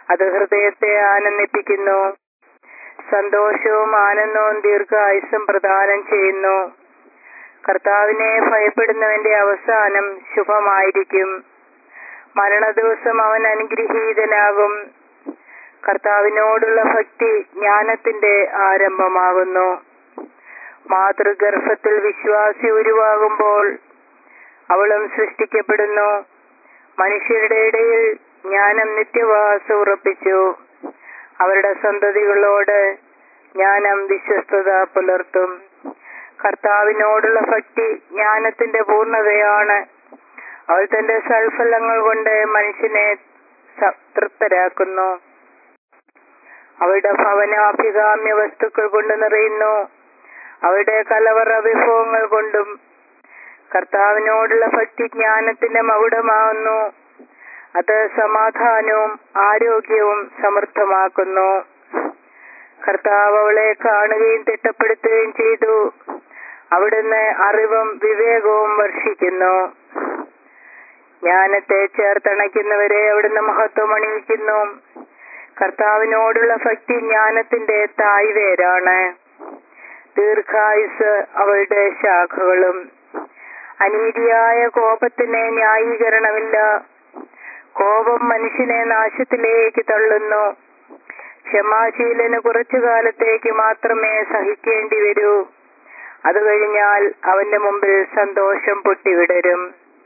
അത് ഹൃദയത്തെ ആനന്ദിപ്പിക്കുന്നു സന്തോഷവും ആനന്ദവും ദീർഘായുസും പ്രദാനം ചെയ്യുന്നു കർത്താവിനെ ഭയപ്പെടുന്നവന്റെ അവസാനം ശുഭമായിരിക്കും മരണദിവസം അവൻ അനുഗ്രഹീതനാകും കർത്താവിനോടുള്ള ഭക്തി ജ്ഞാനത്തിന്റെ ആരംഭമാകുന്നു മാതൃഗർഭത്തിൽ വിശ്വാസി ഉരുവാകുമ്പോൾ അവളും സൃഷ്ടിക്കപ്പെടുന്നു മനുഷ്യരുടെ ഇടയിൽ ജ്ഞാനം നിത്യവാസം ഉറപ്പിച്ചു അവരുടെ സന്തതികളോട് ജ്ഞാനം വിശ്വസ്തത പുലർത്തും കർത്താവിനോടുള്ള ഭക്തി ജ്ഞാനത്തിന്റെ പൂർണ്ണതയാണ് അവൾ തന്റെ സൽഫലങ്ങൾ കൊണ്ട് മനുഷ്യനെ സ- തൃപ്തരാക്കുന്നു അവളുടെ ഭവനാഭികാമ്യ വസ്തുക്കൾ കൊണ്ട് നിറയുന്നു അവളുടെ കലവറ വിഭവങ്ങൾ കൊണ്ടും കർത്താവിനോടുള്ള ഭക്തി ജ്ഞാനത്തിന്റെ മകുടമാകുന്നു അത് സമാധാനവും ആരോഗ്യവും സമൃദ്ധമാക്കുന്നു കർത്താവ് അവളെ കാണുകയും തിട്ടപ്പെടുത്തുകയും ചെയ്തു അവിടുന്ന് അറിവും വിവേകവും വർഷിക്കുന്നു ജ്ഞാനത്തെ ചേർത്തണയ്ക്കുന്നവരെ അവിടുന്ന് മഹത്വം അണിയിക്കുന്നു കർത്താവിനോടുള്ള ഭക്തി ജ്ഞാനത്തിന്റെ തായ്വേരാണ് ദീർഘായുസ് അവളുടെ ശാഖകളും അനീതിയായ കോപത്തിന് ന്യായീകരണമില്ല കോപം മനുഷ്യനെ നാശത്തിലേക്ക് തള്ളുന്നു ക്ഷമാശീലന് കുറച്ചു കാലത്തേക്ക് മാത്രമേ സഹിക്കേണ്ടി വരൂ അത് കഴിഞ്ഞാൽ അവന്റെ മുമ്പിൽ സന്തോഷം പൊട്ടിവിടരും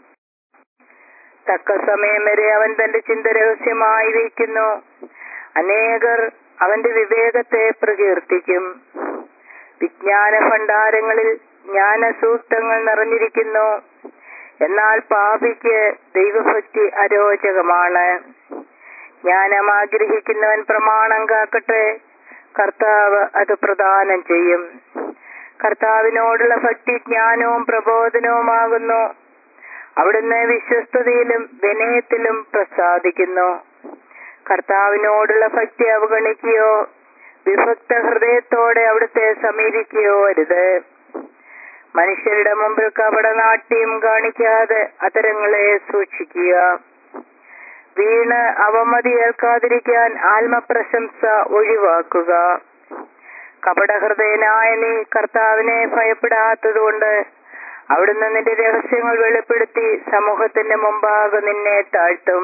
തക്ക സമയം വരെ അവൻ തന്റെ ചിന്ത രഹസ്യമായി വയ്ക്കുന്നു അനേകർ അവന്റെ വിവേകത്തെ പ്രകീർത്തിക്കും വിജ്ഞാന ഭണ്ഡാരങ്ങളിൽ ജ്ഞാനസൂക്തങ്ങൾ നിറഞ്ഞിരിക്കുന്നു എന്നാൽ പാപിക്ക് ദൈവഭക്തി അരോചകമാണ് ജ്ഞാനം ആഗ്രഹിക്കുന്നവൻ പ്രമാണം കാക്കട്ടെ കർത്താവ് അത് പ്രദാനം ചെയ്യും കർത്താവിനോടുള്ള ഭക്തി ജ്ഞാനവും പ്രബോധനവുമാകുന്നു അവിടുന്ന് വിശ്വസ്തതയിലും വിനയത്തിലും പ്രസാദിക്കുന്നു കർത്താവിനോടുള്ള ഭക്തി അവഗണിക്കുകയോ വിഭക്ത ഹൃദയത്തോടെ അവിടുത്തെ സമീപിക്കുകയോ അരുത് മനുഷ്യരുടെ മുമ്പിൽ കപടനാട്യം കാണിക്കാതെ അത്തരങ്ങളെ സൂക്ഷിക്കുക വീണ് അവമതി ഏൽക്കാതിരിക്കാൻ ആത്മപ്രശംസ ഒഴിവാക്കുക കപടഹൃദയനായ നീ കർത്താവിനെ ഭയപ്പെടാത്തതുകൊണ്ട് അവിടുന്ന് നിന്റെ രഹസ്യങ്ങൾ വെളിപ്പെടുത്തി സമൂഹത്തിന്റെ മുമ്പാകെ നിന്നെ താഴ്ത്തും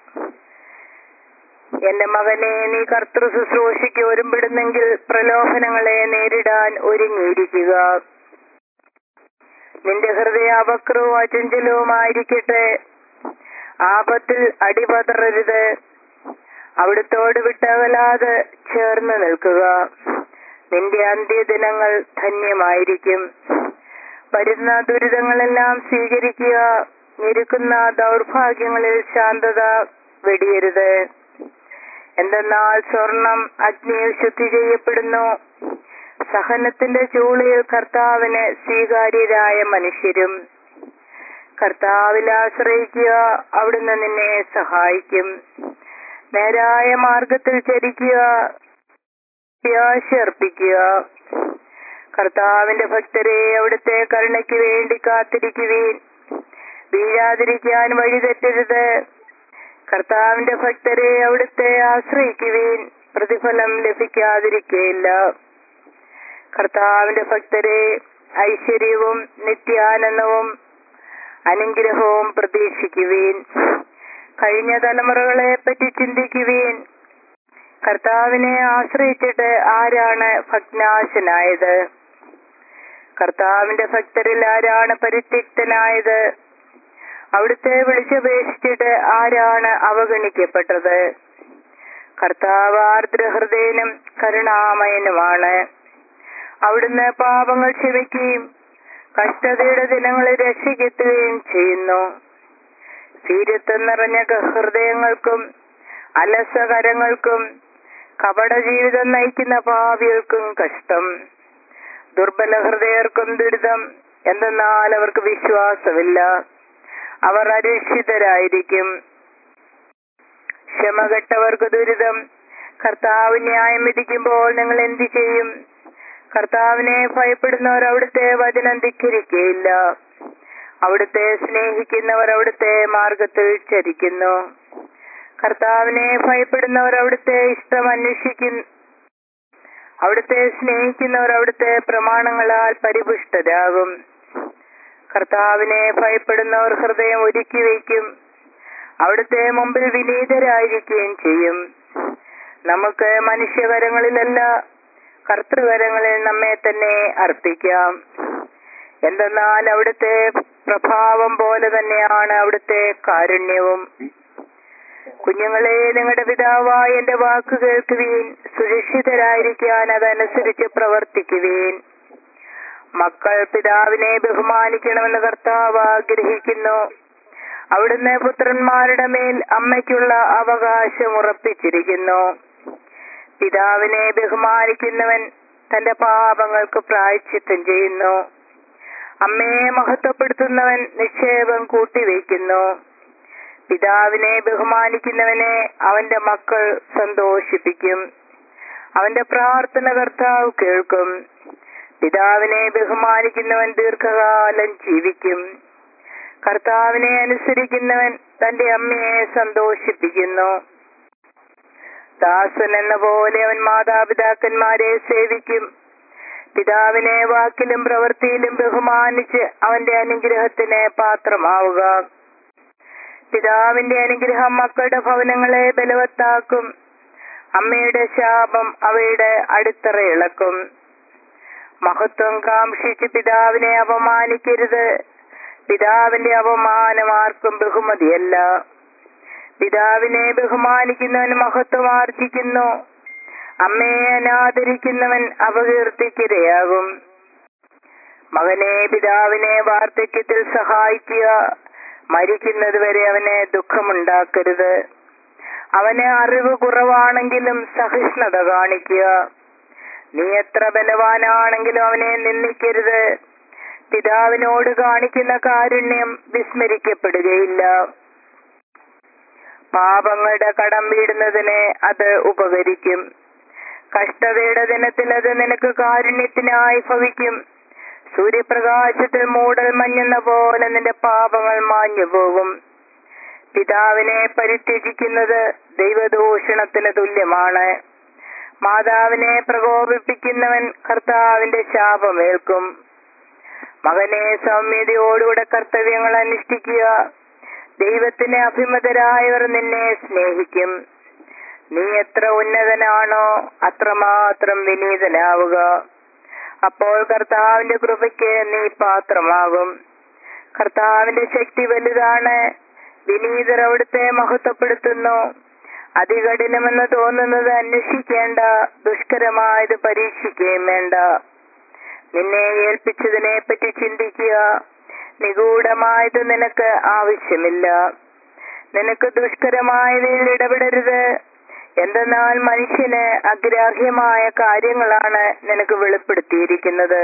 എന്റെ മകനെ നീ കർത്തൃ ശുശ്രൂഷയ്ക്ക് ഒരുമ്പിടുന്നെങ്കിൽ പ്രലോഭനങ്ങളെ നേരിടാൻ ഒരുങ്ങിയിരിക്കുക നിന്റെ ഹൃദയ അപക്രവും അചഞ്ചലവുമായിരിക്കട്ടെ ആപത്തിൽ അടിപതറരുത് അവിടുത്തോട് വിട്ടകലാതെ ചേർന്ന് നിൽക്കുക നിന്റെ അന്ത്യദിനങ്ങൾ ധന്യമായിരിക്കും വരുന്ന ദുരിതങ്ങളെല്ലാം സ്വീകരിക്കുക ഞെരുക്കുന്ന ദൗർഭാഗ്യങ്ങളിൽ ശാന്തത വെടിയരുത് എന്തെന്നാൽ സ്വർണം അഗ്നിയിൽ ശുദ്ധി ചെയ്യപ്പെടുന്നു സഹനത്തിന്റെ ചൂളിയിൽ കർത്താവിന് സ്വീകാര്യരായ മനുഷ്യരും കർത്താവിൽ ആശ്രയിക്കുക അവിടുന്ന് നിന്നെ സഹായിക്കും നേരായ മാർഗത്തിൽ ചരിക്കുക പ്രത്യാശയർപ്പിക്കുക കർത്താവിന്റെ ഭക്തരെ അവിടുത്തെ കരുണയ്ക്ക് വേണ്ടി കാത്തിരിക്കുവീൻ വീഴാതിരിക്കാൻ വഴി തെറ്റരുത് കർത്താവിന്റെ ഭക്തരെ അവിടുത്തെ ആശ്രയിക്കുവീൻ പ്രതിഫലം ലഭിക്കാതിരിക്കയില്ല കർത്താവിന്റെ ഭക്തരെ ഐശ്വര്യവും നിത്യാനന്ദവും അനുഗ്രഹവും പ്രതീക്ഷിക്കുവീൻ കഴിഞ്ഞ തലമുറകളെ പറ്റി ചിന്തിക്കുവീൻ കർത്താവിനെ ആശ്രയിച്ചിട്ട് ആരാണ് ഭഗ്നാശനായത് കർത്താവിന്റെ ഭക്തരിൽ ആരാണ് പരിത്യക്തനായത് അവിടുത്തെ വിളിച്ചപേക്ഷിച്ചിട്ട് ആരാണ് അവഗണിക്കപ്പെട്ടത് കർത്താവ് ആർദ്രഹൃദയനും കരുണാമയനുമാണ് അവിടുന്ന് പാപങ്ങൾ ക്ഷമിക്കുകയും കഷ്ടതയുടെ ദിനങ്ങളിൽ രക്ഷയ്ക്കെത്തുകയും ചെയ്യുന്നു വീര്യത്വം നിറഞ്ഞ ഹൃദയങ്ങൾക്കും അലസകരങ്ങൾക്കും കപട ജീവിതം നയിക്കുന്ന പാപികൾക്കും കഷ്ടം ദുർബല ഹൃദയർക്കും ദുരിതം എന്തെന്നാൽ അവർക്ക് വിശ്വാസമില്ല അവർ അരക്ഷിതരായിരിക്കും ക്ഷമകെട്ടവർക്ക് ദുരിതം കർത്താവ് ന്യായം വിധിക്കുമ്പോൾ നിങ്ങൾ എന്തു ചെയ്യും കർത്താവിനെ ഭയപ്പെടുന്നവർ അവിടുത്തെ വചനം ധിക്കരിക്കയില്ല അവിടുത്തെ സ്നേഹിക്കുന്നവർ അവിടുത്തെ മാർഗത്തിൽ ചരിക്കുന്നു കർത്താവിനെ ഭയപ്പെടുന്നവർ അവിടുത്തെ ഇഷ്ടം അന്വേഷിക്കുന്ന അവിടുത്തെ സ്നേഹിക്കുന്നവർ അവിടുത്തെ പ്രമാണങ്ങളാൽ പരിപുഷ്ടരാകും കർത്താവിനെ ഭയപ്പെടുന്നവർ ഹൃദയം ഒരുക്കി വയ്ക്കും അവിടുത്തെ മുമ്പിൽ വിനീതരായിരിക്കുകയും ചെയ്യും നമുക്ക് മനുഷ്യകരങ്ങളിലല്ല കർത്തൃകരങ്ങളിൽ നമ്മെ തന്നെ അർപ്പിക്കാം എന്തെന്നാൽ അവിടുത്തെ പ്രഭാവം പോലെ തന്നെയാണ് അവിടുത്തെ കാരുണ്യവും കുഞ്ഞുങ്ങളെ നിങ്ങളുടെ പിതാവായ എന്റെ വാക്ക് കേൾക്കുവീൻ സുരക്ഷിതരായിരിക്കാൻ അതനുസരിച്ച് പ്രവർത്തിക്കുവീൻ മക്കൾ പിതാവിനെ ബഹുമാനിക്കണമെന്ന് കർത്താവ് ആഗ്രഹിക്കുന്നു അവിടുന്ന് പുത്രന്മാരുടെ മേൽ അമ്മയ്ക്കുള്ള അവകാശം ഉറപ്പിച്ചിരിക്കുന്നു പിതാവിനെ ബഹുമാനിക്കുന്നവൻ തന്റെ പാപങ്ങൾക്ക് പ്രായച്ചിത്തം ചെയ്യുന്നു അമ്മയെ മഹത്വപ്പെടുത്തുന്നവൻ നിക്ഷേപം കൂട്ടിവെക്കുന്നു പിതാവിനെ ബഹുമാനിക്കുന്നവനെ അവന്റെ മക്കൾ സന്തോഷിപ്പിക്കും അവന്റെ പ്രാർത്ഥന കർത്താവ് കേൾക്കും പിതാവിനെ ബഹുമാനിക്കുന്നവൻ ദീർഘകാലം ജീവിക്കും കർത്താവിനെ അനുസരിക്കുന്നവൻ തന്റെ അമ്മയെ സന്തോഷിപ്പിക്കുന്നു ദാസൻ എന്ന പോലെ അവൻ മാതാപിതാക്കന്മാരെ സേവിക്കും പിതാവിനെ വാക്കിലും പ്രവൃത്തിയിലും ബഹുമാനിച്ച് അവന്റെ അനുഗ്രഹത്തിന് പാത്രമാവുക പിതാവിന്റെ അനുഗ്രഹം മക്കളുടെ ഭവനങ്ങളെ ബലവത്താക്കും അമ്മയുടെ ശാപം അവയുടെ അടിത്തറ ഇളക്കും മഹത്വം കാംക്ഷിച്ച് പിതാവിനെ അപമാനിക്കരുത് പിതാവിന്റെ അപമാനം ആർക്കും ബഹുമതിയല്ല പിതാവിനെ ബഹുമാനിക്കുന്നവൻ മഹത്വം ആർജിക്കുന്നു അമ്മയെ അനാദരിക്കുന്നവൻ അപകീർത്തിക്കിരയാകും മകനെ പിതാവിനെ വാർദ്ധക്യത്തിൽ സഹായിക്കുക മരിക്കുന്നത് വരെ അവന് ദുഃഖമുണ്ടാക്കരുത് അവന് അറിവ് കുറവാണെങ്കിലും സഹിഷ്ണുത കാണിക്കുക നീ എത്ര ബലവാനാണെങ്കിലും അവനെ നിന്ദിക്കരുത് പിതാവിനോട് കാണിക്കുന്ന കാരുണ്യം വിസ്മരിക്കപ്പെടുകയില്ല പാപങ്ങളുടെ കടം വീടുന്നതിന് അത് ഉപകരിക്കും കഷ്ടതയുടെ ദിനത്തിൽ അത് നിനക്ക് കാരുണ്യത്തിനായി ഭവിക്കും സൂര്യപ്രകാശത്തിൽ മൂടൽ മഞ്ഞുന്ന പോലെ നിന്റെ പാപങ്ങൾ മാഞ്ഞു പോകും പിതാവിനെ പരിത്യജിക്കുന്നത് ദൈവദൂഷണത്തിന് തുല്യമാണ് മാതാവിനെ പ്രകോപിപ്പിക്കുന്നവൻ കർത്താവിന്റെ ശാപമേൽക്കും മകനെ സൗമ്യതയോടുകൂടെ കർത്തവ്യങ്ങൾ അനുഷ്ഠിക്കുക ദൈവത്തിന് അഭിമതരായവർ നിന്നെ സ്നേഹിക്കും നീ എത്ര ഉന്നതനാണോ അത്രമാത്രം വിനീതനാവുക അപ്പോൾ കർത്താവിന്റെ കൃപയ്ക്ക് നീ പാത്രമാകും കർത്താവിന്റെ ശക്തി വലുതാണ് വിനീതർ അവിടുത്തെ മഹത്വപ്പെടുത്തുന്നു അതികഠിനമെന്ന് തോന്നുന്നത് അന്വേഷിക്കേണ്ട ദുഷ്കരമായത് പരീക്ഷിക്കുകയും വേണ്ട നിന്നെ ഏൽപ്പിച്ചതിനെ പറ്റി ചിന്തിക്കുക നിഗൂഢമായത് നിനക്ക് ആവശ്യമില്ല നിനക്ക് ദുഷ്കരമായതിൽ ഇടപെടരുത് എന്തെന്നാൽ മനുഷ്യന് അഗ്രാഹ്യമായ കാര്യങ്ങളാണ് നിനക്ക് വെളിപ്പെടുത്തിയിരിക്കുന്നത്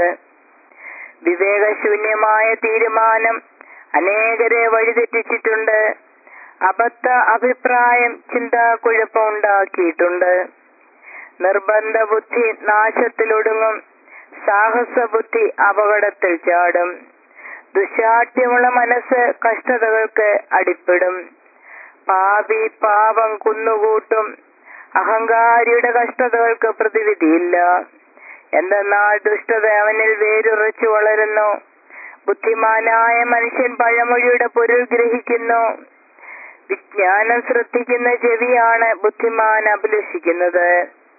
വിവേകശൂന്യമായ തീരുമാനം അനേകരെ വഴിതെറ്റിച്ചിട്ടുണ്ട് അബദ്ധ അഭിപ്രായം ചിന്താക്കുഴപ്പമുണ്ടാക്കിയിട്ടുണ്ട് നിർബന്ധ ബുദ്ധി നാശത്തിലൊടുങ്ങും സാഹസ ബുദ്ധി അപകടത്തിൽ ചാടും ദുശാഠ്യമുള്ള മനസ്സ് കഷ്ടതകൾക്ക് അടിപ്പെടും പാപി പാപം കുന്നുകൂട്ടും അഹങ്കാരിയുടെ കഷ്ടതകൾക്ക് പ്രതിവിധിയില്ല എന്തെന്നാൽ ദുഷ്ടത അവനിൽ വേരുറച്ചു വളരുന്നു ബുദ്ധിമാനായ മനുഷ്യൻ പഴമൊഴിയുടെ പൊരുൾ ഗ്രഹിക്കുന്നു വിജ്ഞാനം ശ്രദ്ധിക്കുന്ന ചെവിയാണ് ബുദ്ധിമാൻ അഭിലഷിക്കുന്നത്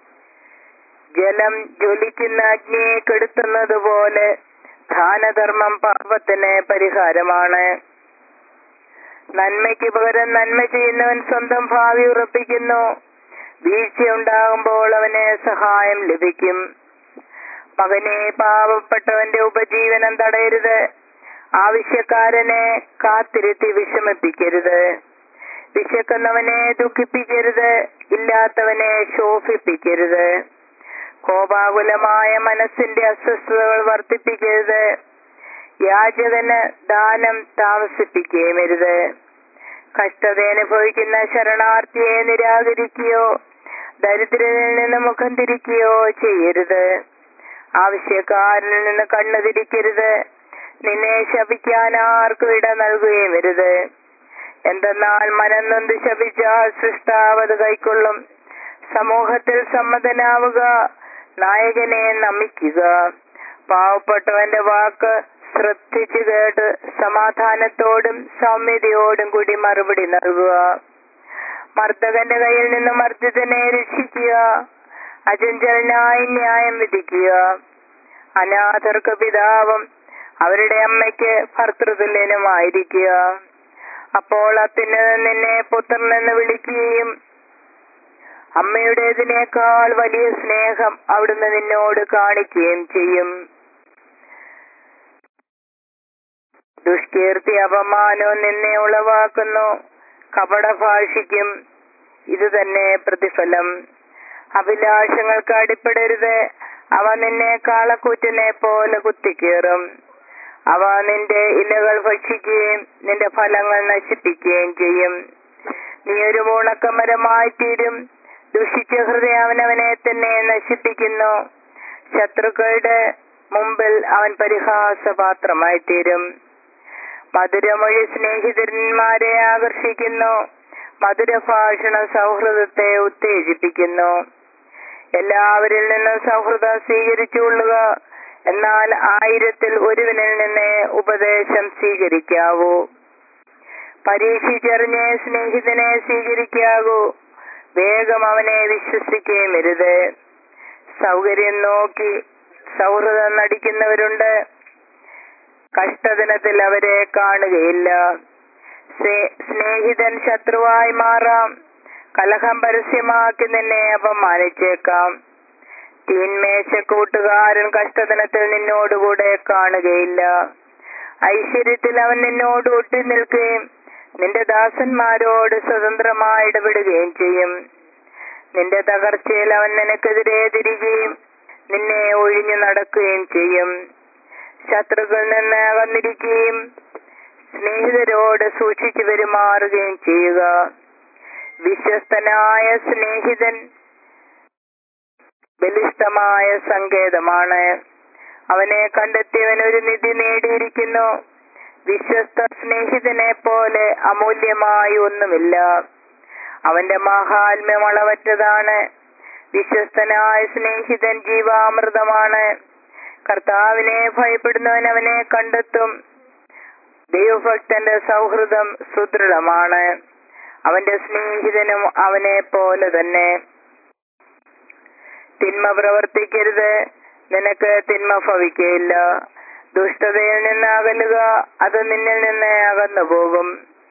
ജലം ജ്വലിക്കുന്ന അഗ്നിയെ കെടുത്തുന്നത് പോലെ ദാനധർമ്മം പാപത്തിന് പരിഹാരമാണ് നന്മയ്ക്ക് പകരം നന്മ ചെയ്യുന്നവൻ സ്വന്തം ഭാവി ഉറപ്പിക്കുന്നു വീഴ്ചയുണ്ടാകുമ്പോൾ അവന് സഹായം ലഭിക്കും മകനെ പാവപ്പെട്ടവന്റെ ഉപജീവനം തടയരുത് ആവശ്യക്കാരനെ കാത്തിരുത്തി വിഷമിപ്പിക്കരുത് വിശക്കുന്നവനെ ദുഃഖിപ്പിക്കരുത് ഇല്ലാത്തവനെ ശോഭിപ്പിക്കരുത് കോപാകുലമായ മനസ്സിന്റെ അസ്വസ്ഥതകൾ വർദ്ധിപ്പിക്കരുത് യാചകന് ദാനം താമസിപ്പിക്കുകയുമരുത് കഷ്ടത അനുഭവിക്കുന്ന ശരണാർത്ഥിയെ നിരാകരിക്കുകയോ ദരിദ്രനിൽ നിന്ന് മുഖം തിരിക്കുകയോ ചെയ്യരുത് ആവശ്യക്കാരനിൽ നിന്ന് കണ്ണു തിരിക്കരുത് നിന്നെ ശപിക്കാൻ ആർക്കും ഇട നൽകുകയും വരുത് എന്തെന്നാൽ മനം നൊന്ത് ശപിച്ചാൽ സൃഷ്ടാവത് കൈക്കൊള്ളും സമൂഹത്തിൽ സമ്മതനാവുക നായകനെ നമിക്കുക പാവപ്പെട്ടവന്റെ വാക്ക് ശ്രദ്ധിച്ചു കേട്ട് സമാധാനത്തോടും സൗമ്യതയോടും കൂടി മറുപടി നൽകുക മർദ്ദകന്റെ കയ്യിൽ നിന്ന് മർദ്ദിതനെ രക്ഷിക്കുക അചഞ്ചലനായി ന്യായം വിധിക്കുക അനാഥർക്ക് പിതാവും അവരുടെ അമ്മയ്ക്ക് ഭർത്തൃതുല്യനുമായിരിക്കുക അപ്പോൾ അത്യുന്നതൻ നിന്നെ പുത്രനെന്ന് വിളിക്കുകയും അമ്മയുടേതിനേക്കാൾ വലിയ സ്നേഹം അവിടുന്ന് നിന്നോട് കാണിക്കുകയും ചെയ്യും ദുഷ്കീർത്തി അപമാനവും നിന്നെ ഉളവാക്കുന്നു കപടഭാഷിക്കും ഇത് തന്നെ പ്രതിഫലം അഭിലാഷങ്ങൾക്ക് അടിപ്പെടരുത് അവ നിന്നെ കാളക്കൂറ്റിനെ പോലെ കുത്തിക്കേറും അവ നിന്റെ ഇലകൾ ഭക്ഷിക്കുകയും നിന്റെ ഫലങ്ങൾ നശിപ്പിക്കുകയും ചെയ്യും നീ ഒരു ഉണക്കമരമായി തീരും ദുഷിച്ച ഹൃദയം അവനവനെ തന്നെ നശിപ്പിക്കുന്നു ശത്രുക്കളുടെ മുമ്പിൽ അവൻ പരിഹാസപാത്രമായി തീരും മധുരമൊഴി സ്നേഹിതന്മാരെ ആകർഷിക്കുന്നു മധുരഭാഷണ സൗഹൃദത്തെ ഉത്തേജിപ്പിക്കുന്നു എല്ലാവരിൽ നിന്നും സൗഹൃദം സ്വീകരിച്ചുകൊള്ളുക എന്നാൽ ആയിരത്തിൽ ഒരുവനിൽ നിന്ന് ഉപദേശം സ്വീകരിക്കാവൂ പരീക്ഷിച്ചറിഞ്ഞ് സ്നേഹിതനെ സ്വീകരിക്കാവൂ വേഗം അവനെ വിശ്വസിക്കുകയും അരുത് സൗകര്യം നോക്കി സൗഹൃദം നടിക്കുന്നവരുണ്ട് കഷ്ടദിനത്തിൽ അവരെ കാണുകയില്ല സ്നേ- സ്നേഹിതൻ ശത്രുവായി മാറാം കലഹം പരസ്യമാക്കി നിന്നെ അപമാനിച്ചേക്കാം തീന്മേശ കൂട്ടുകാരൻ കഷ്ടദിനത്തിൽ നിന്നോടുകൂടെ കാണുകയില്ല ഐശ്വര്യത്തിൽ അവൻ നിന്നോട് ഒട്ടി നിൽക്കുകയും നിന്റെ ദാസന്മാരോട് സ്വതന്ത്രമായി ഇടപെടുകയും ചെയ്യും നിന്റെ തകർച്ചയിൽ അവൻ നിനക്കെതിരെ തിരികുകയും നിന്നെ ഒഴിഞ്ഞു നടക്കുകയും ചെയ്യും ശത്രുക്കളിൽ നിന്ന് അകന്നിരിക്കുകയും സ്നേഹിതരോട് സൂക്ഷിച്ചു പെരുമാറുകയും ചെയ്യുക വിശ്വസ്തനായ സ്നേഹിതൻ ബലിഷ്ഠമായ സങ്കേതമാണ് അവനെ കണ്ടെത്തിയവൻ ഒരു നിധി നേടിയിരിക്കുന്നു വിശ്വസ്ത സ്നേഹിതനെ പോലെ അമൂല്യമായി ഒന്നുമില്ല അവന്റെ മഹാത്മ്യം അളവറ്റതാണ് വിശ്വസ്തനായ സ്നേഹിതൻ ജീവാമൃതമാണ് കർത്താവിനെ ഭയപ്പെടുന്നവൻ അവനെ കണ്ടെത്തും ദൈവഭക്തന്റെ സൗഹൃദം സുദൃഢമാണ് അവന്റെ സ്നേഹിതനും അവനെ പോലെ തന്നെ തിന്മ പ്രവർത്തിക്കരുത് നിനക്ക് തിന്മ ഭവിക്കയില്ല ദുഷ്ടതയിൽ നിന്ന് അകലുക അത് നിന്നിൽ നിന്ന് അകന്നു പോകും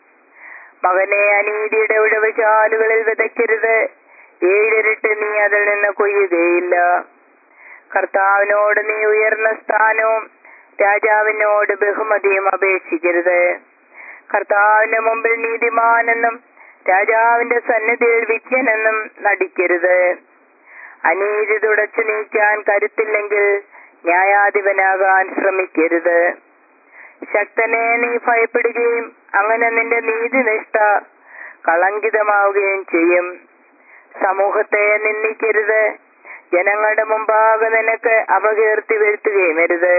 മകനെ അനീതിയുടെ ഉഴവുചാലുകളിൽ വിതയ്ക്കരുത് ഏഴിരട്ട് നീ അതിൽ നിന്ന് കൊയ്യുകയില്ല കർത്താവിനോട് നീ ഉയർന്ന സ്ഥാനവും രാജാവിനോട് ബഹുമതിയും അപേക്ഷിക്കരുത് കർത്താവിന്റെ മുമ്പിൽ നീതിമാനെന്നും രാജാവിന്റെ സന്നിധിയിൽ വിജ്ഞനെന്നും നടിക്കരുത് അനീതി തുടച്ചു നീക്കാൻ കരുത്തില്ലെങ്കിൽ ന്യായാധിപനാകാൻ ശ്രമിക്കരുത് ശക്തനെ നീ ഭയപ്പെടുകയും അങ്ങനെ നിന്റെ നീതിനിഷ്ഠ കളങ്കിതമാവുകയും ചെയ്യും സമൂഹത്തെ നിന്ദിക്കരുത് ജനങ്ങളുടെ മുമ്പാകെ നിനക്ക് അപകീർത്തി വരുത്തുകയും അരുത്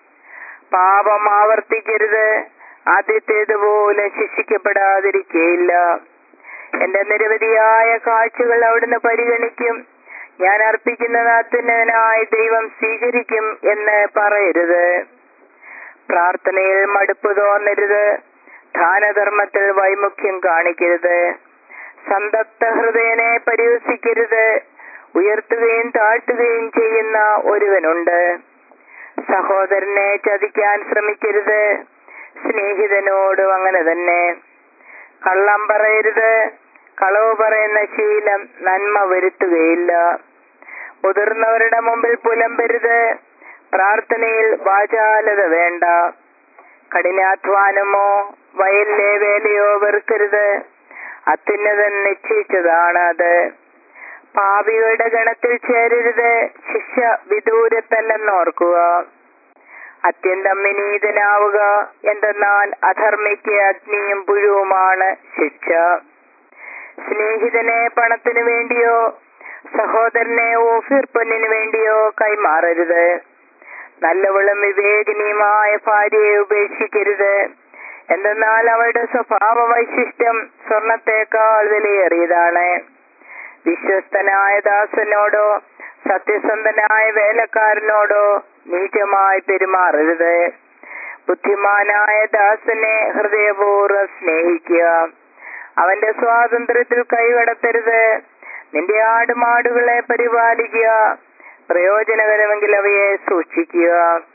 പാപം ആവർത്തിക്കരുത് ആദ്യത്തേതുപോലെ ശിക്ഷിക്കപ്പെടാതിരിക്കയില്ല എന്റെ നിരവധിയായ കാഴ്ചകൾ അവിടുന്ന് പരിഗണിക്കും ഞാൻ അർപ്പിക്കുന്നത് അത്യുന്നതനായ ദൈവം സ്വീകരിക്കും എന്ന് പറയരുത് പ്രാർത്ഥനയിൽ മടുപ്പ് തോന്നരുത് ദാനധർമ്മത്തിൽ വൈമുഖ്യം കാണിക്കരുത് സന്തപ്ത ഹൃദയനെ പരിഹസിക്കരുത് ഉയർത്തുകയും താഴ്ത്തുകയും ചെയ്യുന്ന ഒരുവനുണ്ട് സഹോദരനെ ചതിക്കാൻ ശ്രമിക്കരുത് സ്നേഹിതനോടും അങ്ങനെ തന്നെ കള്ളം പറയരുത് കളവ് പറയുന്ന ശീലം നന്മ വരുത്തുകയില്ല മുതിർന്നവരുടെ മുമ്പിൽ പുലമ്പരുത് പ്രാർത്ഥനയിൽ വാചാലത വേണ്ട കഠിനാധ്വാനമോ വയലിലെ വേലയോ വെറുക്കരുത് അത്യുന്നതൻ നിശ്ചയിച്ചതാണ് അത് പാപികളുടെ ഗണത്തിൽ ചേരരുത് ശിക്ഷ വിദൂരത്തല്ലെന്നോർക്കുക അത്യന്തം വിനീതനാവുക എന്തെന്നാൽ അധർമ്മിക്ക് അഗ്നിയും പുഴുവുമാണ് ശിക്ഷ സ്നേഹിതനെ പണത്തിനു വേണ്ടിയോ സഹോദരനെ ഓഫീർ പൊന്നിനു വേണ്ടിയോ കൈമാറരുത് നല്ലവളും വിവേകിനിയുമായ ഭാര്യയെ ഉപേക്ഷിക്കരുത് എന്തെന്നാൽ അവളുടെ സ്വഭാവ വൈശിഷ്ട്യം സ്വർണത്തേക്കാൾ വിലയേറിയതാണ് വിശ്വസ്തനായ ദാസനോടോ സത്യസന്ധനായ വേലക്കാരനോടോ നീചമായി പെരുമാറരുത് ബുദ്ധിമാനായ ദാസനെ ഹൃദയപൂർവ്വം സ്നേഹിക്കുക അവന്റെ സ്വാതന്ത്ര്യത്തിൽ കൈകടത്തരുത് നിന്റെ ആടുമാടുകളെ പരിപാലിക്കുക പ്രയോജനകരമെങ്കിൽ അവയെ സൂക്ഷിക്കുക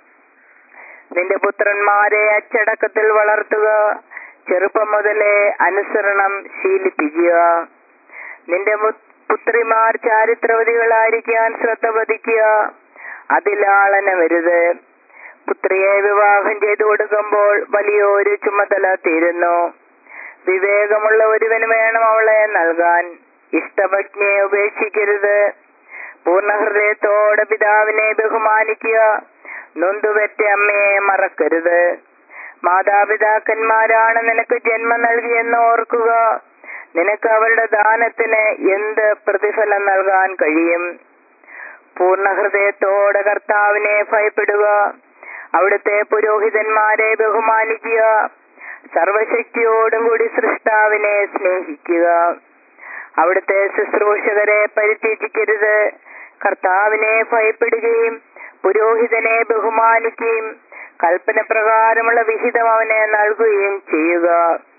നിന്റെ പുത്രന്മാരെ അച്ചടക്കത്തിൽ വളർത്തുക ചെറുപ്പം മുതലേ അനുസരണം ശീലിപ്പിക്കുക നിന്റെ മു- പുത്രിമാർ ചാരിത്രവതികളായിരിക്കാൻ ശ്രദ്ധ പതിക്കുക അതിലാളനവരുത് പുത്രിയെ വിവാഹം ചെയ്തു കൊടുക്കുമ്പോൾ വലിയൊരു ചുമതല തീരുന്നു വിവേകമുള്ള ഒരുവന് വേണം അവളെ നൽകാൻ ഇഷ്ടപത്നിയെ ഉപേക്ഷിക്കരുത് പൂർണ്ണ ഹൃദയത്തോടെ പിതാവിനെ ബഹുമാനിക്കുക നൊന്തുപെറ്റ അമ്മയെ മറക്കരുത് മാതാപിതാക്കന്മാരാണ് നിനക്ക് ജന്മം നൽകിയെന്ന് ഓർക്കുക നിനക്ക് അവരുടെ ദാനത്തിന് എന്ത് പ്രതിഫലം നൽകാൻ കഴിയും പൂർണ്ണ ഹൃദയത്തോടെ കർത്താവിനെ ഭയപ്പെടുക അവിടുത്തെ പുരോഹിതന്മാരെ ബഹുമാനിക്കുക സർവശക്തിയോടും കൂടി സൃഷ്ടാവിനെ സ്നേഹിക്കുക അവിടുത്തെ ശുശ്രൂഷകരെ പരിത്യജിക്കരുത് കർത്താവിനെ ഭയപ്പെടുകയും പുരോഹിതനെ ബഹുമാനിക്കുകയും കൽപ്പന പ്രകാരമുള്ള വിഹിതം അവന് നൽകുകയും ചെയ്യുക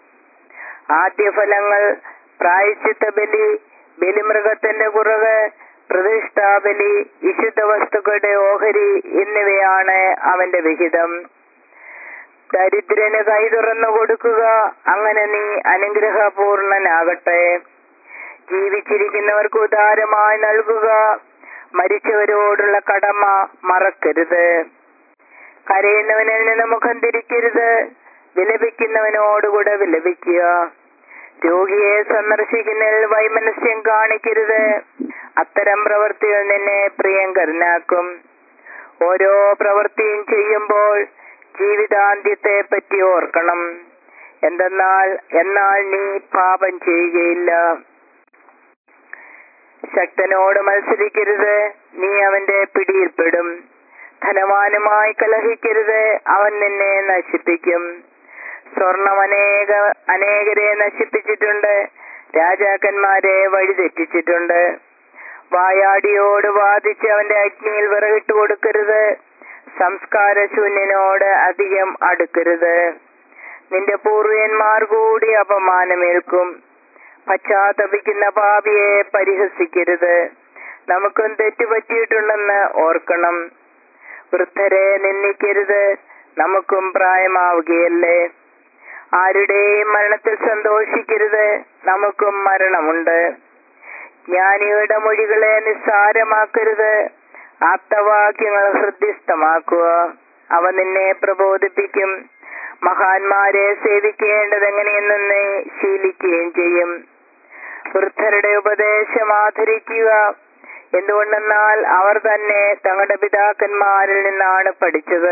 ആദ്യഫലങ്ങൾ പ്രായശ്ചിത്ത ബലി ബലിമൃഗത്തിന്റെ കുറവ് പ്രതിഷ്ഠാബലി വിശുദ്ധ വസ്തുക്കളുടെ ഓഹരി എന്നിവയാണ് അവന്റെ വിഹിതം ദരിദ്രന് കൈ തുറന്നു കൊടുക്കുക അങ്ങനെ നീ അനുഗ്രഹപൂർണനാകട്ടെ ജീവിച്ചിരിക്കുന്നവർക്ക് ഉദാരമായി നൽകുക മരിച്ചവരോടുള്ള കടമ മറക്കരുത് കരയുന്നവനിൽ നിന്ന് മുഖം തിരിക്കരുത് വിലപിക്കുന്നവനോടുകൂടെ വിലപിക്കുക രോഗിയെ സന്ദർശിക്കുന്നതിൽ വൈമനസ്യം കാണിക്കരുത് അത്തരം പ്രവൃത്തികൾ നിന്നെ പ്രിയങ്കരനാക്കും ഓരോ പ്രവൃത്തിയും ചെയ്യുമ്പോൾ ജീവിതാന്ത്യത്തെ പറ്റി ഓർക്കണം എന്തെന്നാൽ എന്നാൽ നീ പാപം ചെയ്യുകയില്ല ശക്തനോട് മത്സരിക്കരുത് നീ അവന്റെ പിടിയിൽപ്പെടും ധനവാനുമായി കലഹിക്കരുത് അവൻ നിന്നെ നശിപ്പിക്കും സ്വർണം അനേക അനേകരെ നശിപ്പിച്ചിട്ടുണ്ട് രാജാക്കന്മാരെ വഴിതെറ്റിച്ചിട്ടുണ്ട് വായാടിയോട് വാദിച്ച് അവന്റെ അഗ്നിയിൽ വിറകിട്ട് കൊടുക്കരുത് സംസ്കാരശൂന്യനോട് അധികം അടുക്കരുത് നിന്റെ പൂർവികന്മാർ കൂടി അപമാനമേൽക്കും പശ്ചാത്തപിക്കുന്ന പാപിയെ പരിഹസിക്കരുത് നമുക്കും തെറ്റുപറ്റിയിട്ടുണ്ടെന്ന് ഓർക്കണം വൃദ്ധരെ നിന്ദിക്കരുത് നമുക്കും പ്രായമാവുകയല്ലേ ആരുടെയും മരണത്തിൽ സന്തോഷിക്കരുത് നമുക്കും മരണമുണ്ട് ജ്ഞാനിയുടെ മൊഴികളെ നിസ്സാരമാക്കരുത് ആപ്തവാക്യങ്ങൾ ഹൃദ്യസ്ഥമാക്കുക അവ നിന്നെ പ്രബോധിപ്പിക്കും മഹാന്മാരെ സേവിക്കേണ്ടത് എങ്ങനെയെന്ന് നീ ശീലിക്കുകയും ചെയ്യും വൃദ്ധരുടെ ഉപദേശം ആദരിക്കുക എന്തുകൊണ്ടെന്നാൽ അവർ തന്നെ തങ്ങളുടെ പിതാക്കന്മാരിൽ നിന്നാണ് പഠിച്ചത്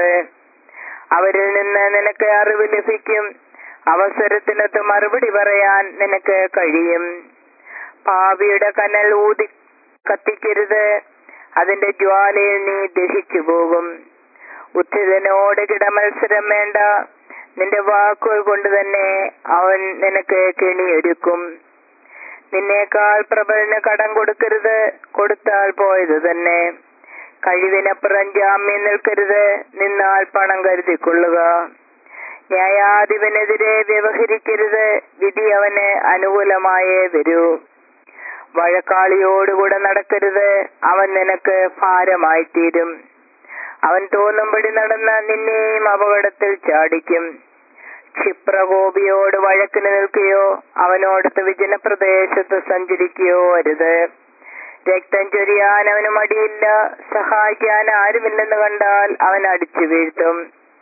അവരിൽ നിന്ന് നിനക്ക് അറിവ് ലഭിക്കും അവസരത്തിനൊത്ത് മറുപടി പറയാൻ നിനക്ക് കഴിയും പാവിയുടെ കനൽ ഊതി കത്തിക്കരുത് അതിന്റെ ജ്വാലയിൽ നീ ദഹിച്ചു പോകും ഉദ്ധിതനോട് കിടമത്സരം വേണ്ട നിന്റെ വാക്കുകൾ കൊണ്ട് തന്നെ അവൻ നിനക്ക് കെണിയൊരുക്കും നിന്നേക്കാൾ പ്രബലന് കടം കൊടുക്കരുത് കൊടുത്താൽ പോയത് തന്നെ കഴിവിനപ്പുറം ജാമ്യം നിൽക്കരുത് നിന്നാൽ പണം കരുതിക്കൊള്ളുക ന്യായാധിപനെതിരെ വ്യവഹരിക്കരുത് വിധി അവന് അനുകൂലമായേ വരൂ വഴക്കാളിയോടുകൂടെ നടക്കരുത് അവൻ നിനക്ക് ഭാരമായിത്തീരും അവൻ തോന്നുംപടി നടന്ന നിന്നെയും അപകടത്തിൽ ചാടിക്കും ക്ഷിപ്രകോപിയോട് വഴക്കിന് നിൽക്കുകയോ അവനോടത്ത് വിജന പ്രദേശത്ത് സഞ്ചരിക്കുകയോ അരുത് രക്തം ചൊരിയാൻ അവന് മടിയില്ല സഹായിക്കാൻ ആരുമില്ലെന്ന് കണ്ടാൽ അവൻ അടിച്ചു വീഴ്ത്തും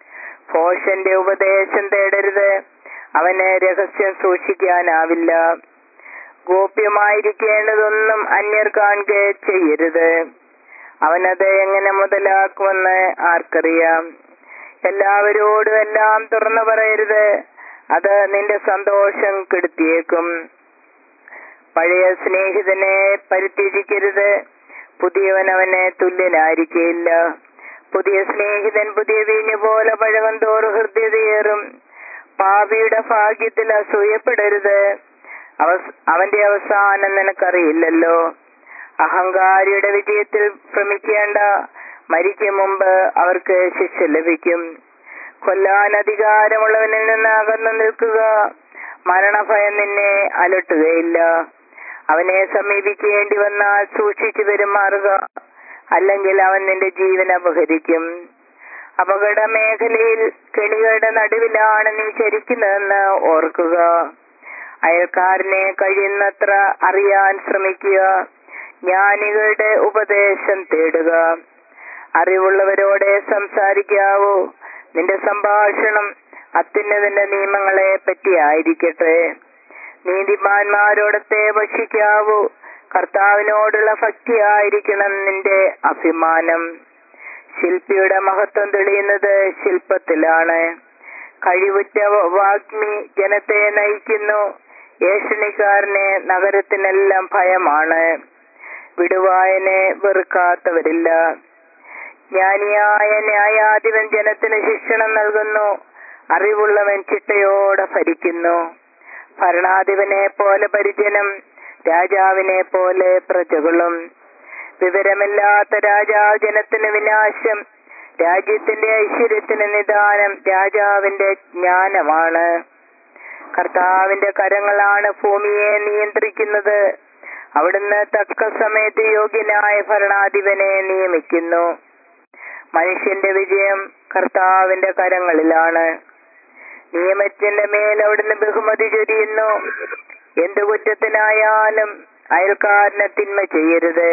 ഭോഷന്റെ ഉപദേശം തേടരുത് അവന് രഹസ്യം സൂക്ഷിക്കാനാവില്ല ഗോപ്യമായിരിക്കേണ്ടതൊന്നും അന്യർ കാണുക ചെയ്യരുത് അവനത് എങ്ങനെ മുതലാക്കുമെന്ന് ആർക്കറിയാം എല്ലാവരോടും എല്ലാം തുറന്നു പറയരുത് അത് നിന്റെ സന്തോഷം കെടുത്തിയേക്കും പഴയ സ്നേഹിതനെ പരിത്യജിക്കരുത് പുതിയവൻ അവന് തുല്യനായിരിക്കയില്ല പുതിയ സ്നേഹിതൻ പുതിയ വീഞ്ഞു പോലെ പഴകം തോറും ഹൃദ്യതയേറും പാപിയുടെ ഭാഗ്യത്തിൽ അസൂയപ്പെടരുത് അവസ് അവന്റെ അവസാനം നിനക്കറിയില്ലല്ലോ അഹങ്കാരിയുടെ വിജയത്തിൽ ഭ്രമിക്കേണ്ട മരിക്കും മുമ്പ് അവർക്ക് ശിക്ഷ ലഭിക്കും കൊല്ലാൻ അധികാരമുള്ളവനിൽ നിന്ന് അകന്നു നിൽക്കുക മരണഭയം നിന്നെ അലട്ടുകയില്ല അവനെ സമീപിക്കേണ്ടി വന്നാൽ സൂക്ഷിച്ചു പെരുമാറുക അല്ലെങ്കിൽ അവൻ നിന്റെ ജീവൻ അപഹരിക്കും അപകട മേഖലയിൽ കെണികളുടെ നടുവിലാണ് നീ ചരിക്കുന്നതെന്ന് ഓർക്കുക അയൽക്കാരനെ കഴിയുന്നത്ര അറിയാൻ ശ്രമിക്കുക ജ്ഞാനികളുടെ ഉപദേശം തേടുക അറിവുള്ളവരോടെ സംസാരിക്കാവൂ നിന്റെ സംഭാഷണം അത്യുന്നതിന്റെ നിയമങ്ങളെ പറ്റിയായിരിക്കട്ടെ നീതിമാന്മാരോടത്തെ വശിക്കാവൂ കർത്താവിനോടുള്ള ഭക്തിയായിരിക്കണം നിന്റെ അഭിമാനം ശില്പിയുടെ മഹത്വം തെളിയുന്നത് ശില്പത്തിലാണ് കഴിവുറ്റ വാഗ്മി ജനത്തെ നയിക്കുന്നു ഏഷണിക്കാരനെ നഗരത്തിനെല്ലാം ഭയമാണ് വിടുവായനെ വെറുക്കാത്തവരില്ല ജ്ഞാനിയായ ന്യായാധിപൻ ജനത്തിന് ശിക്ഷണം നൽകുന്നു അറിവുള്ളവൻ ചിട്ടയോടെ ഭരിക്കുന്നു ഭരണാധിപനെ പോലെ പരിജനം രാജാവിനെ പോലെ പ്രജകളും വിവരമില്ലാത്ത രാജാവ് ജനത്തിന് വിനാശം രാജ്യത്തിന്റെ ഐശ്വര്യത്തിന് നിദാനം രാജാവിന്റെ ജ്ഞാനമാണ് കർത്താവിന്റെ കരങ്ങളാണ് ഭൂമിയെ നിയന്ത്രിക്കുന്നത് അവിടുന്ന് തക്ക സമയത്ത് യോഗ്യനായ ഭരണാധിപനെ നിയമിക്കുന്നു മനുഷ്യന്റെ വിജയം കർത്താവിന്റെ കരങ്ങളിലാണ് നിയമത്തിന്റെ മേൽ അവിടുന്ന് ബഹുമതി ചൊരിയുന്നു എന്തു കുറ്റത്തിനായാലും അയൽക്കാരനെ തിന്മ ചെയ്യരുത്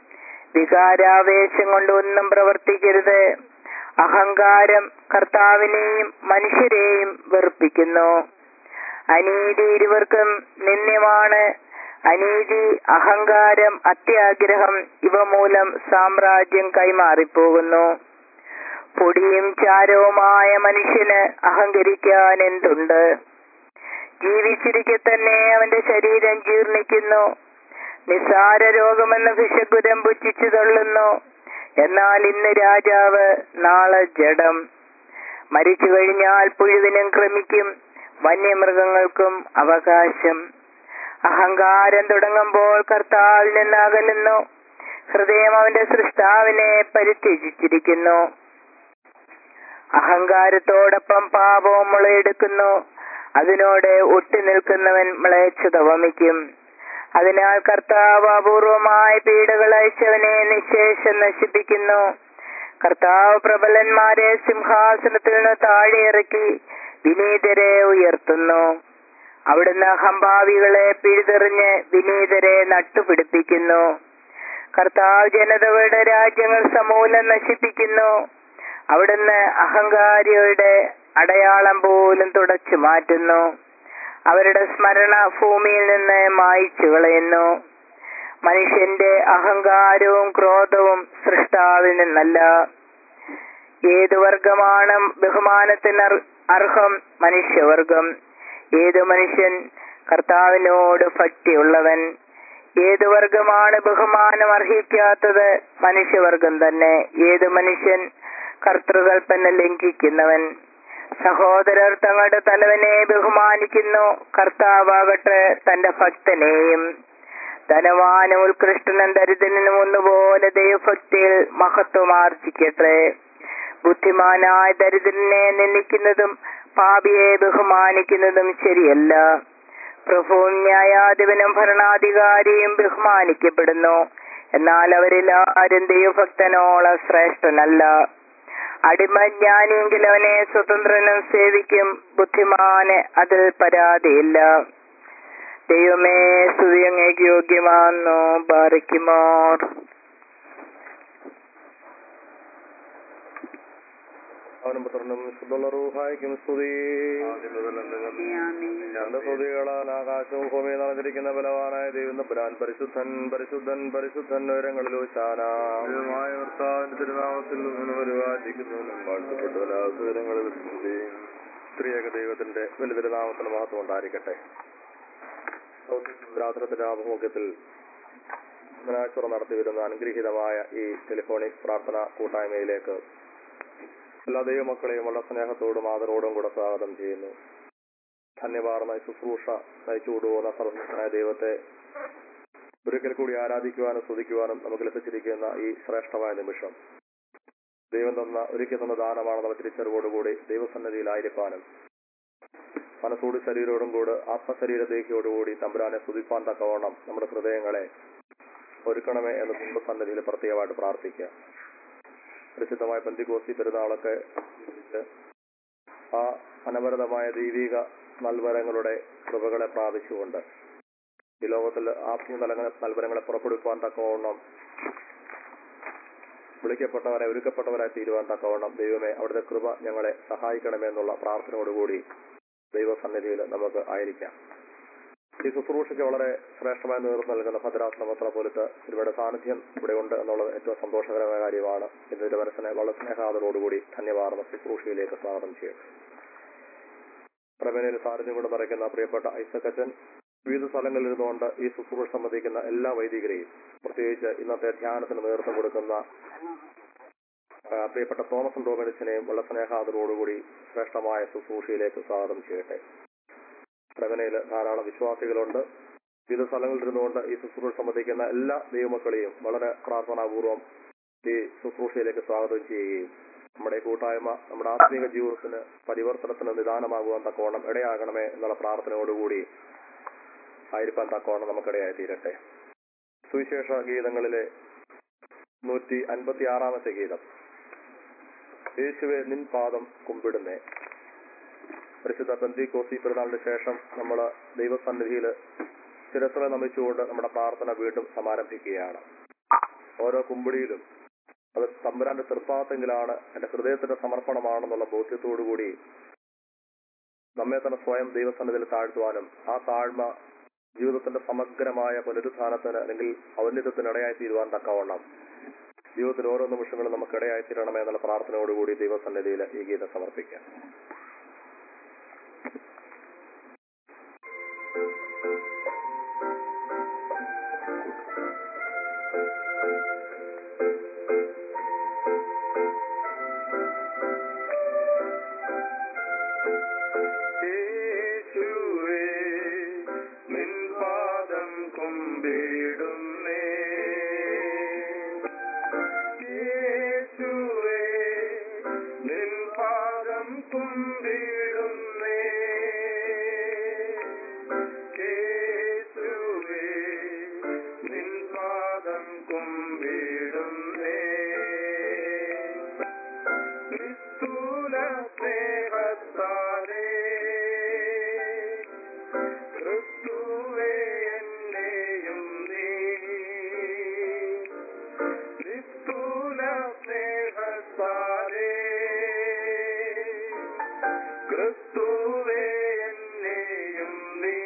വികാരാവേശം കൊണ്ട് ഒന്നും പ്രവർത്തിക്കരുത് അഹങ്കാരം കർത്താവിനെയും മനുഷ്യരെയും വെറുപ്പിക്കുന്നു അനീതി ഇരുവർക്കും നിന്ദ്യമാണ് അനീതി അഹങ്കാരം അത്യാഗ്രഹം ഇവ മൂലം സാമ്രാജ്യം കൈമാറിപ്പോകുന്നു പൊടിയും ചാരവുമായ മനുഷ്യന് അഹങ്കരിക്കാൻ എന്തുണ്ട് ജീവിച്ചിരിക്കെ തന്നെ അവന്റെ ശരീരം ജീർണിക്കുന്നു നിസാര രോഗമെന്ന ഭിഷഗുരം പുച്ഛിച്ചു തള്ളുന്നു എന്നാൽ ഇന്ന് രാജാവ് നാളെ ജഡം മരിച്ചു കഴിഞ്ഞാൽ പുഴുവിനും ക്രമിക്കും വന്യമൃഗങ്ങൾക്കും അവകാശം അഹങ്കാരം തുടങ്ങുമ്പോൾ കർത്താവിൽ നിന്ന് അകലുന്നു ഹൃദയം അവന്റെ സൃഷ്ടാവിനെ പരിത്യജിച്ചിരിക്കുന്നു അഹങ്കാരത്തോടൊപ്പം പാപവും മുളയെടുക്കുന്നു അതിനോട് ഒട്ടി നിൽക്കുന്നവൻ മ്ലേച്ഛത വമിക്കും അതിനാൽ കർത്താവ് അപൂർവമായ പീഡകൾ അയച്ചവനെ നിശേഷം നശിപ്പിക്കുന്നു കർത്താവ് പ്രബലന്മാരെ സിംഹാസനത്തിൽ നിന്ന് താഴെ ഇറക്കി വിനീതരെ ഉയർത്തുന്നു അവിടുന്ന് അഹംഭാവികളെ പിഴുതെറിഞ്ഞ് വിനീതരെ നട്ടുപിടിപ്പിക്കുന്നു കർത്താവ് ജനതകളുടെ രാജ്യങ്ങൾ സമൂലം നശിപ്പിക്കുന്നു അവിടുന്ന് അഹങ്കാരിയുടെ അടയാളം പോലും തുടച്ചു മാറ്റുന്നു അവരുടെ സ്മരണ ഭൂമിയിൽ നിന്ന് മായിച്ചു കളയുന്നു മനുഷ്യന്റെ അഹങ്കാരവും ക്രോധവും സൃഷ്ടാവിൽ നിന്നല്ല ഏതു വർഗമാണ് ബഹുമാനത്തിന് അർ- അർഹം മനുഷ്യവർഗം ഏതു മനുഷ്യൻ കർത്താവിനോട് ഭക്തിയുള്ളവൻ ഏതു വർഗമാണ് ബഹുമാനം അർഹിക്കാത്തത് മനുഷ്യവർഗം തന്നെ ഏതു മനുഷ്യൻ കർത്തൃകൽപ്പന ലംഘിക്കുന്നവൻ സഹോദരർ തങ്ങളുടെ തലവനെ ബഹുമാനിക്കുന്നു കർത്താവാകട്ടെ തന്റെ ഭക്തനെയും ധനവാനും ഉത്കൃഷ്ടനും ദരിദ്രനും ഒന്നുപോലെ ദൈവഭക്തിയിൽ മഹത്വം ആർജിക്കട്ടെ ബുദ്ധിമാനായ ദരിദ്രനെ നിന്ദിക്കുന്നതും പാപിയെ ബഹുമാനിക്കുന്നതും ശരിയല്ല പ്രഭുവും ന്യായാധിപനും ഭരണാധികാരിയും ബഹുമാനിക്കപ്പെടുന്നു എന്നാൽ അവരിൽ ആരും ദൈവഭക്തനോളം ശ്രേഷ്ഠനല്ല അടിമജ്ഞാനിയെങ്കിൽ അവനെ സ്വതന്ത്രനും സേവിക്കും ബുദ്ധിമാന് അതിൽ പരാതിയില്ല ദൈവമേ സ്തുതി അങ്ങേക്ക് യോഗ്യമാണെന്നു ബാറിക്കുമാർ അവനും പുത്രനും ശുദ്ധുള്ള റൂഹായിക്കും സ്തുതി ഞങ്ങളുടെ സ്തുതികളാൽ ആകാശവും ഭൂമിയും നിറഞ്ഞിരിക്കുന്ന ബലവാനായ ദൈവം പുരാൻ പരിശുദ്ധൻ പരിശുദ്ധൻ പരിശുദ്ധൻ ഉയരങ്ങളിലോ ശാനായ ഭർത്താവിന്റെ തിരുനാമത്തിൽ നിന്ന് പരിപാലിക്കുന്നു വാഴ്ത്തപ്പെട്ടവരാസുരങ്ങളിൽ സ്തുതി സ്ത്രീയക ദൈവത്തിന്റെ വലിയ തിരുനാമത്തിന് മഹത്വം ഉണ്ടായിരിക്കട്ടെ രാത്രത്തിന്റെ ആഭിമുഖ്യത്തിൽ ബുധനാഴ്ച നടത്തി വരുന്ന അനുഗ്രഹീതമായ ഈ ടെലിഫോണിക് പ്രാർത്ഥന കൂട്ടായ്മയിലേക്ക് എല്ലാ ദൈവമക്കളെയും വളരെ സ്നേഹത്തോടും ആദരവോടും കൂടെ സ്വാഗതം ചെയ്യുന്നു ധന്യവാർന്ന ഈ ശുശ്രൂഷ നയിച്ചു കൊണ്ടുപോകുന്ന സർവശക്തനായ ദൈവത്തെ ഒരിക്കൽ കൂടി ആരാധിക്കുവാനും സ്തുതിക്കുവാനും നമുക്ക് ലഭിച്ചിരിക്കുന്ന ഈ ശ്രേഷ്ഠമായ നിമിഷം ദൈവം തന്ന ഒരിക്കൽ തന്ന ദാനമാണെന്നുള്ള തിരിച്ചറിവോടുകൂടി ദൈവസന്നിധിയിലായിരിക്കാനും മനസ്സോട് ശരീരോടും കൂടി ആത്മശരീരദേഹിയോടുകൂടി തമ്പുരാനെ സ്തുതിപ്പാൻ തക്കവണ്ണം നമ്മുടെ ഹൃദയങ്ങളെ ഒരുക്കണമേ എന്ന് ദൈവസന്നിധിയിൽ പ്രത്യേകമായിട്ട് പ്രാർത്ഥിക്കുക പ്രസിദ്ധമായ പന്തികോസി പെരുന്നാളൊക്കെ ആചരിച്ച് ആ അനവരതമായ ദൈവിക നൽവരങ്ങളുടെ കൃപകളെ പ്രാപിച്ചുകൊണ്ട് ഈ ലോകത്തിൽ ആത്മീയ തലങ്ങളെ നൽവരങ്ങളെ പുറപ്പെടുവിക്കാൻ തക്കവണ്ണം വിളിക്കപ്പെട്ടവരെ ഒരുക്കപ്പെട്ടവരായി തീരുവാൻ തക്കവണ്ണം ദൈവമേ അവിടുത്തെ കൃപ ഞങ്ങളെ സഹായിക്കണമെന്നുള്ള പ്രാർത്ഥനയോടുകൂടി ദൈവസന്നിധിയിൽ നമുക്ക് ആയിരിക്കാം ഈ ശുശ്രൂഷയ്ക്ക് വളരെ ശ്രേഷ്ഠമായ നേതൃത്വം നൽകുന്ന ഭദ്രാസന പത്ര പോലത്തെ ഇവരുടെ സാന്നിധ്യം ഇവിടെ ഉണ്ട് എന്നുള്ളത് ഏറ്റവും സന്തോഷകരമായ കാര്യമാണ് ഇതിന്റെ മനസ്സിനെ വളരെ സ്നേഹാദരോടുകൂടി ധന്യവാർന്ന ശുശ്രൂഷയിലേക്ക് സ്വാഗതം ചെയ്യും പ്രമേനയിൽ സാന്നിധ്യം കൊണ്ട് നിറയ്ക്കുന്ന പ്രിയപ്പെട്ട ഐസക്കച്ചൻ വിവിധ സ്ഥലങ്ങളിൽ ഇരുന്നുകൊണ്ട് ഈ ശുശ്രൂഷ സംബന്ധിക്കുന്ന എല്ലാ വൈദികരെയും പ്രത്യേകിച്ച് ഇന്നത്തെ ധ്യാനത്തിന് നേതൃത്വം കൊടുക്കുന്ന ആ, പ്രിയപ്പെട്ട തോമസ് ഡോമിനിസിനെയും ഉള്ള സ്നേഹാദരോടുകൂടി ശ്രേഷ്ഠമായ ശുശ്രൂഷയിലേക്ക് സ്വാഗതം ചെയ്യട്ടെ പ്രവനയിൽ ധാരാളം വിശ്വാസികളുണ്ട് വിവിധ സ്ഥലങ്ങളിൽ ഇരുന്നുകൊണ്ട് ഈ ശുശ്രൂഷ സംബന്ധിക്കുന്ന എല്ലാ ദൈവമക്കളെയും വളരെ പ്രാർത്ഥനാപൂർവം ഈ ശുശ്രൂഷയിലേക്ക് സ്വാഗതം ചെയ്യുകയും നമ്മുടെ ഈ കൂട്ടായ്മ നമ്മുടെ ആത്മീക ജീവിതത്തിന് പരിവർത്തനത്തിന് നിദാനമാകുവാൻ തക്കവണ്ണം ഇടയാകണമേ എന്നുള്ള പ്രാർത്ഥനയോടുകൂടി ആയിരിക്കാൻ തക്കവണ്ണം നമുക്കിടയായി തീരട്ടെ സുവിശേഷ ഗീതങ്ങളിലെ നൂറ്റി അൻപത്തി ആറാമത്തെ ഗീതം യേശുവെ നിൻ പാദം കുമ്പിടുന്നേ പരിശുദ്ധ ബന്ദിക്കോസി പെരുന്നാളിന് ശേഷം നമ്മൾ ദൈവസന്നിധിയിൽ ശിരസ്സനെ നമിച്ചുകൊണ്ട് നമ്മുടെ പ്രാർത്ഥന വീണ്ടും സമാരംഭിക്കുകയാണ് ഓരോ കുമ്പിടിയിലും അത് തമ്പുരാന്റെ തൃപ്പാത്തെങ്കിലാണ് എന്റെ ഹൃദയത്തിന്റെ സമർപ്പണമാണെന്നുള്ള ബോധ്യത്തോടുകൂടി നമ്മെ തന്നെ സ്വയം ദൈവസന്നിധിയിൽ താഴ്ത്തുവാനും ആ താഴ്മ ജീവിതത്തിന്റെ സമഗ്രമായ പുനരുത്ഥാനത്തിന് അല്ലെങ്കിൽ ഔന്നത്യത്തിന് ഇടയായി തീരുവാൻ തക്കവണ്ണം ജീവിതത്തിൽ ഓരോ നിമിഷങ്ങളും നമുക്ക് ഇടയായി തീരണമേ എന്നുള്ള പ്രാർത്ഥനയോടുകൂടി ദൈവസന്നിധിയിൽ ഈ ഗീതം സമർപ്പിക്കാം യേശുവേ നിൻ പാദം കുമ്പിടുന്നേ യേശുവേ നിൻ പാദം കുമ്പിടുന്നേ യേശുവേ നിൻ പാദം കുമ്പിടുന്നേ നിസ്തുല സ്നേഹത്താലേ ക്രിസ്തുവേ എന്നെയും നീ നിസ്തുല സ്നേഹത്താലേ ക്രിസ്തുവേ എന്നെയും നീ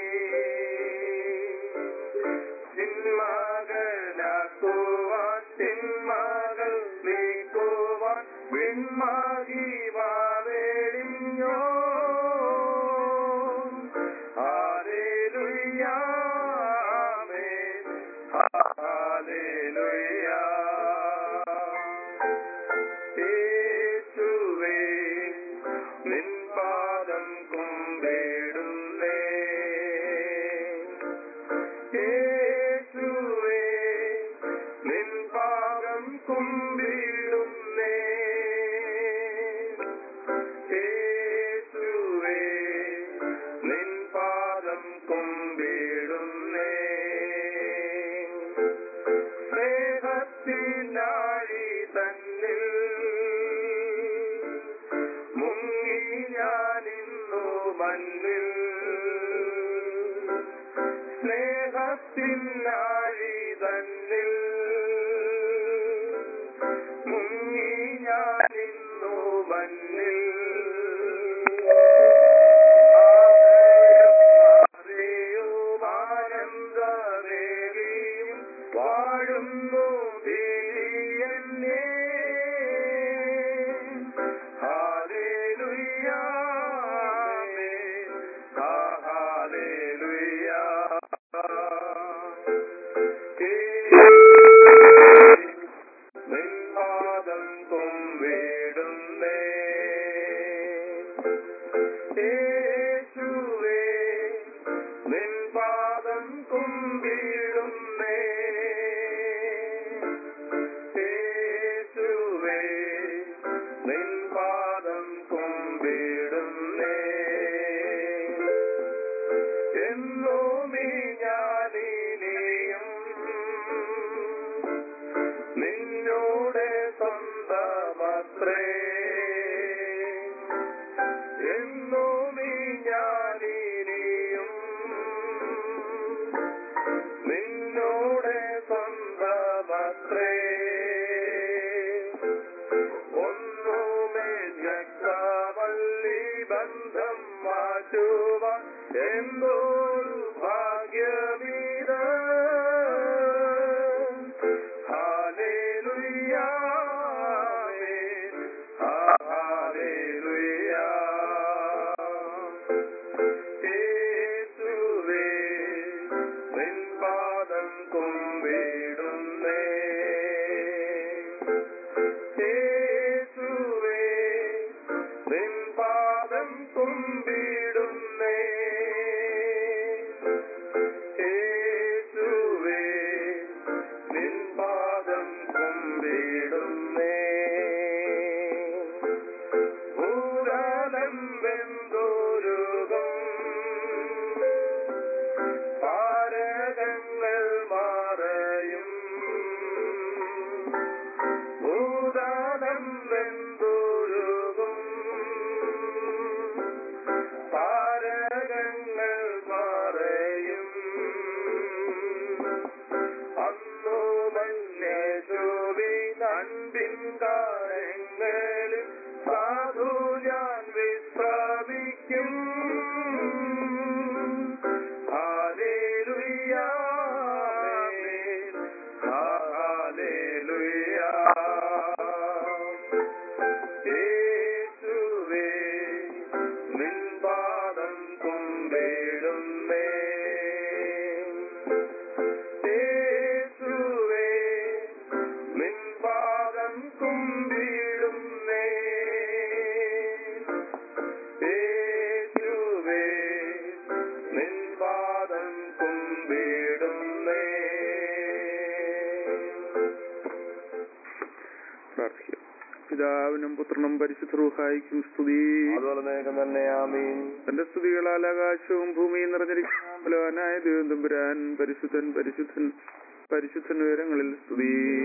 ചിന്മകനാക്കുവാൻ ചിന്മകൾ നീക്കുവാൻ വിൺമാകി വാവേളിഞ്ഞോ ആലേലുയ്യാമേൻ ആലേലുയ്യാ യേശുവേ നിൻ പാദം കുമ്പിടുന്നേ യേശുവേ നിൻ പാദം കുമ്പിടുന്നേ യേശുവേ നിൻ പാദം കുമ്പിടുന്നേ സ്നേഹത്തിനാഴി തന്നിൽ മുങ്ങി ഞാനിന്നു മണ്ണിൽ സ്നേഹത്തിനാഴി തന്നിൽ മുങ്ങി ഞാനിന്നു മണ്ണിൽ ആനന്ദമേറിയും വാഴുന്നു ധീരിയന്നേ ഹാലേലുയ്യാമേ ഹാലേലുയ്യാ നിൻപാദം കുമ്പിടുന്നേ നിന്നോടെ സ്വന്തമത്രേ എന്നും ഈ ഞാനിനിയും നിന്നോടെ സ്വന്തമത്രേ ഒന്നുമേ ഞെക്കാവല്ലി ബന്ധം മാറ്റുവാൻ എന്തൊരു ഭാഗ്യമീത് ഹാലേലുയ്യാമേൻ ഹാലേലുയ്യാ യേശുവേ നിൻ പാദം കുമ്പിടുന്നേ യേശുവേ നിൻ പാദം കുമ്പിടുന്നേ യേശുവേ നിൻ പാദം കുമ്പിടുന്നേ ഭൂതലം വെന്തോരുകം താരകങ്ങൾ മാറയും ഭൂതലം വെന്തോരുകം താരകങ്ങൾ മാറയും അന്നു മഞ്ഞോവിൻ അൻപിൻ കാലങ്ങളിൽ സാധു ഞാൻ വിശ്രമിക്കും ഹാലേലുയ്യാമേൻ ഹാലേലുയ്യാ യേശുവേ നിൻ പാദം കുമ്പിടുന്നേ യേശുവേ നിൻ പാദം കുമ്പിടുന്നേ യേശുവേ നിൻ പാദം കുമ്പിടുന്നേ പ്രാർത്ഥിക്കാം പിതാവിനും പുത്രനും പരിശുദ്ധരൂഹായിക്കും സ്തുതി അതുപോലെ നേകം തന്നെ ആമീൻ തന്റെ സ്തുതികളാൽ ആകാശവും ഭൂമിയും നിറഞ്ഞിരിക്കുന്ന ബലവാനായ ദൈവം തമ്പുരാൻ പരിശുദ്ധൻ പരിശുദ്ധൻ പരിശുദ്ധൻ ഉയരങ്ങളിൽ സ്തുതി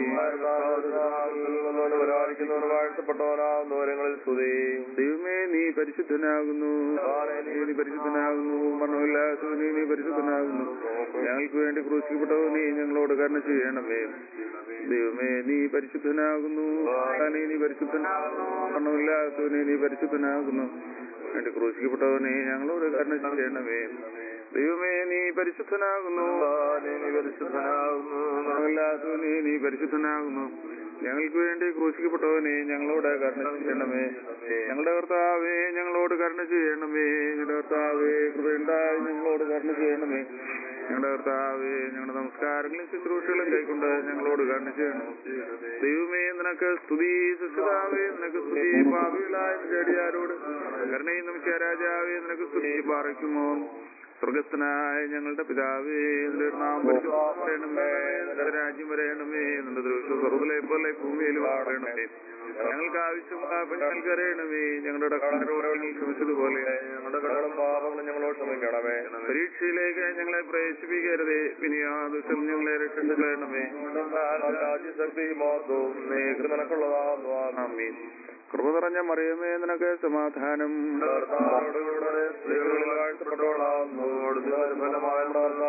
വരാതിരിക്കുന്നവർ വാഴ്ത്തപ്പെട്ടവനാകുന്ന വിവരങ്ങളിൽ സ്തുതി ദൈവമേ നീ പരിശുദ്ധനാകുന്നു നീ പരിശുദ്ധനാകുന്നു മരണമില്ലാത്തവനെ നീ പരിശുദ്ധനാകുന്നു ഞങ്ങൾക്ക് വേണ്ടി ക്രൂശിക്കപ്പെട്ടവ നീ ഞങ്ങളോട് കരുണ ചെയ്യണമേ ദൈവമേ നീ പരിശുദ്ധനാകുന്നു താനേ നീ പരിശുദ്ധനാകുന്നു മരണമില്ലാത്തവനെ നീ പരിശുദ്ധനാകുന്നു വേണ്ടി ക്രൂശിക്കപ്പെട്ടവനെ ഞങ്ങളോട് കരുണ ചെയ്യണമേ ദൈവമേ നീ പരിശുദ്ധനാകുന്നു താനേ നീ പരിശുദ്ധനാകുന്നു മരണമില്ലാത്തവനെ നീ പരിശുദ്ധനാകുന്നു ഞങ്ങൾക്ക് വേണ്ടി ക്രൂശിക്കപ്പെട്ടവനെ ഞങ്ങളോട് കരുണ ചെയ്യണമേ ഞങ്ങളുടെ കർത്താവേ ഞങ്ങളോട് കരുണ ചെയ്യണമേ ഞങ്ങളുടെ കർത്താവേ കൃപയുണ്ടായി ഞങ്ങളോട് കരുണ ചെയ്യണമേ ഞങ്ങളുടെ കർത്താവേ ഞങ്ങളുടെ നമസ്കാരങ്ങളും ശുശ്രൂഷകളും കൈക്കൊണ്ട് ഞങ്ങളോട് കരുണ ചെയ്യണം ദൈവമേ നിനക്ക് സ്തുതി സുഷിതാവേ നിനക്ക് സ്തുതി പാപികളായ ചെടിയാരോട് കരുണയും നമിച്ച രാജാവേ നിനക്ക് സ്തുതി പാറയ്ക്കുമോ സ്വർഗസ്ഥനായ ഞങ്ങളുടെ പിതാവേ നിന്റെ നാം പരിശുദ്ധമേ നിന്റെ രാജ്യം വരയണമേ നിന്റെ ദൃശ്യ സ്വർഗത്തിലെ പോലെ ഭൂമിയിലും ആടണമേ ഞങ്ങൾക്ക് ആവശ്യമായ ഞങ്ങൾക്ക് അറിയണമേ ഞങ്ങളുടെ കടലോട് ക്ഷമിച്ചതുപോലെ ഞങ്ങളുടെ കടകളും പാപങ്ങളും ഞങ്ങളോട് ക്ഷമിക്കണമേ പരീക്ഷയിലേക്ക് ഞങ്ങളെ പ്രവേശിപ്പിക്കരുതേ വിനിയാദുഷം ഞങ്ങളെ രക്ഷിക്കണമേ രാജ്യശക്തി മോത്തും നീക്ക് നിനക്കുള്ളതാകുന്നു ആമീൻ കൃപ നിറഞ്ഞ മറിയമേ നിനക്ക് സമാധാനം കർത്താവിനോടുകൂടെ സ്ത്രീകളിൽ വാഴ്ത്തപ്പെട്ടവളാകുന്നു കൊടുത്ത ഫലമായ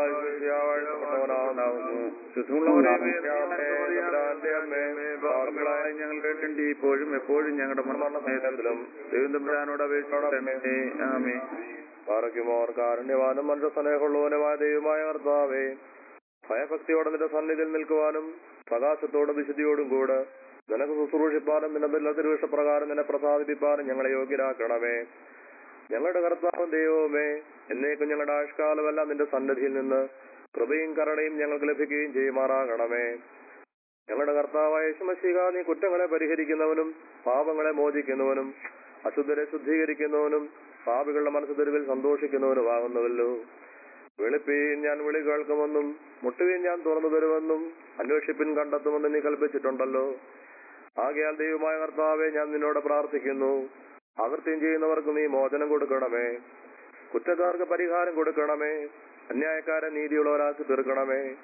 വാഴ്ത്തപ്പെട്ടവനാകുന്നു ശുദ്ധമുള്ള മറിയമേ തമ്പുരാന്റെ അമ്മേ, പാപികളായ ഞങ്ങൾക്ക് വേണ്ടി ഇപ്പോഴും എപ്പോഴും ഞങ്ങളുടെ മരണത്തിലും ദൈവം തമ്പുരാനോട് അപേക്ഷിക്കണമേ ആമേ പാറയ്ക്കുമോർ കാരുണ്യവാനും മനുഷ്യ സ്നേഹമുള്ളവനുമായ ദൈവമായ കർത്താവേ ഭയഭക്തിയോടെ നിന്റെ സന്നിധിയിൽ നിൽക്കുവാനും പ്രകാശത്തോടും വിശുദ്ധിയോടും കൂടെ നിനക്ക് ശുശ്രൂഷിപ്പാനും നിന്റെ നല്ല തിരുവിഷപ്രകാരം നിന്നെ പ്രസാദിപ്പിപ്പാനും ഞങ്ങളെ യോഗ്യരാക്കണമേ ഞങ്ങളുടെ കർത്താവും ദൈവവുമേ എന്നേക്കും ഞങ്ങളുടെ ആയുഷ്കാലമെല്ലാം നിന്റെ സന്നിധിയിൽ നിന്ന് കൃപയും കരുണയും ഞങ്ങൾക്ക് ലഭിക്കുകയും ചെയ്യുമാറാകണമേ ഞങ്ങളുടെ കർത്താവായ യേശുമശിക നീ കുറ്റങ്ങളെ പരിഹരിക്കുന്നവനും പാപങ്ങളെ മോചിക്കുന്നവനും അശുദ്ധരെ ശുദ്ധീകരിക്കുന്നവനും പാപികളുടെ മനസ്സ് തെരുവിൽ സന്തോഷിക്കുന്നവനുമാകുന്നുവല്ലോ വെളുപ്പീൻ ഞാൻ വിളി കേൾക്കുമെന്നും മുട്ടുവീൻ ഞാൻ തുറന്നു തരുമെന്നും അന്വേഷിപ്പിൻ കണ്ടെത്തുമെന്ന് നീ കൽപ്പിച്ചിട്ടുണ്ടല്ലോ ആകയാൽ ദൈവമായ കർത്താവെ ഞാൻ നിന്നോട് പ്രാർത്ഥിക്കുന്നു അകൃത്യം ചെയ്യുന്നവർക്ക് നീ മോചനം കൊടുക്കണമേ കുറ്റക്കാർക്ക് പരിഹാരം കൊടുക്കണമേ അന്യായക്കാരെ നീതിയുള്ളവരാക്കി തീർക്കണമേ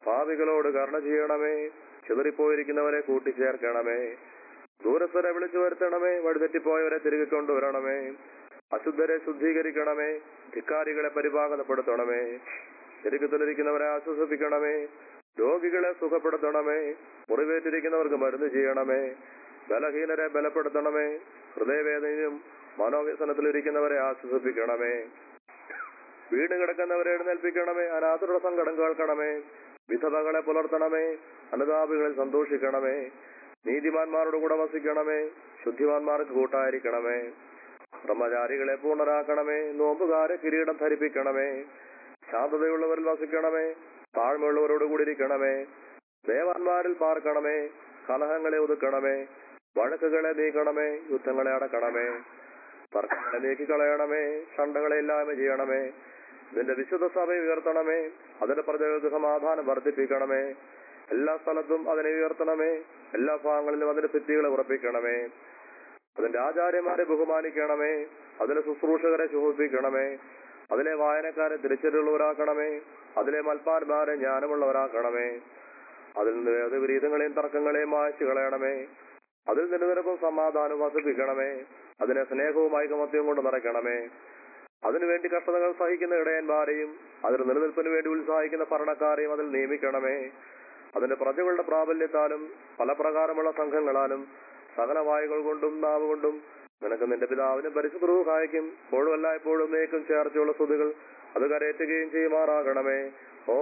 പാപികളോട് കരുണ ചെയ്യണമേ ചിതറിപ്പോയിരിക്കുന്നവരെ കൂട്ടിച്ചേർക്കണമേ ദൂരസ്ഥരെ വിളിച്ചു വരുത്തണമേ വഴിതെറ്റിപ്പോയവരെ തിരികെ കൊണ്ടുവരണമേ അശുദ്ധരെ ശുദ്ധീകരിക്കണമേ ധിക്കാരികളെ പരിപാകനപ്പെടുത്തണമേ തിരികത്തിലിരിക്കുന്നവരെ ആശ്വസിപ്പിക്കണമേ രോഗികളെ സുഖപ്പെടുത്തണമേ മുറിവേറ്റിരിക്കുന്നവർക്ക് മരുന്ന് ചെയ്യണമേ ബലഹീനരെ ബലപ്പെടുത്തണമേ ഹൃദയവേദനയും മനോവ്യസനത്തിലിരിക്കുന്നവരെ ആശ്വസിപ്പിക്കണമേ വീണ് കിടക്കുന്നവരെ എഴുന്നേൽപ്പിക്കണമേ അനാഥരുടെ സങ്കടം കേൾക്കണമേ വിധവകളെ പുലർത്തണമേ അനുതാപികളിൽ സന്തോഷിക്കണമേ നീതിമാന്മാരോട് കൂടെ വസിക്കണമേ ശുദ്ധിമാന്മാർക്ക് കൂട്ടായിരിക്കണമേ ബ്രഹ്മചാരികളെ പൂർണ്ണരാക്കണമേ നോമ്പുകാരെ കിരീടം ധരിപ്പിക്കണമേ ശാന്തതയുള്ളവരിൽ വസിക്കണമേ താഴ്മയുള്ളവരോട് കൂടി ഇരിക്കണമേ ദേവാന്മാരിൽ പാർക്കണമേ കലഹങ്ങളെ ഒതുക്കണമേ വഴക്കുകളെ നീക്കണമേ യുദ്ധങ്ങളെ അടക്കണമേ തർക്കങ്ങളെ നീക്കിക്കളയണമേ ഷണ്ടകളെ ഇല്ലായ്മ ചെയ്യണമേ നിന്റെ വിശുദ്ധ സഭയെ ഉയർത്തണമേ അതിന്റെ പ്രജകൾക്ക് സമാധാനം വർദ്ധിപ്പിക്കണമേ എല്ലാ സ്ഥലത്തും അതിനെ ഉയർത്തണമേ എല്ലാ ഭാഗങ്ങളിലും അതിന്റെ ഭിത്തികളെ ഉറപ്പിക്കണമേ അതിന്റെ ആചാര്യന്മാരെ ബഹുമാനിക്കണമേ അതിലെ ശുശ്രൂഷകരെ ശോഭിപ്പിക്കണമേ അതിലെ വായനക്കാരെ തിരിച്ചറിയുള്ളവരാക്കണമേ അതിലെ മൽപ്പാന്മാരെ ജ്ഞാനമുള്ളവരാക്കണമേ അതിൽ നിന്ന് വിപരീതങ്ങളെയും തർക്കങ്ങളെയും മായ്ച്ചു കളയണമേ അതിൽ നിന്ന് നിരക്കും സമാധാനം വസിപ്പിക്കണമേ അതിനെ സ്നേഹവും ഐകമത്യവും കൊണ്ട് നിറയ്ക്കണമേ അതിനുവേണ്ടി കഷ്ടതകൾ സഹിക്കുന്ന ഇടയന്മാരെയും അതിന് നിലനിൽപ്പിന് വേണ്ടി ഉത്സാഹിക്കുന്ന ഭരണക്കാരെയും അതിൽ നിയമിക്കണമേ അതിന്റെ പ്രജകളുടെ പ്രാബല്യത്താലും പല പ്രകാരമുള്ള സംഘങ്ങളാലും സകല വായുകൾ കൊണ്ടും നാവ് കൊണ്ടും നിനക്ക് നിന്റെ പിതാവിനും പരിശുദ്ധ സഹായിക്കും എപ്പോഴും എല്ലായ്പ്പോഴും നേക്കും ചേർച്ചയുള്ള സ്തുതികൾ അത് കരയറ്റുകയും ചെയ്യുമാറാകണമേ ഓ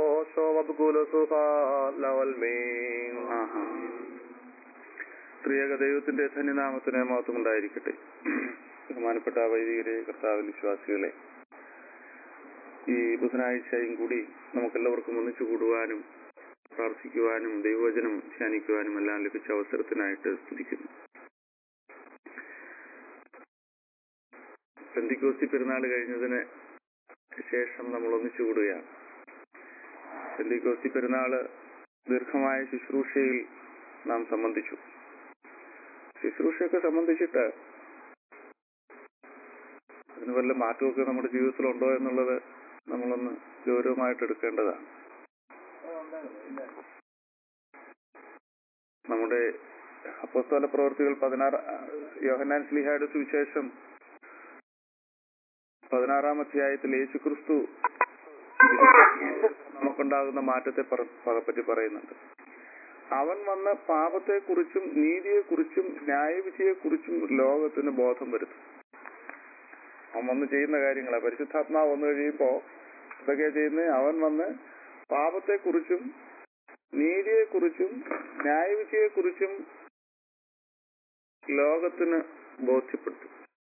ശോഭകുലസുഹാലവൽമീൻ ആഹാ. ത്രിയേക ദൈവത്തിന്റെ ധന്യനാമത്തിന് മഹത്വം ഉണ്ടായിരിക്കട്ടെ ബഹുമാനപ്പെട്ട വൈദികരെ കർത്താവിൽ വിശ്വാസികളെ ഈ ബുധനാഴ്ചയും കൂടി നമുക്കെല്ലാവർക്കും ഒന്നിച്ചു കൂടുവാനും പ്രാർത്ഥിക്കുവാനും ദൈവവചനം ധ്യാനിക്കുവാനും എല്ലാം ലഭിച്ച അവസരത്തിനായിട്ട് സ്തുതിക്കുന്നു പെന്തിക്കോസ്തി പെരുന്നാൾ കഴിഞ്ഞതിന് ശേഷം നമ്മൾ ഒന്നിച്ചു കൂടുകയാണ് പെന്തിക്കോസ്തി പെരുന്നാള് ദീർഘമായ ശുശ്രൂഷയിൽ നാം സംബന്ധിച്ചു ശുശ്രൂഷയൊക്കെ സംബന്ധിച്ചിട്ട് അതിന് വല്ല മാറ്റമൊക്കെ നമ്മുടെ ജീവിതത്തിലുണ്ടോ എന്നുള്ളത് നമ്മളൊന്ന് ഗൗരവമായിട്ട് എടുക്കേണ്ടതാണ് നമ്മുടെ അപ്പോസ്തല പ്രവർത്തികൾ പതിനാറ് യോഹന്നാൻ സ്ലിഹായുടെ സുവിശേഷം പതിനാറാം അധ്യായത്തിൽ യേശുക്രിസ്തു നമുക്കുണ്ടാകുന്ന മാറ്റത്തെ പറ- പ- പറ്റി പറയുന്നുണ്ട് അവൻ വന്ന പാപത്തെക്കുറിച്ചും നീതിയെക്കുറിച്ചും ന്യായവിധിയെക്കുറിച്ചും ലോകത്തിന് ബോധം വരുത്തും അവൻ വന്ന് ചെയ്യുന്ന കാര്യങ്ങളാ പരിശുദ്ധാത്മാവ് വന്നു കഴിയുമ്പോ എന്തൊക്കെയാ ചെയ്യുന്നത് അവൻ വന്ന് പാപത്തെക്കുറിച്ചും നീതിയെക്കുറിച്ചും ന്യായവിധിയെക്കുറിച്ചും ലോകത്തിന് ബോധ്യപ്പെടുത്തും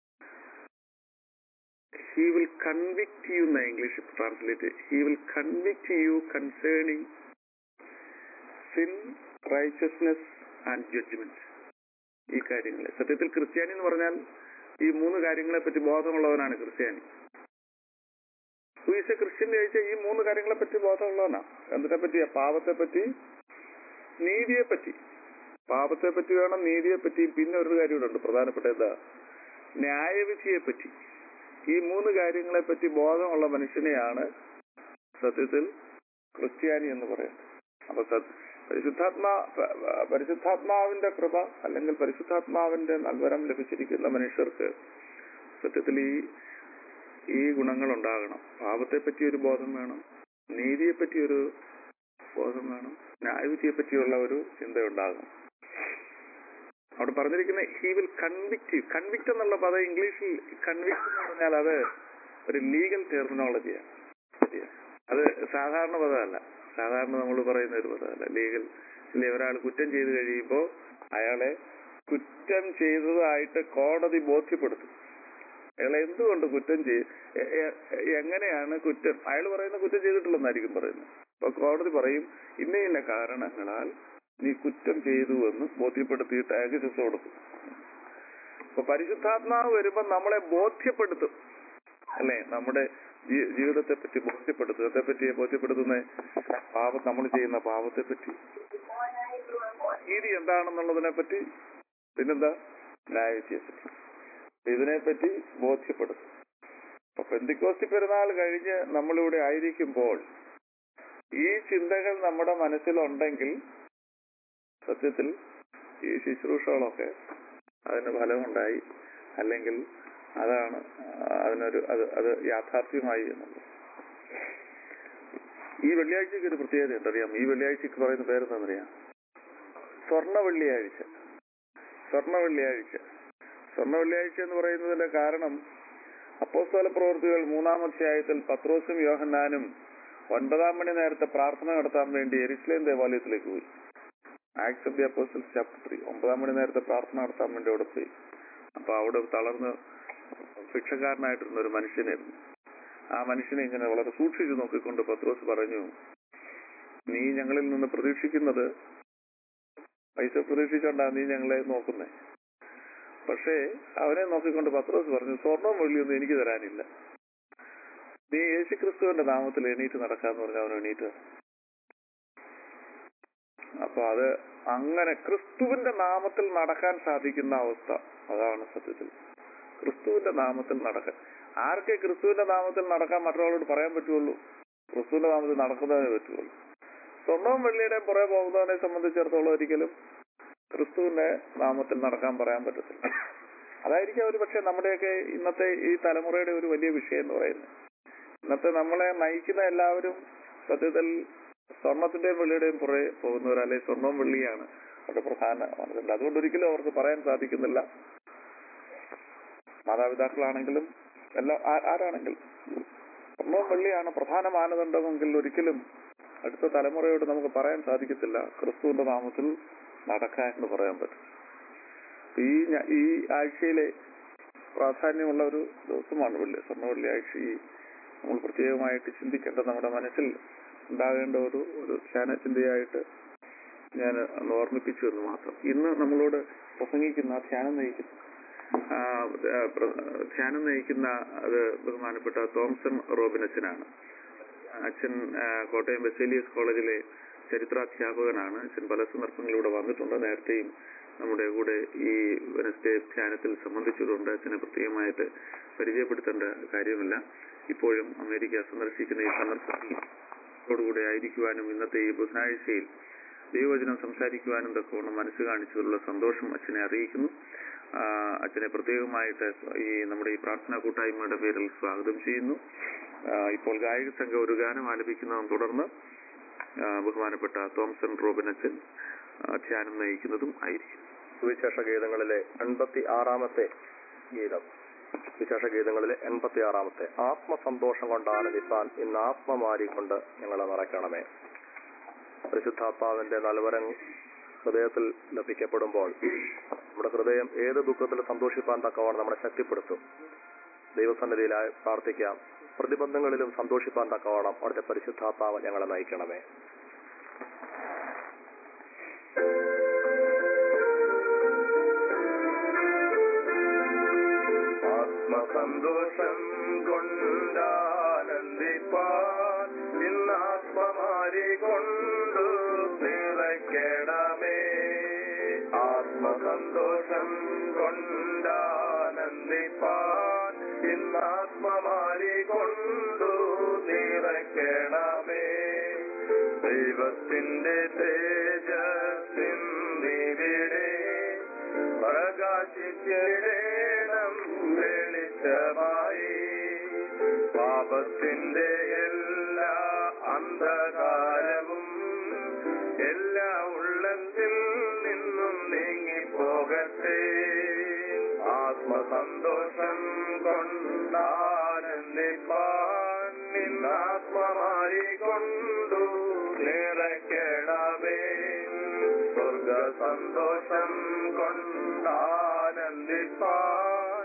ഹി വിൽ കൺവിക്ട് യു എന്ന English translate he will convict you concerning sin righteousness and judgment ഈ കാര്യങ്ങളെ സത്യത്തിൽ ക്രിസ്ത്യാനി എന്ന് പറഞ്ഞാൽ ഈ മൂന്ന് കാര്യങ്ങളെ പറ്റി ബോധമുള്ളവനാണ് ക്രിസ്ത്യാനി ഹു ഈസ് എ ക്രിസ്ത്യൻ ചോദിച്ചാൽ ഈ മൂന്ന് കാര്യങ്ങളെ പറ്റി ബോധമുള്ളവനാ എന്തിനെ പറ്റിയാ പാപത്തെ പറ്റി നീതിയെ പറ്റി പാപത്തെ പറ്റി വേണം നീതിയെ പറ്റി പിന്നെ ഒരു കാര്യം കൂടെ ഉണ്ട് പ്രധാനപ്പെട്ട എന്താ ന്യായവിധിയെ പറ്റി ഈ മൂന്ന് കാര്യങ്ങളെ പറ്റി ബോധമുള്ള മനുഷ്യനെയാണ് സത്യത്തിൽ ക്രിസ്ത്യാനി എന്ന് പറയുന്നത് അപ്പൊ സത്- പരിശുദ്ധാത്മാ പ- പ- പരിശുദ്ധാത്മാവിന്റെ കൃപ അല്ലെങ്കിൽ പരിശുദ്ധാത്മാവിന്റെ നൽവരം ലഭിച്ചിരിക്കുന്ന മനുഷ്യർക്ക് സത്യത്തിൽ ഈ ഈ ഗുണങ്ങൾ ഉണ്ടാകണം പാപത്തെ പറ്റി ഒരു ബോധം വേണം നീതിയെ പറ്റി ഒരു ബോധം വേണം ന്യായവിധിയെ പറ്റിയുള്ള ഒരു ചിന്ത ഉണ്ടാകണം അവിടെ പറഞ്ഞിരിക്കുന്ന ഹി വിൽ കൺവിക്ട് കൺവിക്ട് എന്നുള്ള പദം ഇംഗ്ലീഷിൽ കൺവിക്ട് എന്ന് പറഞ്ഞാൽ അത് ഒരു ലീഗൽ ടെർമിനോളജിയാണ് അത് സാധാരണ പദമല്ല സാധാരണ നമ്മൾ പറയുന്ന ഒരു പദമല്ല ലീഗൽ ഇല്ലേ ഒരാൾ കുറ്റം ചെയ്തു കഴിയുമ്പോൾ അയാളെ കുറ്റം ചെയ്തതായിട്ട് കോടതി ബോധ്യപ്പെടുത്തും അയാളെ എന്തുകൊണ്ട് കുറ്റം ചെയ് എ- എ- എങ്ങനെയാണ് കുറ്റം അയാൾ പറയുന്ന കുറ്റം ചെയ്തിട്ടില്ലെന്നായിരിക്കും പറയുന്നത് അപ്പൊ കോടതി പറയും ഇന്ന ഇന്ന കാരണങ്ങളാൽ നീ കുറ്റം ചെയ്തു എന്ന് ബോധ്യപ്പെടുത്തിയിട്ട് അയാൾക്ക് ശിക്ഷ കൊടുക്കും അപ്പൊ പരിശുദ്ധാത്മാവ് വരുമ്പോ നമ്മളെ ബോധ്യപ്പെടുത്തും അല്ലെ നമ്മുടെ ജീ- ജീവിതത്തെ പറ്റി ബോധ്യപ്പെടുത്തും എത്തെ പറ്റി ബോധ്യപ്പെടുത്തുന്ന പാപം നമ്മൾ ചെയ്യുന്ന പാപത്തെ പറ്റി നീതി എന്താണെന്നുള്ളതിനെ പറ്റി പിന്നെന്താ ന്യായവിധിയെ പറ്റി ഇതിനെപ്പറ്റി ബോധ്യപ്പെടുത്തും അപ്പൊ പെന്തിക്കോസ്തി പെരുന്നാൾ കഴിഞ്ഞ് നമ്മളിവിടെ ആയിരിക്കുമ്പോൾ ഈ ചിന്തകൾ നമ്മുടെ മനസ്സിലുണ്ടെങ്കിൽ സത്യത്തിൽ ഈ ശുശ്രൂഷകളൊക്കെ അതിന് ഫലമുണ്ടായി അല്ലെങ്കിൽ അതാണ് അതിനൊരു അത് അത് യാഥാർത്ഥ്യമായി എന്നുള്ളത് ഈ വെള്ളിയാഴ്ചക്ക് ഒരു പ്രത്യേകത ഉണ്ടറിയാം ഈ വെള്ളിയാഴ്ചക്ക് പറയുന്ന പേരെന്താണെന്നറിയാം സ്വർണ്ണ വെള്ളിയാഴ്ച സ്വർണ്ണ വെള്ളിയാഴ്ച സ്വർണ്ണ വെള്ളിയാഴ്ച എന്ന് പറയുന്നതിന്റെ കാരണം അപ്പോസ്തല പ്രവൃത്തികൾ മൂന്നാം അധ്യായത്തിൽ പത്രോസും യോഹന്നാനും ഒൻപതാം മണി നേരത്തെ പ്രാർത്ഥന നടത്താൻ വേണ്ടി എരിസ്ലേം ദേവാലയത്തിലേക്ക് പോയി Acts of the Apostles chapter three ഒമ്പതാം മണി നേരത്തെ പ്രാർത്ഥന നടത്താൻ വേണ്ടി അവിടെ പോയി അപ്പൊ അവിടെ തളർന്ന് ഭിക്ഷക്കാരനായിട്ടിരുന്ന ഒരു മനുഷ്യനായിരുന്നു ആ മനുഷ്യനെ ഇങ്ങനെ വളരെ സൂക്ഷിച്ചു നോക്കിക്കൊണ്ട് പത്രോസ് പറഞ്ഞു നീ ഞങ്ങളിൽ നിന്ന് പ്രതീക്ഷിക്കുന്നത് പൈസ പ്രതീക്ഷിച്ചോണ്ടാ നീ ഞങ്ങളെ നോക്കുന്നേ പക്ഷേ അവനെ നോക്കിക്കൊണ്ട് പത്രോസ് പറഞ്ഞു സ്വർണവും വെള്ളിയൊന്നും എനിക്ക് തരാനില്ല നീ യേശു ക്രിസ്തുവിന്റെ നാമത്തിൽ എണീറ്റ് നടക്കാന്ന് പറഞ്ഞ അവൻ എണീറ്റ് അപ്പൊ അത് അങ്ങനെ ക്രിസ്തുവിന്റെ നാമത്തിൽ നടക്കാൻ സാധിക്കുന്ന അവസ്ഥ അതാണ് സത്യത്തിൽ ക്രിസ്തുവിന്റെ നാമത്തിൽ നടക്കാൻ ആർക്കേ ക്രിസ്തുവിന്റെ നാമത്തിൽ നടക്കാൻ മറ്റൊരാളോട് പറയാൻ പറ്റുള്ളൂ ക്രിസ്തുവിന്റെ നാമത്തിൽ നടക്കുന്നതിനെ പറ്റുള്ളൂ സ്വർണവും വെള്ളിയുടെയും പുറകെ പോകുന്നവനെ സംബന്ധിച്ചിടത്തോളം ഒരിക്കലും ക്രിസ്തുവിന്റെ നാമത്തിൽ നടക്കാൻ പറയാൻ പറ്റത്തില്ല അതായിരിക്കും ഒരു പക്ഷെ നമ്മുടെയൊക്കെ ഇന്നത്തെ ഈ തലമുറയുടെ ഒരു വലിയ വിഷയം എന്ന് പറയുന്നത് ഇന്നത്തെ നമ്മളെ നയിക്കുന്ന എല്ലാവരും സത്യത്തിൽ സ്വർണത്തിന്റെയും വെള്ളിയുടെയും പുറകെ പോകുന്നവർ അല്ലെങ്കിൽ സ്വർണവും വെള്ളിയാണ് അവരുടെ പ്രധാന മനസ്സിലുണ്ട് അതുകൊണ്ട് ഒരിക്കലും അവർക്ക് പറയാൻ സാധിക്കുന്നില്ല മാതാപിതാക്കളാണെങ്കിലും എല്ലാ ആ- ആരാണെങ്കിലും സ്വർണവും വെള്ളിയാണ് പ്രധാന മാനദണ്ഡമെങ്കിൽ ഒരിക്കലും അടുത്ത തലമുറയോട് നമുക്ക് പറയാൻ സാധിക്കത്തില്ല ക്രിസ്തുവിന്റെ നാമത്തിൽ നടക്കാൻ എന്ന് പറയാൻ പറ്റും ഈ ഞ- ഈ ആഴ്ചയിലെ പ്രാധാന്യമുള്ള ഒരു ദിവസമാണ് വെള്ളി സ്വർണ്ണ വെള്ളിയാഴ്ച ഈ നമ്മൾ പ്രത്യേകമായിട്ട് ചിന്തിക്കേണ്ട നമ്മുടെ മനസ്സിൽ ഉണ്ടാകേണ്ട ഒരു ഒരു ധ്യാന ചിന്തയായിട്ട് ഞാൻ ഒന്ന് ഓർമ്മിപ്പിച്ചു എന്ന് മാത്രം ഇന്ന് നമ്മളോട് പ്രസംഗിക്കുന്ന ധ്യാനം നയിക്കുന്ന ആ, ആ, പ്ര- ധ്യാനം നയിക്കുന്ന അത് ബഹുമാനപ്പെട്ട തോംസൺ റോബിനച്ചനാണ് അച്ഛൻ ആ, കോട്ടയം ബെസേലിയസ് കോളേജിലെ ചരിത്രാധ്യാപകനാണ് അച്ഛൻ പല സന്ദർഭങ്ങളിലൂടെ വന്നിട്ടുണ്ട് നേരത്തെയും നമ്മുടെ കൂടെ ഈ വെനസ്ഡേ ധ്യാനത്തിൽ സംബന്ധിച്ചിട്ടുണ്ട് അച്ഛനെ പ്രത്യേകമായിട്ട് പരിചയപ്പെടുത്തേണ്ട കാര്യമില്ല ഇപ്പോഴും അമേരിക്ക സന്ദർശിക്കുന്ന ഈ സന്ദർഭത്തിൽ ോടുകൂടെ ആയിരിക്കുവാനും ഇന്നത്തെ ഈ ബുധനാഴ്ചയിൽ ദൈവവചനം സംസാരിക്കുവാനും തക്കവണ്ണം മനസ്സ് കാണിച്ചതിലുള്ള സന്തോഷം അച്ഛനെ അറിയിക്കുന്നു ആ, അച്ഛനെ പ്രത്യേകമായിട്ട് ഈ നമ്മുടെ ഈ പ്രാർത്ഥനാ കൂട്ടായ്മയുടെ പേരിൽ സ്വാഗതം ചെയ്യുന്നു ആ, ഇപ്പോൾ ഗായക സംഘം ഒരു ഗാനം ആലപിക്കുന്നതും തുടർന്ന് ആ, ബഹുമാനപ്പെട്ട തോംസൺ റോബിൻ അച്ഛൻ ആ, ധ്യാനം നയിക്കുന്നതും ആയിരിക്കും സുവിശേഷ ഗീതങ്ങളിലെ എൺപത്തി ആറാമത്തെ ഗീതം വിശേഷ ഗീതങ്ങളിലെ എൺപത്തി ആറാമത്തെ ആത്മസന്തോഷം കൊണ്ടാണ് നിസാൻ ഇന്ന് ആത്മമാരി കൊണ്ട് ഞങ്ങളെ നിറയ്ക്കണമേ പരിശുദ്ധാത്മാവിന്റെ നൽവരം ഹൃദയത്തിൽ ലഭിക്കപ്പെടുമ്പോൾ നമ്മുടെ ഹൃദയം ഏത് ദുഃഖത്തിൽ സന്തോഷിപ്പാൻ തക്കവണ്ണം നമ്മളെ ശക്തിപ്പെടുത്തും ദൈവസന്നിധിയിലായി പ്രാർത്ഥിക്കാം പ്രതിബന്ധങ്ങളിലും സന്തോഷിപ്പാൻ തക്കവണ്ണം അവിടുത്തെ പരിശുദ്ധാത്മാവ് ഞങ്ങളെ നയിക്കണമേ ആത്മസന്തോഷം കൊണ്ടാനന്ദിപ്പാൻ ഇന്നാത്മമാരി കൊണ്ടു നിറയ്ക്കണമേ ആത്മസന്തോഷം കൊണ്ടാനന്ദിപ്പാൻ ഇന്നാത്മമാരി കൊണ്ടു നിറയ്ക്കണമേ ദൈവത്തിന്റെ തേജസ്സിന്നിവിടെ പ്രകാശിച്ചിടേണം വെളിച്ചമായി പാപത്തിന്റെ എല്ലാ അന്ധകാരവും എല്ലാ ഉള്ളത്തിൽ നിന്നും നീങ്ങിപ്പോകട്ടെ ആത്മസന്തോഷം കൊണ്ടാനന്ദിപ്പാൻ നിന്നാത്മമായി കൊണ്ടു നിറയ്ക്കണമേ സ്വർഗ സന്തോഷം കൊണ്ടാനന്ദിപ്പാൻ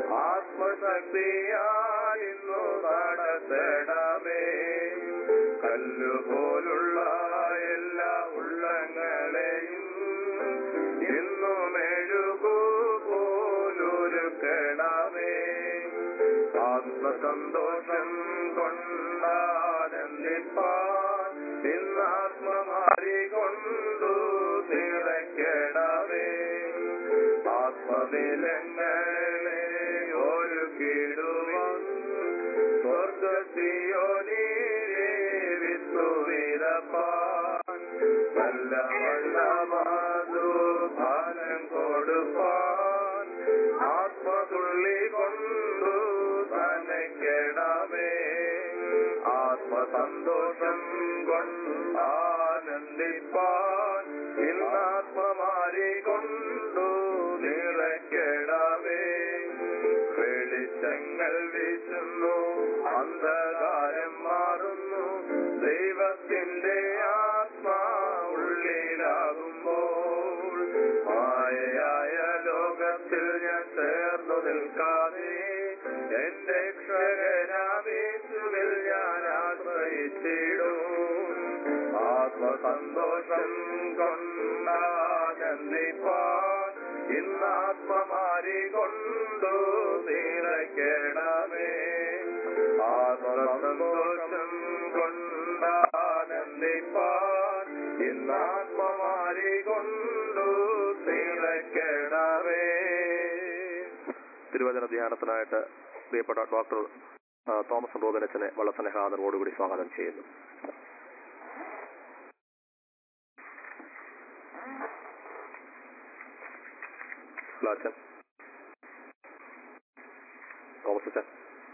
ആത്മശക്തിയായിരുന്നു നടത്തണമേ കല്ലുപോലുള്ള എല്ലാ ഉള്ളങ്ങളെയും ഇന്നും എഴുകൂ പോലൊരുക്കണമേ ആത്മസന്തോഷം കൊണ്ടാനന്ദിപ്പാൻ ഇന്നാത്മമാരി കൊണ്ടു നിറയ്ക്കണമേ ആത്മനിലങ്ങളെ ഒരുക്കിടുവാൻ സ്വർഗത്തിയോനീരെ വിത്തുവിത മധുഫലം കൊടുപ്പാൻ ആത്മതുള്ളി കൊണ്ടു നനയ്ക്കണമേ ആത്മസന്തോഷം കൊണ്ടാനന്ദിപ്പാൻ ഇന്നാത്മമാരി കൊണ്ടു നിറയ്ക്കണമേ വെളിച്ചങ്ങൾ വീശുന്നു അന്ധകാരം മാറുന്നു ദൈവത്തിന്റെ ആത്മാ ഉള്ളിലാകുമ്പോൾ മായയായ ലോകത്തിൽ ഞാൻ ചേർന്നു നിൽക്കാതെ എന്റെ ക്ഷകനാമേശുവിൽ ഞാൻ ആശ്രയിച്ചിടും ആത്മസന്തോഷം കൊണ്ടാനന്ദിപ്പാൻ ഇന്നാത്മമാരി കൊണ്ടു നിറയ്ക്കണമേ ആത്മസന്തോഷം കൊണ്ടാനന്ദിപ്പാൻ ഇന്നാത്മമാരി കൊണ്ടു നിറയ്ക്കണമേ തിരുവചന ധ്യാനത്തിനായിട്ട് പ്രിയപ്പെട്ട ഡോക്ടർ ആ, തോമസ് റോബിനച്ചനെ വളരെ സ്നേഹാദരോടുകൂടി സ്വാഗതം ചെയ്യുന്നു ഹലോ അച്ഛൻ തോമസ് അച്ഛൻ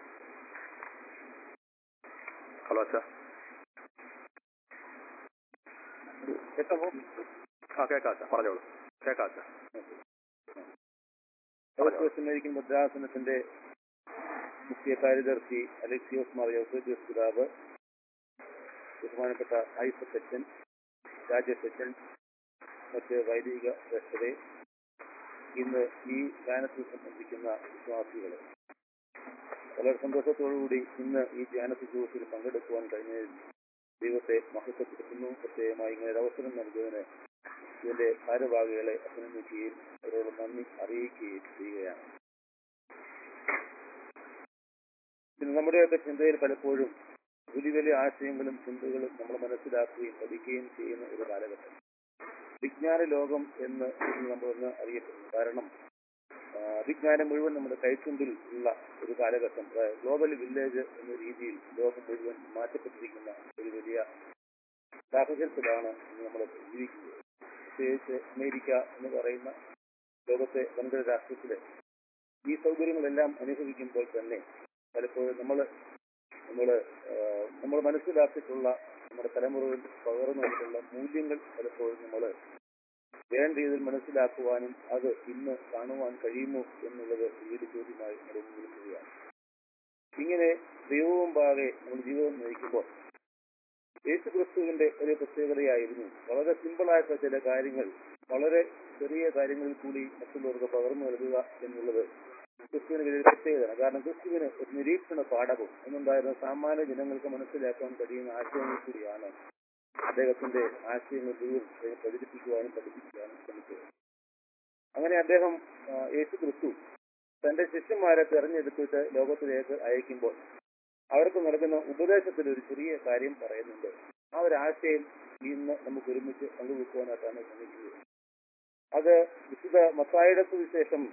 ഹലോ അച്ഛ കേൾക്കാമോ ആ കേൾക്കാം അച്ഛ പറഞ്ഞോളൂ കേൾക്കാം അച്ഛ അമേരിക്കൻ ഭദ്രാസനത്തിന്റെ മുഖ്യ കാര്യദർശി അലക്സിയോസ് മാർ യോസേജോസ് പിതാവ് ബഹുമാനപ്പെട്ട ഐസക് അച്ഛൻ രാജേഷ് അച്ഛൻ മറ്റ് വൈദിക ശ്രേഷ്ഠരെ ഇന്ന് ഈ ധ്യാനത്തിൽ സംബന്ധിക്കുന്ന വിശ്വാസികളെ വളരെ സന്തോഷത്തോടുകൂടി ഇന്ന് ഈ ധ്യാന ശുശ്രൂഷയിൽ പങ്കെടുക്കുവാൻ കഴിഞ്ഞതിൽ ദൈവത്തെ മഹത്വപ്പെടുത്തുന്നു പ്രത്യേകമായി ഇങ്ങനെ ഒരു അവസരം നൽകിയതിന് ഇതിന്റെ ഭാരവാഹികളെ അഭിനന്ദിക്കുകയും അവരോട് നന്ദി അറിയിക്കുകയും ചെയ്യുകയാണ് പിന്നെ നമ്മുടെയൊക്കെ ചിന്തയിൽ പലപ്പോഴും വലിയ വലിയ ആശയങ്ങളും ചിന്തകളും നമ്മൾ മനസ്സിലാക്കുകയും പഠിക്കുകയും ചെയ്യുന്ന ഒരു കാലഘട്ടം വിജ്ഞാന ലോകം എന്ന് ഇന്ന് നമ്മളൊന്ന് അറിയപ്പെടുന്നു കാരണം ആ, വിജ്ഞാനം മുഴുവൻ നമ്മുടെ കൈത്തുമ്പിൽ ഉള്ള ഒരു കാലഘട്ടം അതായത് ഗ്ലോബൽ വില്ലേജ് എന്ന രീതിയിൽ ലോകം മുഴുവൻ മാറ്റപ്പെട്ടിരിക്കുന്ന ഒരു വലിയ സാഹചര്യത്തിലാണ് ഇന്ന് നമ്മൾ ജീവിക്കുന്നത് പ്രത്യേകിച്ച് അമേരിക്ക എന്ന് പറയുന്ന ലോകത്തെ വൻകിട രാഷ്ട്രത്തില് ഈ സൗകര്യങ്ങളെല്ലാം അനുഭവിക്കുമ്പോൾ തന്നെ പലപ്പോഴും നമ്മൾ നമ്മൾ നമ്മൾ മനസ്സിലാക്കിയിട്ടുള്ള നമ്മുടെ തലമുറയിൽ പകർന്നു വന്നിട്ടുള്ള മൂല്യങ്ങൾ പലപ്പോഴും നമ്മൾ വേണ്ട രീതിയിൽ മനസ്സിലാക്കുവാനും അത് ഇന്ന് കാണുവാൻ കഴിയുമോ എന്നുള്ളത് വലിയൊരു ചോദ്യമായി നമ്മുടെ മുന്നിൽ നിൽക്കുകയാണ് ഇങ്ങനെ ദൈവവും പാകെ നമ്മൾ ജീവിതം നയിക്കുമ്പോൾ യേശു ക്രിസ്തുവിന്റെ ഒരു പ്രത്യേകതയായിരുന്നു വളരെ സിമ്പിളായിട്ടുള്ള ചില കാര്യങ്ങൾ വളരെ ചെറിയ കാര്യങ്ങളിൽ കൂടി മറ്റുള്ളവർക്ക് പകർന്നു നൽകുക എന്നുള്ളത് ക്രിസ്തുവിന് വലിയൊരു പ്രത്യേകതയാണ് കാരണം ക്രിസ്തുവിന് ഒരു നിരീക്ഷണ പാഠവും എന്നുണ്ടായിരുന്ന സാമാന്യ ജനങ്ങൾക്ക് മനസ്സിലാക്കാൻ കഴിയുന്ന ആശയങ്ങൾ കൂടിയാണ് അദ്ദേഹത്തിന്റെ ആശയങ്ങൾ മുഴുവൻ അദ്ദേഹം പ്രചരിപ്പിക്കുവാനും പഠിപ്പിക്കുവാനും ശ്രമിച്ചത് അങ്ങനെ അദ്ദേഹം ആ, യേശു ക്രിസ്തു തന്റെ ശിഷ്യന്മാരെ തെരഞ്ഞെടുത്തിട്ട് ലോകത്തിലേക്ക് അയക്കുമ്പോൾ അവർക്ക് നൽകുന്ന ഉപദേശത്തിൽ ഒരു ചെറിയ കാര്യം പറയുന്നുണ്ട് ആ ഒരു ആശയം ഇന്ന് നമുക്ക് ഒരുമിച്ച് പങ്കുവെക്കുവാനായിട്ടാണ് ശ്രമിക്കുന്നത് അത് വിശുദ്ധ മത്തായുടെ സുവിശേഷം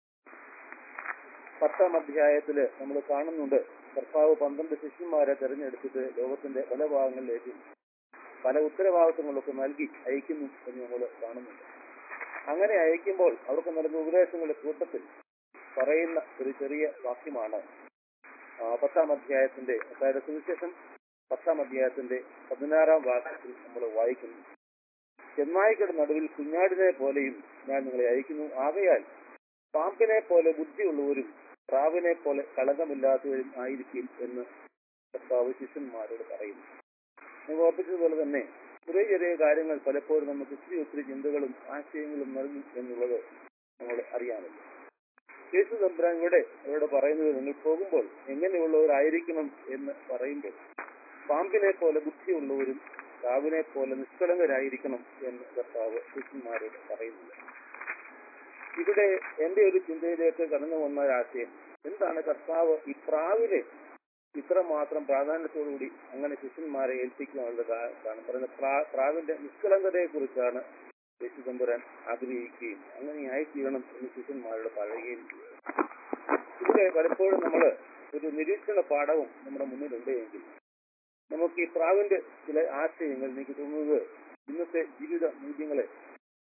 പത്താം അധ്യായത്തില് നമ്മൾ കാണുന്നുണ്ട് കർത്താവ് പന്ത്രണ്ട് ശിഷ്യന്മാരെ തെരഞ്ഞെടുത്തിട്ട് ലോകത്തിന്റെ പല ഭാഗങ്ങളിലേക്കും പല ഉത്തരവാദിത്തങ്ങളൊക്കെ നൽകി അയക്കുന്നു എന്ന് നമ്മൾ കാണുന്നുണ്ട് അങ്ങനെ അയക്കുമ്പോൾ അവർക്ക് നൽകുന്ന ഉപദേശങ്ങളുടെ കൂട്ടത്തിൽ പറയുന്ന ഒരു ചെറിയ വാക്യമാണ് ആ, പത്താം അധ്യായത്തിന്റെ അതായത് സുവിശേഷം പത്താം അധ്യായത്തിന്റെ പതിനാറാം വാക്യത്തിൽ നമ്മൾ വായിക്കുന്നു ചെന്നായികളുടെ നടുവിൽ കുഞ്ഞാടിനെ പോലെയും ഞാൻ നിങ്ങളെ അയക്കുന്നു ആകയാൽ പാമ്പിനെ പോലെ ബുദ്ധിയുള്ളവരും പ്രാവിനെ പോലെ കളങ്കമില്ലാത്തവരും ആയിരിക്കും എന്ന് കർത്താവ് ശിഷ്യന്മാരോട് പറയുന്നു നിങ്ങൾ ഓർപ്പിച്ചതുപോലെ തന്നെ ചെറിയ ചെറിയ കാര്യങ്ങൾ പലപ്പോഴും നമുക്ക് ഒത്തിരി ഒത്തിരി ചിന്തകളും ആശയങ്ങളും നൽകും എന്നുള്ളത് നമ്മൾ അറിയാമല്ലോ യേശു തമ്പുരാൻ ഇവിടെ അവരോട് പറയുന്നത് നിങ്ങൾ പോകുമ്പോൾ എങ്ങനെയുള്ളവരായിരിക്കണം എന്ന് പറയുമ്പോൾ പാമ്പിനെ പോലെ ബുദ്ധിയുള്ളവരും പ്രാവിനെ പോലെ നിഷ്കളങ്കരായിരിക്കണം എന്ന് കർത്താവ് ശിഷ്യന്മാരോട് പറയുന്നുണ്ട് ഇവിടെ എന്റെ ഒരു ചിന്തയിലേക്ക് കടന്നു വന്ന ഒരു ആശയം എന്താണ് കർത്താവ് ഈ പ്രാവിനെ ഇത്രമാത്രം പ്രാധാന്യത്തോടുകൂടി അങ്ങനെ ശിഷ്യന്മാരെ ഏൽപ്പിക്കാനുള്ള കാ- കാരണം പറയുന്നത് പ്രാ- പ്രാവിന്റെ നിഷ്കളങ്കതയെ കുറിച്ചാണ് യേശു തമ്പുരാൻ ആഗ്രഹിക്കുകയും അങ്ങനെ ആയിത്തീരണം എന്ന് ശിഷ്യന്മാരോട് പറയുകയും ചെയ്തു ഇവിടെ പലപ്പോഴും നമ്മൾ ഒരു നിരീക്ഷണ പാഠവും നമ്മുടെ മുന്നിലുണ്ട് എങ്കിൽ നമുക്ക് ഈ പ്രാവിന്റെ ചില ആശയങ്ങൾ എനിക്ക് തോന്നുന്നത് ഇന്നത്തെ ജീവിത മൂല്യങ്ങളെ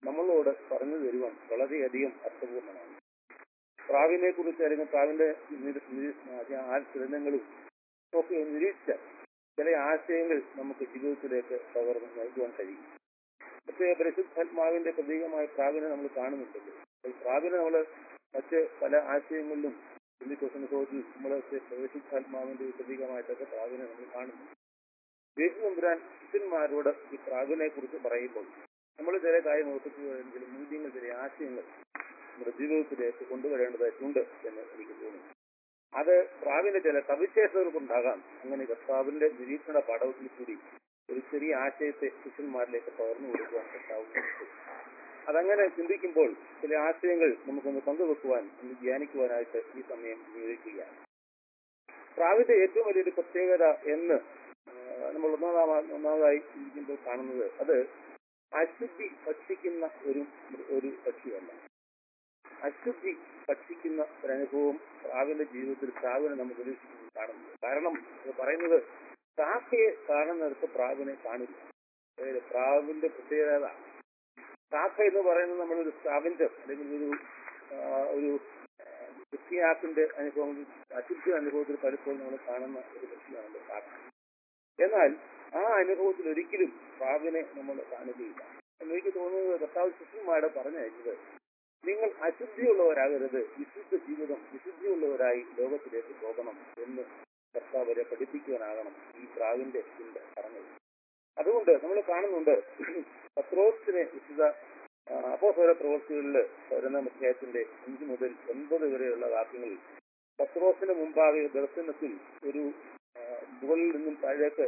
നമ്മളോട് പറഞ്ഞു തരുവാൻ വളരെയധികം അർത്ഥപൂർണ്ണമാണ് പ്രാവിനെ കുറിച്ച് അല്ലെങ്കിൽ പ്രാവിന്റെ നിര- നിര- ആ ചലനങ്ങളും ഒക്കെ ഒന്ന് നിരീക്ഷിച്ചാൽ ചില ആശയങ്ങൾ നമുക്ക് ജീവിതത്തിലേക്ക് പകർന്ന് നൽകുവാൻ കഴിയും പ്രത്യേക പരിശുദ്ധാത്മാവിന്റെ പ്രതീകമായ പ്രാവിനെ നമ്മൾ കാണുന്നുണ്ടല്ലോ അപ്പോൾ പ്രാവിനെ നമ്മൾ മറ്റ് പല ആശയങ്ങളിലും ഹിന്ദുക്രിസ്തുവിൽ നമ്മൾ പരിശുദ്ധാത്മാവിന്റെ ഒരു പ്രതീകമായിട്ടൊക്കെ പ്രാവിനെ നമ്മൾ കാണുന്നു യേശു നമ്പുരാൻ ശിഷ്യന്മാരോട് ഈ പ്രാവിനെ കുറിച്ച് പറയുമ്പോൾ നമ്മൾ ചില കാര്യം ഓർപ്പിക്കുകയാണെങ്കിൽ മൂല്യങ്ങൾ ചില ആശയങ്ങൾ നമ്മുടെ ജീവിതത്തിലേക്ക് കൊണ്ടുവരേണ്ടതായിട്ടുണ്ട് എന്ന് എനിക്ക് തോന്നുന്നു അത് പ്രാവിന്റെ ചില സവിശേഷതകൾ കൊണ്ടാകാം അങ്ങനെ കർത്താവിന്റെ നിരീക്ഷണ പാഠത്തിൽ കൂടി ഒരു ചെറിയ ആശയത്തെ ശിഷ്യന്മാരിലേക്ക് പകർന്നു കൊടുക്കുവാൻ കർത്താവ് ശ്രമിച്ചു. അതങ്ങനെ ചിന്തിക്കുമ്പോൾ ചില ആശയങ്ങൾ നമുക്കൊന്ന് പങ്കുവെക്കുവാൻ ഒന്ന് ധ്യാനിക്കുവാനായിട്ട് ഈ സമയം ഉപയോഗിക്കുകയാണ് പ്രാവിന്റെ ഏറ്റവും വലിയൊരു പ്രത്യേകത എന്ന് ആ, നമ്മൾ ഒന്നാമതാ- ഒന്നാമതായി ചിന്തിക്കുമ്പോൾ കാണുന്നത് അത് അശുദ്ധി ഭക്ഷിക്കുന്ന ഒരു ഒരു പക്ഷിയല്ല അശുദ്ധി ഭക്ഷിക്കുന്ന ഒരു അനുഭവം പ്രാവിന്റെ ജീവിതത്തിൽ പ്രാവിനെ നമുക്ക് നിരീക്ഷിക്കുന്നു കാണുന്നു കാരണം ഇത് പറയുന്നത് കാക്കയെ കാണുന്നിടത്ത് പ്രാവിനെ കാണില്ല അതായത് പ്രാവിന്റെ പ്രത്യേകത കാക്ക എന്ന് പറയുന്നത് നമ്മളൊരു സ്കാവഞ്ചർ അല്ലെങ്കിൽ ഒരു ആ, ഒരു വൃത്തിയാക്കിന്റെ അനുഭവം അശുദ്ധി അനുഭവത്തിൽ പലപ്പോഴും നമ്മൾ കാണുന്ന ഒരു പക്ഷിയാണ് കാക്ക എന്നാൽ ആ അനുഭവത്തിൽ ഒരിക്കലും പ്രാവിനെ നമ്മൾ കാണുകയില്ല എന്ന് എനിക്ക് തോന്നുന്നത് കർത്താവ് ശിഷ്യന്മാരുടെ പറഞ്ഞയച്ചത് നിങ്ങൾ അശുദ്ധിയുള്ളവരാകരുത് വിശുദ്ധ ജീവിതം വിശുദ്ധിയുള്ളവരായി ലോകത്തിലേക്ക് പോകണം എന്ന് കർത്താവരെ പഠിപ്പിക്കുവാനാകണം ഈ പ്രാവിന്റെ ചിന്ത പറഞ്ഞത് അതുകൊണ്ട് നമ്മൾ കാണുന്നുണ്ട് പത്രോസിനെ വിശുദ്ധ അപ്പോസോര പ്രവൃത്തികളിൽ പതിനൊന്നാം അധ്യായത്തിന്റെ അഞ്ച് മുതൽ ഒൻപത് വരെയുള്ള വാക്യങ്ങളിൽ പത്രോസിന് മുമ്പാകെ ദർശനത്തിൽ ഒരു ആ, മുകളിൽ നിന്നും താഴേക്ക്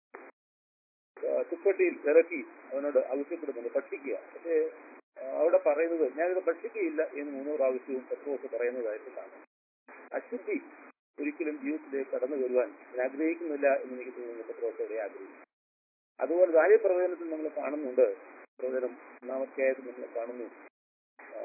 ആ, തുപ്പട്ടിയിൽ ഇറക്കി അവനോട് ആവശ്യപ്പെടുന്നുണ്ട് ഭക്ഷിക്കുക പക്ഷേ ആ, അവിടെ പറയുന്നത് ഞാനിത് ഭക്ഷിക്കുകയില്ല എന്ന് മൂന്നോ പ്രാവശ്യവും പത്രോസ് പറയുന്നതായിട്ട് കാണാം അശുദ്ധി ഒരിക്കലും ജീവിതത്തിലേക്ക് കടന്നു വരുവാൻ ഞാൻ ആഗ്രഹിക്കുന്നില്ല എന്ന് എനിക്ക് തോന്നുന്നു പത്രോസോടെ ആഗ്രഹിക്കും അതുപോലെ ദാരിപ്രവചനത്തിൽ നമ്മൾ കാണുന്നുണ്ട് പ്രവചനം ഒന്നാമധ്യായത്തിൽ നമ്മൾ കാണുന്നു ആ,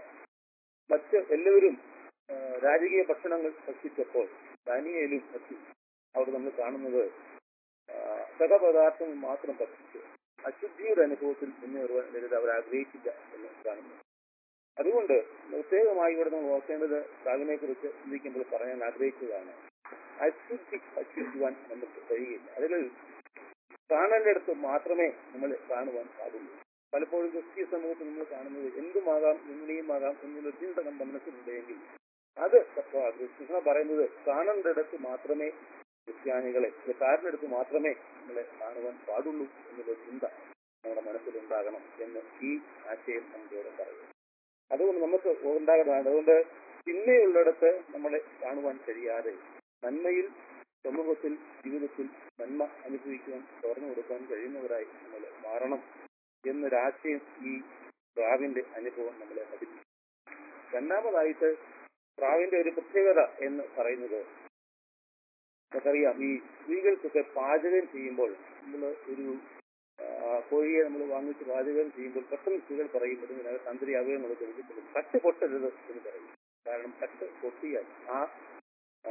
മറ്റ് എല്ലാവരും ആ, രാജകീയ ഭക്ഷണങ്ങൾ ഭക്ഷിച്ചപ്പോൾ ദാനിയേലും മറ്റും അവിടെ നമ്മൾ കാണുന്നത് ആ, സഹപദാർത്ഥങ്ങൾ മാത്രം ഭക്ഷിച്ചു അശുദ്ധിയുടെ അനുഭവത്തിൽ മുന്നേറുവാൻ ലളിത അവർ ആഗ്രഹിച്ചില്ല എന്ന് കാണുന്നു അതുകൊണ്ട് പ്രത്യേകമായി ഇവിടെ നമ്മൾ ഓർക്കേണ്ടത് പ്രാവിനെ കുറിച്ച് ചിന്തിക്കുമ്പോൾ പറയാൻ ആഗ്രഹിച്ചതാണ് അശുദ്ധി ഭക്ഷിക്കുവാൻ നമുക്ക് കഴിയില്ല അതിൽ കാണേണ്ടടുത്ത് മാത്രമേ നമ്മൾ കാണുവാൻ പാടുള്ളൂ പലപ്പോഴും ക്രിസ്തീയ സമൂഹത്തിൽ നമ്മൾ കാണുന്നത് എന്തുമാകാം എങ്ങനെയുമാകാം എന്നുള്ള ചിന്ത നമ്മുടെ മനസ്സിലുണ്ടെങ്കിൽ അത് തത്വമാണ് കൃഷ്ണ പറയുന്നത് കാണേണ്ടടുത്ത് മാത്രമേ ക്രിസ്ത്യാനികളെ കാരനടുത്ത് മാത്രമേ നമ്മളെ കാണുവാൻ പാടുള്ളൂ എന്നുള്ള ചിന്ത നമ്മുടെ മനസ്സിലുണ്ടാകണം എന്ന് ഈ ആശയം നമ്മോട് പറയുന്നു അതുകൊണ്ട് നമുക്ക് ഉണ്ടാകുന്നതാണ് അതുകൊണ്ട് തിന്മയുള്ളിടത്ത് നമ്മളെ കാണുവാൻ കഴിയാതെ നന്മയിൽ സമൂഹത്തിൽ ജീവിതത്തിൽ നന്മ അനുഭവിക്കുവാൻ തുറന്നു കൊടുക്കാൻ കഴിയുന്നവരായി നമ്മൾ മാറണം എന്നൊരാശയം ഈ പ്രാവിന്റെ അനുഭവം നമ്മളെ പഠിപ്പിക്കും രണ്ടാമതായിട്ട് പ്രാവിന്റെ ഒരു പ്രത്യേകത എന്ന് പറയുന്നത് നമുക്കറിയാം ഈ സ്ത്രീകൾക്കൊക്കെ പാചകം ചെയ്യുമ്പോൾ നമ്മൾ ഒരു ആ, കോഴിയെ നമ്മൾ വാങ്ങിച്ച് പാചകം ചെയ്യുമ്പോൾ പെട്ടെന്ന് സ്ത്രീകൾ പറയും ഇതിനകത്ത് തന്ത്രി അവയവങ്ങൾ കൊടുക്കപ്പെടും കട്ട് പൊട്ടരുത് എന്ന് പറയും കാരണം കട്ട് പൊട്ടിയാൽ ആ ആ,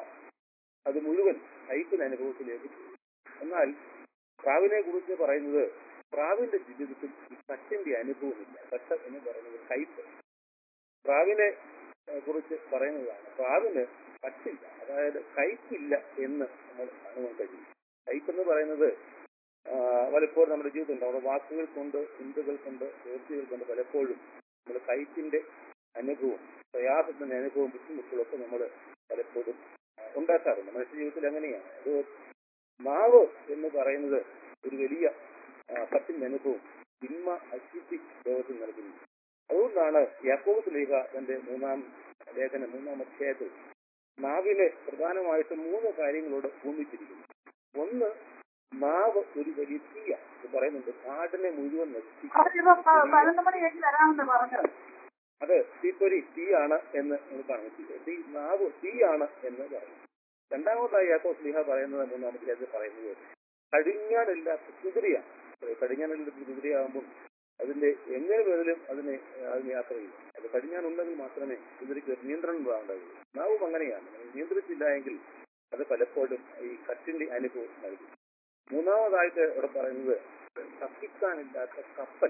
അത് മുഴുവൻ കയ്പിന് അനുഭവത്തിലേക്ക് പോകും. എന്നാൽ പ്രാവിനെ കുറിച്ച് പറയുന്നത് പ്രാവിന്റെ ജീവിതത്തിൽ ഈ കട്ടിന്റെ അനുഭവമില്ല കട്ട് എന്ന് പറയുന്നത് കയ്പ് പ്രാവിനെ ഏഹ്, കുറിച്ച് പറയുന്നതാണ് പ്രാവിന് കട്ടില്ല അതായത് കയ്പില്ല എന്ന് നമ്മൾ കാണുവാൻ കഴിയും കയ്പ് എന്ന് പറയുന്നത് ആ, പലപ്പോഴും നമ്മുടെ ജീവിതത്തിൽ നമ്മുടെ വാക്കുകൾ കൊണ്ട് ചിന്തകൾ കൊണ്ട് പ്രവൃത്തികൾ കൊണ്ട് പലപ്പോഴും നമ്മൾ കയ്പിന്റെ അനുഭവം പ്രയാസത്തിന്റെ അനുഭവം ബുദ്ധിമുട്ടുകളൊക്കെ നമ്മൾ പലപ്പോഴും ആ, ഉണ്ടാക്കാറുണ്ട് മനുഷ്യ ജീവിതത്തിൽ അങ്ങനെയാണ് അത് നാവ് എന്ന് പറയുന്നത് ഒരു വലിയ ആ, കത്തിന്റെ അനുഭവം തിന്മ അശുദ്ധി ലോകത്തിൽ നൽകുന്നു അതുകൊണ്ടാണ് യാക്കോബ് ലേഖ തന്റെ മൂന്നാം ലേഖനം മൂന്നാം അധ്യായത്തിൽ നാവിനെ പ്രധാനമായിട്ട് മൂന്ന് കാര്യങ്ങളോട് ഭൂമിച്ചിരിക്കുന്നു ഒന്ന് നാവ് ഒരു വലിയ തീയ ഇത് പറയുന്നുണ്ട് കാടിനെ മുഴുവൻ അവരിപ്പോ പ- നശിപ്പിക്കും പതിനൊന്ന് മണി കഴിഞ്ഞ് വരാമെന്ന് പറഞ്ഞത് അത് തീപ്പൊരി തീയാണ് എന്ന് നമ്മൾ കാണുന്നു തീ നാവ് തീയാണ് എന്ന് പറയുന്നു രണ്ടാമതായി യാക്കോസ് ലിഹ പറയുന്നത് മൂന്നാമത്തെ അത് പറയുന്നത് കടിഞ്ഞാണില്ലാത്ത കുതിരയാണ് കടിഞ്ഞാണില്ലാത്ത കുതിരയാകുമ്പോൾ അതിന്റെ എങ്ങനെ വേണേലും അതിനെ അതിന് യാത്ര ചെയ്യും അത് കടിഞ്ഞാണുണ്ടെങ്കിൽ മാത്രമേ കുതിരയ്ക്ക് ഒരു നിയന്ത്രണം ഉണ്ടാവുള്ളൂ നാവും അങ്ങനെയാണ് നമ്മൾ നിയന്ത്രിച്ചില്ല എങ്കിൽ അത് പലപ്പോഴും ഈ കറ്റിന്റെ അനുഭവം നൽകും മൂന്നാമതായിട്ട് ഇവിടെ പറയുന്നത് കത്തിക്കാനില്ലാത്ത കപ്പൽ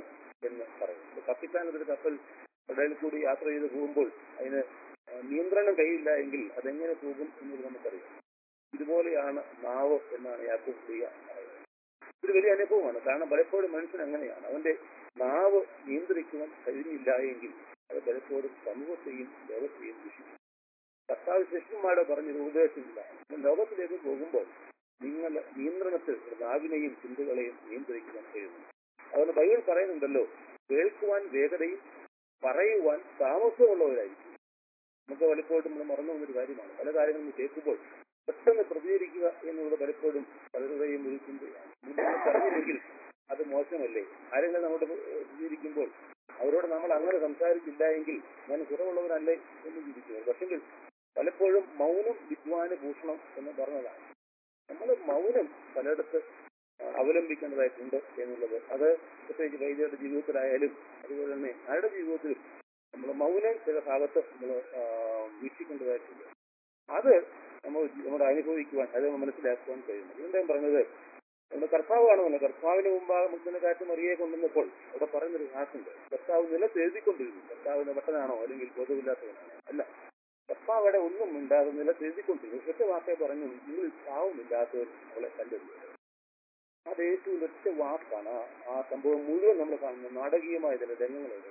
എന്ന് പറയുന്നത് കപ്പിത്താൻ ഒരു കപ്പൽ കടലിൽ കൂടി യാത്ര ചെയ്ത് പോകുമ്പോൾ അതിന് ആ, നിയന്ത്രണം കയ്യില്ല എങ്കിൽ അതെങ്ങനെ പോകും എന്നത് നമുക്കറിയാം ഇതുപോലെയാണ് നാവ് എന്നാണ് യാക്കോബ് ചെയ്യുക പറയുന്നത് ഒരു വലിയ അനുഭവമാണ് കാരണം പലപ്പോഴും മനുഷ്യൻ അങ്ങനെയാണ് അവന്റെ നാവ് നിയന്ത്രിക്കുവാൻ കഴിഞ്ഞില്ല എങ്കിൽ അത് പലപ്പോഴും സമൂഹത്തെയും ലോകത്തെയും ദുഷിക്കും കർത്താവ് ശിഷ്യന്മാരോട് പറഞ്ഞൊരു ഉപദേശമില്ല നിങ്ങൾ ലോകത്തിലേക്ക് പോകുമ്പോൾ നിങ്ങൾ നിയന്ത്രണത്തിൽ നാവിനെയും ചിന്തകളെയും നിയന്ത്രിക്കുവാൻ കഴിയുന്നു അതുകൊണ്ട് ബൈബിൾ പറയുന്നുണ്ടല്ലോ കേൾക്കുവാൻ വേഗതയും പറയുവാൻ താമസമുള്ളവരായിരിക്കും നമുക്ക് പലപ്പോഴും നമ്മൾ മറന്നു പോകുന്നൊരു കാര്യമാണ് പല കാര്യങ്ങളും കേൾക്കുമ്പോൾ പെട്ടെന്ന് പ്രതികരിക്കുക എന്നുള്ളത് പലപ്പോഴും പലരുടെയും ഒരു ചിന്തയാണ് നമ്മൾ പറഞ്ഞില്ലെങ്കിൽ അത് മോശമല്ലേ ആരെങ്കിലും നമ്മോട് പ്രതികരിക്കുമ്പോൾ അവരോട് നമ്മൾ അങ്ങനെ സംസാരിച്ചില്ല എങ്കിൽ ഞാൻ കുറവുള്ളവരല്ലേ എന്ന് ചിന്തിക്കുന്നത് പക്ഷെങ്കിൽ പലപ്പോഴും മൗനം വിദ്വാന് ഭൂഷണം എന്ന് പറഞ്ഞതാണ് നമ്മൾ മൗനം പലയിടത്ത് ആ, അവലംബിക്കേണ്ടതായിട്ടുണ്ട് എന്നുള്ളത് അത് പ്രത്യേകിച്ച് വൈദ്യരുടെ ജീവിതത്തിലായാലും അതുപോലെ തന്നെ ആരുടെ ജീവിതത്തിലും നമ്മൾ മൗനം ചില ഭാഗത്ത് നമ്മൾ വീക്ഷിക്കേണ്ടതായിട്ടുണ്ട് അത് നമ്മൾ നമ്മുടെ അനുഭവിക്കുവാൻ അത് മനസ്സിലാക്കുവാൻ കഴിയും അതുകൊണ്ട് ഞാൻ പറഞ്ഞത് നമ്മുടെ കർത്താവാണെന്നല്ല കർത്താവിന് മുമ്പാകെ മുക്കിന് കാറ്റ് മറിയെ കൊണ്ടുവന്നപ്പോൾ അവിടെ പറയുന്നൊരു വാക്കുണ്ട് കർത്താവ് നിലത്ത് എഴുതിക്കൊണ്ടിരുന്നു കർത്താവിന് വട്ടനാണോ അല്ലെങ്കിൽ ബോധമില്ലാത്തവനാണോ അല്ല കർത്താവ് അവിടെ ഒന്നും മിണ്ടാതെ നിലത്ത് എഴുതിക്കൊണ്ടിരുന്നു ഒറ്റ വാക്കേ പറഞ്ഞു നിങ്ങൾ പാവമില്ലാത്തവർ അവളെ കണ്ടെടുത്തു അത് ഏറ്റവും ഒറ്റ വാക്കാണ് ആ- ആ സംഭവം മുഴുവൻ നമ്മൾ കാണുന്നത് നാടകീയമായ ചില രംഗങ്ങളുണ്ട്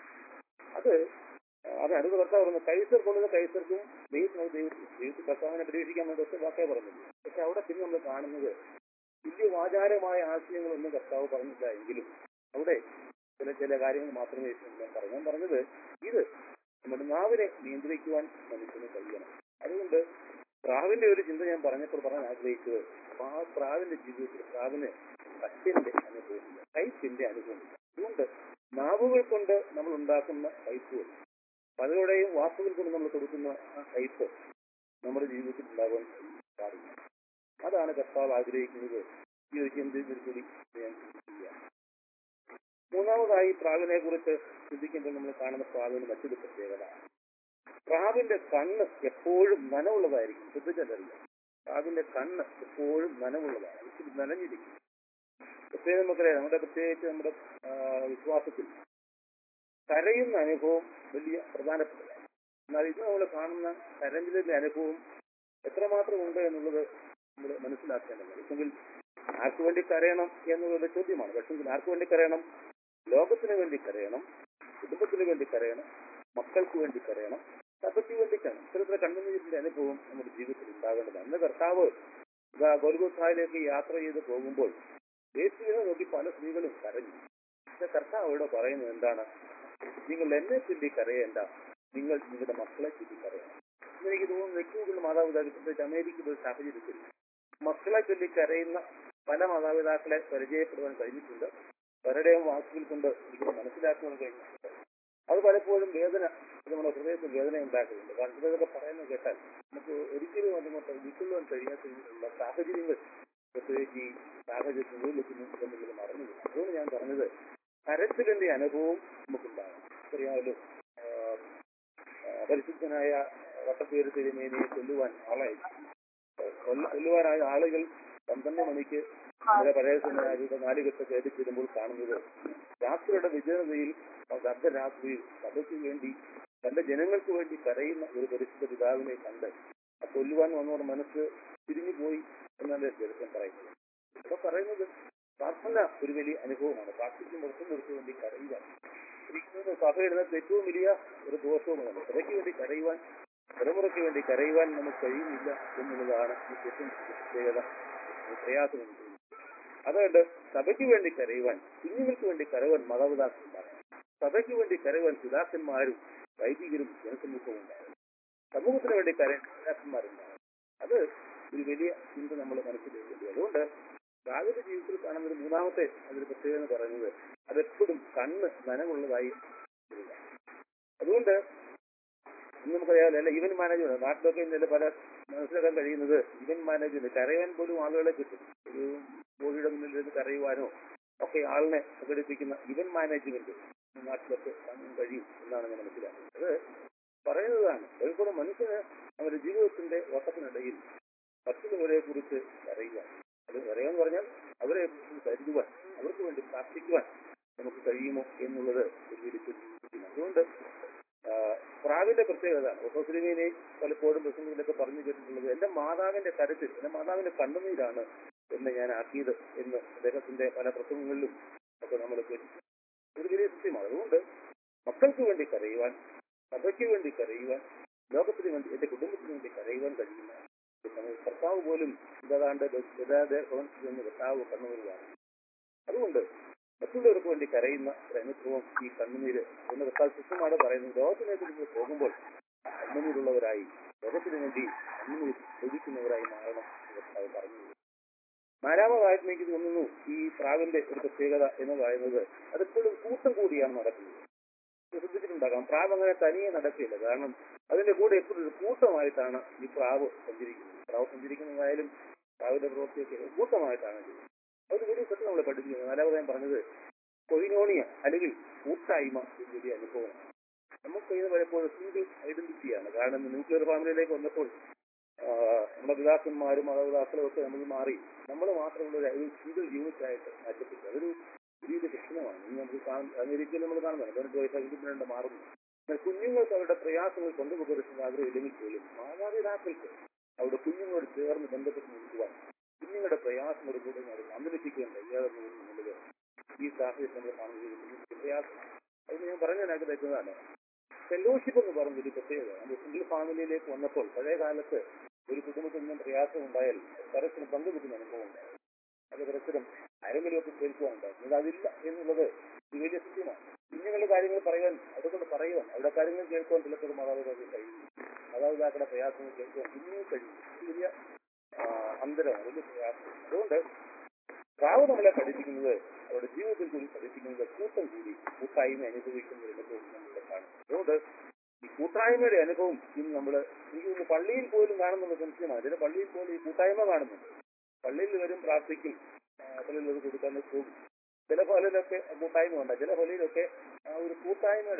അത് അത് അടുത്ത കർത്താവ് പറഞ്ഞു കൈസർ കൊണ്ടുവന്ന കൈസർക്കും ദൈവത്തിന് ദൈവത്തിനും ദൈവത്തിൽ കർത്താവിനെ പരീക്ഷിക്കാൻ വേണ്ടി ഒറ്റ വാക്കേ പറഞ്ഞില്ല പക്ഷെ അവിടെ പിന്നെ നമ്മൾ കാണുന്നത് വലിയ വാചാരമായ ആശയങ്ങളൊന്നും കർത്താവ് പറഞ്ഞില്ല എങ്കിലും അവിടെ ചില ചില കാര്യങ്ങൾ മാത്രമേ ഞാൻ പറഞ്ഞു ഞാൻ പറഞ്ഞത് ഇത് നമ്മുടെ നാവിനെ നിയന്ത്രിക്കുവാൻ മനുഷ്യന് കഴിയണം അതുകൊണ്ട് പ്രാവിന്റെ ഒരു ചിന്ത ഞാൻ പറഞ്ഞപ്പോൾ പറയാൻ ആഗ്രഹിച്ചത് ആ പ്രാവിന്റെ ജീവിതത്തിൽ പ്രാവിന് കട്ടിന്റെ അനുഭവമില്ല കയ്പിന്റെ അനുഭവമില്ല അതുകൊണ്ട് നാവുകൾ കൊണ്ട് നമ്മൾ ഉണ്ടാക്കുന്ന കയ്പുകൾ പലരുടെയും വാക്കുകൾ കൊണ്ട് നമ്മൾ കൊടുക്കുന്ന ആ കയ്പ് നമ്മുടെ ജീവിതത്തിൽ ഉണ്ടാകാൻ പാടില്ല അതാണ് കർത്താവ് ആഗ്രഹിക്കുന്നത് ഈ ഒരു ചിന്തയിൽ കൂടി ഞാൻ ചിന്തിക്കുക മൂന്നാമതായി പ്രാവിനെ കുറിച്ച് ചിന്തിക്കുമ്പോൾ നമ്മൾ കാണുന്ന പ്രാവിന് മറ്റൊരു പ്രത്യേകത പ്രാവിന്റെ കണ്ണ് എപ്പോഴും നനവുള്ളതായിരിക്കും ശ്രദ്ധിച്ചതറിയാം പ്രാവിന്റെ കണ്ണ് എപ്പോഴും നനവുള്ളതാണ് ഇച്ചിരി നനഞ്ഞിരിക്കും പ്രത്യേകം നമുക്കറിയാം നമ്മുടെ പ്രത്യേകിച്ച് നമ്മുടെ ആ, വിശ്വാസത്തിൽ കരയുന്ന അനുഭവം വലിയ പ്രധാനപ്പെട്ടതാണ് എന്നാൽ ഇന്ന് നമ്മൾ കാണുന്ന കരഞ്ഞിലിന്റെ അനുഭവം എത്രമാത്രം ഉണ്ട് എന്നുള്ളത് നമ്മൾ മനസ്സിലാക്കേണ്ടത് പക്ഷെങ്കിൽ ആർക്ക് വേണ്ടി കരയണം എന്നുള്ളത് ചോദ്യമാണ് പക്ഷെങ്കിൽ ആർക്ക് വേണ്ടി കരയണം ലോകത്തിന് വേണ്ടി കരയണം കുടുംബത്തിന് വേണ്ടി കരയണം മക്കൾക്ക് വേണ്ടി കരയണം സഭയ്ക്ക് വേണ്ടി കരയണം ഇത്തരത്തിലെ കണ്ണുനീരിന്റെ അനുഭവം നമ്മുടെ ജീവിതത്തിൽ ഉണ്ടാകേണ്ടതാണ് അന്ന് കർത്താവ് ഇതാ ഗോൽഗോത്തായിലേക്ക് യാത്ര ചെയ്ത് പോകുമ്പോൾ യേശുവിനെ നോക്കി പല സ്ത്രീകളും കരഞ്ഞു പക്ഷെ കർത്താവ് ഇവിടെ പറയുന്നത് എന്താണ് നിങ്ങൾ എന്നെ ചൊല്ലി കരയേണ്ട നിങ്ങൾ നിങ്ങളുടെ മക്കളെ ചൊല്ലി കരയണം എനിക്ക് തോന്നുന്നു ഏറ്റവും കൂടുതൽ മാതാപിതാക്കൾ പ്രത്യേകിച്ച് അമേരിക്കയിലെ ഒരു സാഹചര്യത്തിൽ മക്കളെ ചൊല്ലി കരയുന്ന പല മാതാപിതാക്കളെ പരിചയപ്പെടുവാൻ കഴിഞ്ഞിട്ടുണ്ട് പലരുടെയും വാക്കുകൾ കൊണ്ട് എനിക്ക് മനസ്സിലാക്കുവാൻ കഴിഞ്ഞിട്ടുണ്ട് അത് പലപ്പോഴും വേദന അത് നമ്മുടെ ഹൃദയത്തിൽ വേദന ഉണ്ടാക്കുന്നുണ്ട് കാരണം ഇതൊക്കെ പറയുന്നത് കേട്ടാൽ നമുക്ക് ഒരിക്കലും അതുകൊണ്ട് ഉൾക്കൊള്ളുവാൻ കഴിയാത്ത രീതിയിലുള്ള സാഹചര്യങ്ങൾ പ്രത്യേകിച്ച് ഈ സാഹചര്യത്തിൽ നിൽക്കുന്നു എന്നുള്ളത് മറന്നുപോകും അതുകൊണ്ട് ഞാൻ പറഞ്ഞത് കരച്ചിലിന്റെ അനുഭവം നമുക്കുണ്ടാകും അറിയാമല്ലോ ആഹ് ആഹ് പരിശുദ്ധനായ വട്ടപ്പേര് തിരുമേനിയെ കൊല്ലുവാൻ ആളയച്ചു കൊല്ല- കൊല്ലുവാനായ ആളുകൾ പന്ത്രണ്ട് മണിക്ക് നമ്മുടെ പഴയ സെമിനാരിയുടെ നാലുകെട്ട് കയറി ചെല്ലുമ്പോൾ കാണുന്നത് രാത്രിയുടെ വിജയതയിൽ അർദ്ധരാത്രിയിൽ സഭയ്ക്ക് വേണ്ടി തന്റെ ജനങ്ങൾക്ക് വേണ്ടി കരയുന്ന ഒരു പരിശുദ്ധ പിതാവിനെ കണ്ട് ആ കൊല്ലുവാൻ വന്നവർ മനസ്സ് തിരിഞ്ഞുപോയി എന്നാണ് ചെറുക്കൻ പറയുന്നത് ഇവിടെ പറയുന്നത് പ്രാർത്ഥന ഒരു വലിയ അനുഭവമാണ് പ്രാർത്ഥിക്കും വർഷങ്ങൾക്ക് വേണ്ടി കരയുവാൻ ഒരിക്കലും സഭ എഴുന്നേറ്റ് ഏറ്റവും വലിയ ഒരു ദോഷവുമാണ് സഭയ്ക്ക് വേണ്ടി കരയുവാൻ തലമുറയ്ക്ക് വേണ്ടി കരയുവാൻ നമുക്ക് കഴിയുന്നില്ല എന്നുള്ളതാണ് ഈ ഏറ്റവും പ്രത്യേകത ഒരു പ്രയാസമുണ്ട് അതുകൊണ്ട് സഭയ്ക്ക് വേണ്ടി കരയുവാൻ കുഞ്ഞുങ്ങൾക്ക് വേണ്ടി കരവാൻ മാതാപിതാക്കളുണ്ടാകും സഭയ്ക്ക് വേണ്ടി കരവാൻ പിതാക്കന്മാരും വൈദികരും ജനസമൂഹവും ഉണ്ടാകും സമൂഹത്തിന് വേണ്ടി കരയാൻ പിതാക്കന്മാരുണ്ടാകും അത് ഒരു വലിയ ചിന്ത നമ്മൾ മനസ്സിലാക്കേണ്ടി അതുകൊണ്ട് രാവിലെ ജീവിതത്തിൽ കാണുന്ന ഒരു മൂന്നാമത്തെ അതിന് പ്രത്യേകത എന്ന് പറയുന്നത് അതെപ്പോഴും കണ്ണ് നനവുള്ളതായി വരിക. അതുകൊണ്ട് ഇന്ന് നമുക്കറിയാമല്ലോ അല്ല ഇവന്റ് മാനേജ്മെന്റ് നാട്ടിലൊക്കെ ഇന്നലെ പല മനസ്സിലാക്കാൻ കഴിയുന്നത് ഇവന്റ് മാനേജ്മെന്റ് കരയാൻ പോലും ആളുകളെ കിട്ടും ഒരു ബോഡിയുടെ മുന്നിൽ ഇരുന്ന് കരയുവാനോ ഒക്കെ ആളിനെ പ്രകടിപ്പിക്കുന്ന ഇവന്റ് മാനേജ്മെന്റ് നാട്ടിലൊക്കെ കാണാൻ കഴിയും എന്നാണ് ഞാൻ മനസ്സിലാക്കുന്നത് അത് പറയുന്നതാണ് പലപ്പോഴും മനുഷ്യന് അവരുടെ ജീവിതത്തിന്റെ വട്ടത്തിനിടയിൽ മറ്റുള്ളവരെ കുറിച്ച് കരയുക അത് കരയാന്ന് പറഞ്ഞാൽ അവരെ കുറിച്ച് കരുതുവാൻ അവർക്ക് വേണ്ടി പ്രാർത്ഥിക്കുവാൻ നമുക്ക് കഴിയുമോ എന്നുള്ളത് ഒരു വലിയ ചോദ്യമാണ് അതുകൊണ്ട് ആ, പ്രാവിന്റെ പ്രത്യേകത ഒസോസിലിനെ പലപ്പോഴും പ്രസംഗത്തിലൊക്കെ പറഞ്ഞു കേട്ടിട്ടുള്ളത് എന്റെ മാതാവിന്റെ കരുത്തിൽ എന്റെ മാതാവിന്റെ കണ്ണുനീരാണ് എന്നെ ഞാൻ ആക്കിയത് എന്ന് അദ്ദേഹത്തിന്റെ പല പ്രസംഗങ്ങളിലും ഒക്കെ നമ്മൾ കേട്ടു ഒരു വലിയ സത്യമാണ് അതുകൊണ്ട് മക്കൾക്ക് വേണ്ടി കരയുവാൻ സഭയ്ക്ക് വേണ്ടി കരയുവാൻ ലോകത്തിന് വേണ്ടി എന്റെ കുടുംബത്തിന് വേണ്ടി കരയുവാൻ കഴിയുന്ന ഒരു സമയം കർത്താവ് പോലും ഇതാണ്ട് യഥാതെ എന്ന് കർത്താവ് കണ്ണുനീരാണ് അതുകൊണ്ട് മറ്റുള്ളവർക്ക് വേണ്ടി കരയുന്ന ഒരു അനുഭവം ഈ കണ്ണുനീര് എന്ന് കർത്താവ് ശിഷ്യമാണ് പറയുന്നത് ലോകത്തിലേക്ക് നിങ്ങൾ പോകുമ്പോൾ കണ്ണുനീരുള്ളവരായി ലോകത്തിന് വേണ്ടി കണ്ണുനീർ ഒഴിക്കുന്നവരായി മാറണം എന്ന് കർത്താവ് പറഞ്ഞു നാലാമതായിട്ട് എനിക്ക് തോന്നുന്നു ഈ പ്രാവിന്റെ ഒരു പ്രത്യേകത എന്ന് പറയുന്നത് അതെപ്പോഴും കൂട്ടം കൂടിയാണ് നടക്കുന്നത് ഇത് ശ്രദ്ധിച്ചിട്ടുണ്ടാകാം പ്രാവ് അങ്ങനെ തനിയെ നടക്കില്ല കാരണം അതിന്റെ കൂടെ എപ്പോഴും ഒരു കൂട്ടമായിട്ടാണ് ഈ പ്രാവ് സഞ്ചരിക്കുന്നത് പ്രാവ് സഞ്ചരിക്കുന്നതായാലും പ്രാവിന്റെ പ്രവൃത്തിയൊക്കെ കൂട്ടമായിട്ടാണ് ചെയ്യുന്നത് അത് വലിയ സത്യം നമ്മളെ പഠിപ്പിക്കുന്നത് നാലാമത് ഞാൻ പറഞ്ഞത് കൊയിനോണിയ അല്ലെങ്കിൽ കൂട്ടായ്മ ഒരു വലിയ അനുഭവമാണ് നമുക്ക് ഇത് പലപ്പോഴും സിംഗിൾ ഐഡന്റിറ്റിയാണ് കാരണം ന്യൂക്ലിയർ ഫാമിലിയിലേക്ക് വന്നപ്പോൾ ആ, നമ്മുടെ പിതാക്കന്മാരും മാതാപിതാക്കളും ഒക്കെ നമ്മൾ മാറി നമ്മൾ മാത്രമുള്ള ഒരു സിംഗിൾ യൂണിറ്റ് ആയിട്ട് മാറ്റപ്പെട്ടു അതൊരു വലിയ പ്രശ്നമാണ് ഇനി നമുക്ക് കാണാൻ അമേരിക്കയിൽ നമ്മൾ കാണുന്നത് പതിനെട്ട് വയസ്സായിട്ട് മാറുന്നു എന്നാൽ കുഞ്ഞുങ്ങൾക്ക് അവരുടെ പ്രയാസങ്ങൾ കൊണ്ടുപോകുന്ന ആഗ്രഹമില്ലെങ്കിൽ പോലും മാതാപിതാക്കൾക്ക് അവരുടെ കുഞ്ഞുങ്ങളോട് ചേർന്ന് ബന്ധപ്പെട്ട് നിൽക്കുവാൻ കുഞ്ഞുങ്ങളുടെ പ്രയാസങ്ങളുടെ കൂടെ അവർ സംരക്ഷിക്കാൻ കഴിയാതെ പോകുന്നുള്ളത് ഈ സാഹചര്യത്തിൽ നമ്മൾ കാണുന്നത് പ്രയാസം അത് ഞാൻ പറയാൻ ആഗ്രഹിക്കുന്നതാണ് ഫെലോഷിപ്പ് എന്ന് പറഞ്ഞ ഒരു പ്രത്യേകത നമ്മൾ സിംഗിൾ ഫാമിലിയിലേക്ക് വന്നപ്പോൾ പഴയ കാലത്ത് ഒരു കുടുംബത്തിൽ നിന്നും പ്രയാസം ഉണ്ടായാൽ പരസ്പരം പങ്കുവെക്കുന്ന അനുഭവം ഉണ്ടായി അത് പരസ്പരം ആരെങ്കിലും ഒക്കെ കേൾക്കുവാനുണ്ടായിരുന്നു ഇത് അതില്ല എന്നുള്ളത് ഒരു വലിയ സത്യമാണ് കുഞ്ഞുങ്ങളുടെ കാര്യങ്ങൾ പറയാൻ അതുകൊണ്ട് പറയുവാൻ അവരുടെ കാര്യങ്ങൾ കേൾക്കുവാൻ ചിലപ്പോൾ മാതാപിതാക്കൾ കഴിയും മാതാപിതാക്കളുടെ പ്രയാസങ്ങൾ കേൾക്കുവാൻ കുഞ്ഞുങ്ങൾ കഴിയും ഇത് വലിയ ആ, അന്തരമാണ് വലിയ പ്രയാസം അതുകൊണ്ട് പ്രാവ് നമ്മളെ പഠിപ്പിക്കുന്നത് അവരുടെ ജീവിതത്തിൽ കൂടി പഠിപ്പിക്കുന്നത് കൂട്ടം കൂടി കൂട്ടായ്മ അനുഭവിക്കുന്ന ഒരു അനുഭവം നമ്മൾ കാണും അതുകൊണ്ട് ഈ കൂട്ടായ്മയുടെ അനുഭവം ഇന്ന് നമ്മൾ എനിക്ക് തോന്നുന്നു പള്ളിയിൽ പോലും കാണുന്നുള്ള സംശയമാണ് ചില പള്ളിയിൽ പോലും ഈ കൂട്ടായ്മ കാണുന്നുണ്ട് പള്ളിയിൽ വരും പ്രാർത്ഥിക്കും ആ, പള്ളിയിൽ അത് കൊടുക്കാൻ പോകും ചില പള്ളിയിലൊക്കെ കൂട്ടായ്മ ഉണ്ട് ചില പള്ളിയിലൊക്കെ ആ ഒരു കൂട്ടായ്മയുടെ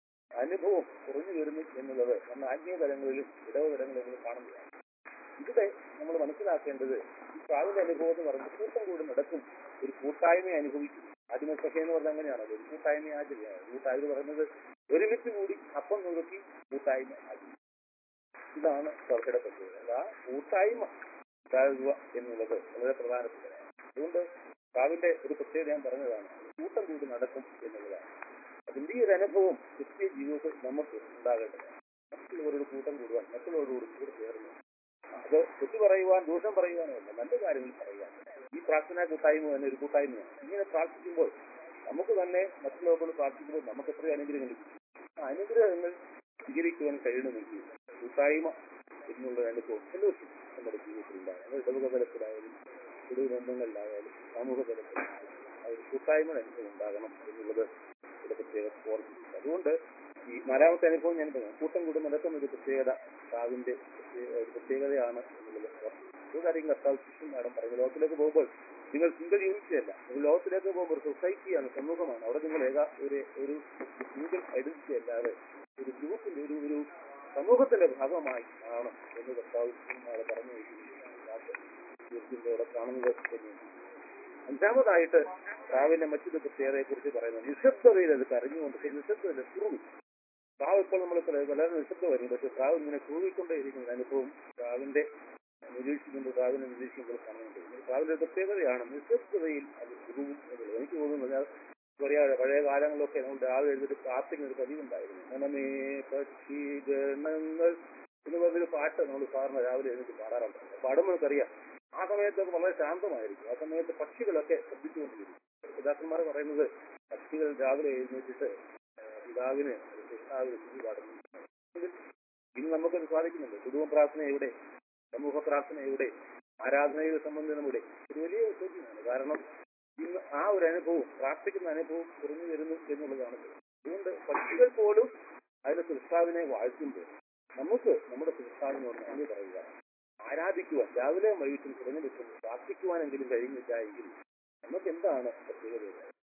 അനുഭവം കുറഞ്ഞു വരുന്നു എന്നുള്ളത് നമ്മൾ ആത്മീയ തലങ്ങളിലും ഇടവ തലങ്ങളിലും കാണുന്നതാണ് ഇവിടെ നമ്മൾ മനസ്സിലാക്കേണ്ടത് ഈ പ്രാവിന്റെ അനുഭവം എന്ന് പറയുന്നത് കൂട്ടം കൂടി നടക്കും ഒരു കൂട്ടായ്മ അനുഭവിക്കും ആദിമസഭ എന്ന് പറഞ്ഞാൽ അങ്ങനെയാണല്ലോ ഒരു കൂട്ടായ്മ ആചരിയാണ് കൂട്ടായ്മ പറയുന്നത് ഒരുമിച്ച് കൂടി അപ്പം നുറുക്കി കൂട്ടായ്മ ആചരിക്കും ഇതാണ് സഭയുടെ പ്രത്യേകത ആ കൂട്ടായ്മ ഉണ്ടാകുക എന്നുള്ളത് വളരെ പ്രധാനപ്പെട്ടതാണ് അതുകൊണ്ട് പ്രാവിന്റെ ഒരു പ്രത്യേകത ഞാൻ പറഞ്ഞതാണ് കൂട്ടം കൂടി നടക്കും എന്നുള്ളതാണ് അതിന്റെ ഈ ഒരു അനുഭവം ക്രിസ്ത്യ ജീവിതത്തിൽ നമുക്ക് ഉണ്ടാകേണ്ടതാണ് മറ്റുള്ളവരോട് കൂട്ടം കൂടുവാൻ മറ്റുള്ളവരോട് കൂടെ ചേർന്ന് അത് തെറ്റ് പറയുവാൻ ദൂഷം പറയുവാനല്ല നല്ല കാര്യങ്ങൾ പറയുവാൻ ഈ പ്രാർത്ഥനാ കൂട്ടായ്മ തന്നെ ഒരു കൂട്ടായ്മയാണ് ഇങ്ങനെ പ്രാർത്ഥിക്കുമ്പോൾ നമുക്ക് തന്നെ മറ്റുള്ളവരോട് പ്രാർത്ഥിക്കുമ്പോൾ നമുക്ക് എത്രയും അനുഗ്രഹങ്ങൾ ലഭിക്കും. ആ അനുഗ്രഹങ്ങൾ സ്വീകരിക്കുവാൻ കഴിയണമെങ്കിൽ കൂട്ടായ്മ എന്നുള്ള അനുഭവം ഫെലോഷിപ്പ് നമ്മുടെ ജീവിതത്തിൽ ഉണ്ടാകും അത് ഇടവക തലത്തിലായാലും കുടുംബ ബന്ധങ്ങളിലായാലും സമൂഹ തലത്തിലായാലും ആ ഒരു കൂട്ടായ്മയുടെ അനുഭവം ഉണ്ടാകണം എന്നുള്ളത് ഒരു പ്രത്യേക ഓർമ്മിപ്പിക്കും അതുകൊണ്ട് ഈ നാലാമത്തെ അനുഭവം ഞാൻ പറഞ്ഞു കൂട്ടം കൂടി നടക്കുന്ന ഒരു പ്രത്യേകത കർത്താവിന്റെ പ്രത്യേക- ഒരു പ്രത്യേകതയാണ് എന്നുള്ളത് ഓർമ്മിപ്പിക്കും. ഒരു കാര്യം കർത്താവ് ശിഷ്യന്മാരും പറഞ്ഞു ലോകത്തിലേക്ക് പോകുമ്പോൾ നിങ്ങൾ സിംഗിൾ യൂണിറ്റി അല്ല നിങ്ങൾ ലോകത്തിലേക്ക് പോകുമ്പോൾ ഒരു സൊസൈറ്റിയാണ് സമൂഹമാണ് അവിടെ നിങ്ങൾ ഏക ഒരു ഒരു സിംഗിൾ ഐഡന്റിറ്റി അല്ലാതെ ഒരു ഗ്രൂപ്പിന്റെ ഒരു ഒരു സമൂഹത്തിന്റെ ഭാഗമായി കാണണം എന്ന് കർത്താവ് ശിഷ്യന്മാരെ പറഞ്ഞു അവിടെ കാണുന്നത് തന്നെയാണ് അഞ്ചാമതായിട്ട് പ്രാവിന്റെ മറ്റൊരു പ്രത്യേകതയെ കുറിച്ച് പറയുന്നത് നിശബ്ദതയിൽ അത് കരഞ്ഞുകൊണ്ട് നിശബ്ദതയിൽ ക്രൂവി പ്രാവ് ഇപ്പോൾ നമ്മൾ വളരെ നിശബ്ദമായിരുന്നു പക്ഷെ പ്രാവ് ഇങ്ങനെ ക്രൂവിക്കൊണ്ടേയിരിക്കുന്ന ഒരു അനുഭവം പ്രാവിന്റെ നിരീക്ഷിക്കുമ്പോൾ പ്രാവിനെ നിരീക്ഷിക്കുമ്പോൾ കാണുന്നുണ്ട് ഈ പ്രാവിന്റെ ഒരു പ്രത്യേകതയാണ് നിശബ്ദതയിൽ അത് ക്രൂവും എന്നുള്ളത് എനിക്ക് തോന്നുന്നു ഞാൻ പറയാ പഴയ കാലങ്ങളിലൊക്കെ നമ്മൾ രാവിലെ എഴുതിട്ട് പ്രാർത്ഥിക്കുന്ന ഒരു പതിവുണ്ടായിരുന്നു മനമേ പക്ഷി ഗണങ്ങൾ എന്ന് പറഞ്ഞൊരു പാട്ട് നമ്മൾ സാറിന് രാവിലെ എഴുതി പാടാറുണ്ട് പാടുമ്പോൾ നമുക്കറിയാം ആ സമയത്തൊക്കെ വളരെ ശാന്തമായിരിക്കും ആ സമയത്ത് പക്ഷികളൊക്കെ ശ്രദ്ധിച്ചുകൊണ്ടിരിക്കും പിതാക്കന്മാർ പറയുന്നത് പക്ഷികൾ രാവിലെ എഴുന്നേറ്റിട്ട് ആ, പിതാവിന് കൃഷ്ണാവിന് സ്തുതി പാടുന്നു എങ്കിൽ ഇന്ന് നമുക്കത് സാധിക്കുന്നുണ്ട് കുടുംബ പ്രാർത്ഥന എവിടെ സമൂഹ പ്രാർത്ഥന എവിടെ ആരാധനയുടെ സംബന്ധം എവിടെ ഒരു വലിയ ചോദ്യമാണ് കാരണം ഇന്ന് ആ ഒരു അനുഭവം പ്രാർത്ഥിക്കുന്ന അനുഭവം കുറഞ്ഞു വരുന്നു എന്നുള്ളതാണ് അതുകൊണ്ട് പക്ഷികൾ പോലും അതിന്റെ സൃഷ്ടാവിനെ വാഴ്ത്തുമ്പോൾ നമുക്ക് നമ്മുടെ സൃഷ്ടാവിനോട് നന്ദി പറയുക ആരാധിക്കുവാൻ രാവിലെ വൈകിട്ടും കുറഞ്ഞു വെക്കുന്നു പ്രാർത്ഥിക്കുവാനെങ്കിലും കഴിഞ്ഞിട്ടായിരിക്കും നമുക്ക് എന്താണ് പ്രത്യേകത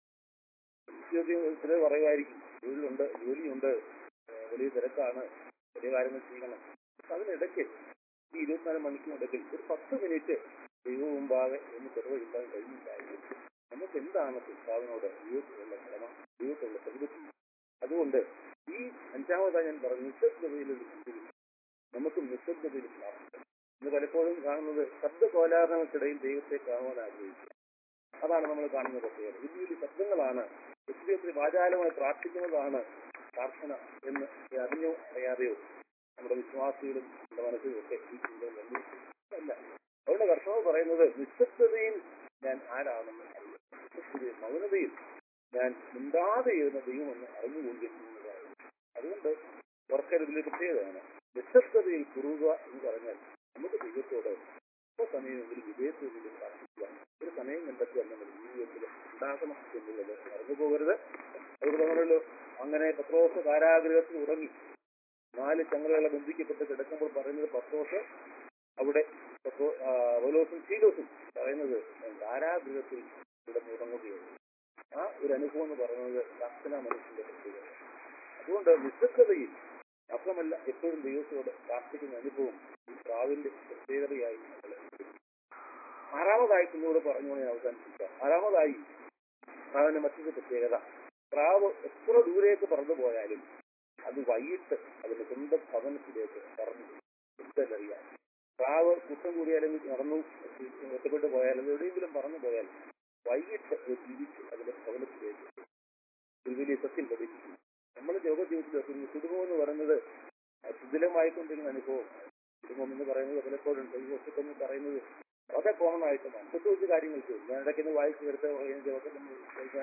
ചില പറയുമായിരിക്കും ജോലിയുണ്ട് ജോലിയുണ്ട് ഏഹ് വലിയ തിരക്കാണ് വലിയ കാര്യങ്ങൾ ചെയ്യണം അപ്പൊ അതിനിടയ്ക്ക് ഈ ഇരുപത്തിനാല് മണിക്കൂറിടയ്ക്ക് ഒരു പത്ത് മിനിറ്റ് ദൈവ മുമ്പാകെ ഒന്ന് ചെലവഴിക്കാൻ കഴിഞ്ഞിട്ടായിരിക്കും നമുക്ക് എന്താണ് കർത്താവിനോട് ജീവിതത്തിലുള്ള കടമ ജീവിതത്തിലുള്ള പ്രതിബദ്ധത അതുകൊണ്ട് ഈ അഞ്ചാമതായി ഞാൻ പറഞ്ഞു നിശബ്ദതയിൽ ഒരു ചിന്തിക്കും നമുക്ക് നിശബ്ദതയിൽ പ്രാർത്ഥിക്കാം ഇന്ന് പലപ്പോഴും കാണുന്നത് ശബ്ദ കോലാഹലങ്ങൾക്കിടയിൽ ദൈവത്തെ കാണുവാൻ ആഗ്രഹിക്കുക അതാണ് നമ്മൾ കാണുന്ന പ്രത്യേകത വലിയ വലിയ ശബ്ദങ്ങളാണ് ഒത്തിരി ഒത്തിരി വാചാലമായി പ്രാർത്ഥിക്കുന്നതാണ് പ്രാർത്ഥന എന്ന് അറിഞ്ഞോ അറിയാതെയോ നമ്മുടെ വിശ്വാസികളും നമ്മുടെ മനസ്സിലും ഒക്കെ ഈ ചിന്തകൾ അല്ല അവരുടെ കർത്താവ് പറയുന്നത് നിശബ്ദതയിൽ ഞാൻ ആരാണെന്ന് അറിയാം നിശബ്ദതയിൽ മൗനതയിൽ ഞാൻ മിണ്ടാതെ ഇരുന്ന ദൈവമെന്ന് അറിഞ്ഞുകൊണ്ടിരിക്കുന്നതാണ് അതുകൊണ്ട് ഓർക്കരുതിലെ പ്രത്യേകതയാണ് നിശബ്ദതയിൽ കുറുക എന്ന് പറഞ്ഞാൽ നമുക്ക് ദൈവത്തോട് ഇപ്പൊ സമയമെങ്കിലും വിജയത്തോടുകൂടി പ്രാർത്ഥിക്കുക ഒരു സമയം കണ്ടെത്തുക നമ്മുടെ ജീവിതത്തിൽ ഉണ്ടാകണം എന്നുള്ളത് മറന്നു പോകരുത് അതുകൊണ്ട് നമ്മളല്ലോ അങ്ങനെ പത്രോസ് കാരാഗ്രഹത്തിൽ ഉറങ്ങി നാല് ചങ്ങലകളെ ബന്ധിക്കപ്പെട്ട് കിടക്കുമ്പോൾ പറയുന്നത് പത്രോസ് അവിടെ പത്രോ- ആ, പൗലോസും ശീലോസും പറയുന്നത് ഞാൻ കാരാഗ്രഹത്തിൽ കിടന്ന് ഉറങ്ങുകയാണ് ആ ഒരു അനുഭവം എന്ന് പറയുന്നത് ദർശന മനുഷ്യന്റെ പ്രത്യേകത അതുകൊണ്ട് നിശബ്ദതയിൽ മാത്രമല്ല എപ്പോഴും ദൈവത്തോട് പ്രാർത്ഥിക്കുന്ന അനുഭവം ഈ പ്രാവിന്റെ പ്രത്യേകതയായി നമ്മൾ എടുക്കണം. ആറാമതായിട്ട് ഇന്നിവിടെ പറഞ്ഞുകൊണ്ട് ഞാൻ അവസാനിപ്പിക്കാം ആറാമതായി പ്രാവിന്റെ മറ്റൊരു പ്രത്യേകത പ്രാവ് എത്ര ദൂരേക്ക് പറന്നു പോയാലും അത് വൈകിട്ട് അതിന്റെ സ്വന്തം ഭവനത്തിലേക്ക് പറഞ്ഞു എന്തറിയാം പ്രാവ് കുറ്റം കൂടി അല്ലെങ്കിൽ നടന്നു ഒറ്റപ്പെട്ട് പോയാൽ അത് എവിടെയെങ്കിലും പറന്നു പോയാൽ വൈകിട്ട് അത് തിരിച്ച് അതിന്റെ ഭവനത്തിലേക്ക് ഒരു വലിയ സത്യം പഠിപ്പിക്കും നമ്മുടെ ലോക ജീവിതത്തിൽ ഒരു കുടുംബം എന്ന് പറയുന്നത് ശുദ്ധലമായിക്കൊണ്ടിരിക്കുന്ന അനുഭവം കുടുംബം എന്ന് പറയുന്നത് പലപ്പോഴും ദൈവത്വം പറയുന്നത് വളരെ കോമൺ ആയിട്ടുമാണ് കൊച്ചു കൊച്ചു കാര്യങ്ങൾക്ക് ഞാൻ ഇടയ്ക്ക് വായിച്ചു എടുത്ത പറയുന്നത് നമ്മൾ കഴിഞ്ഞ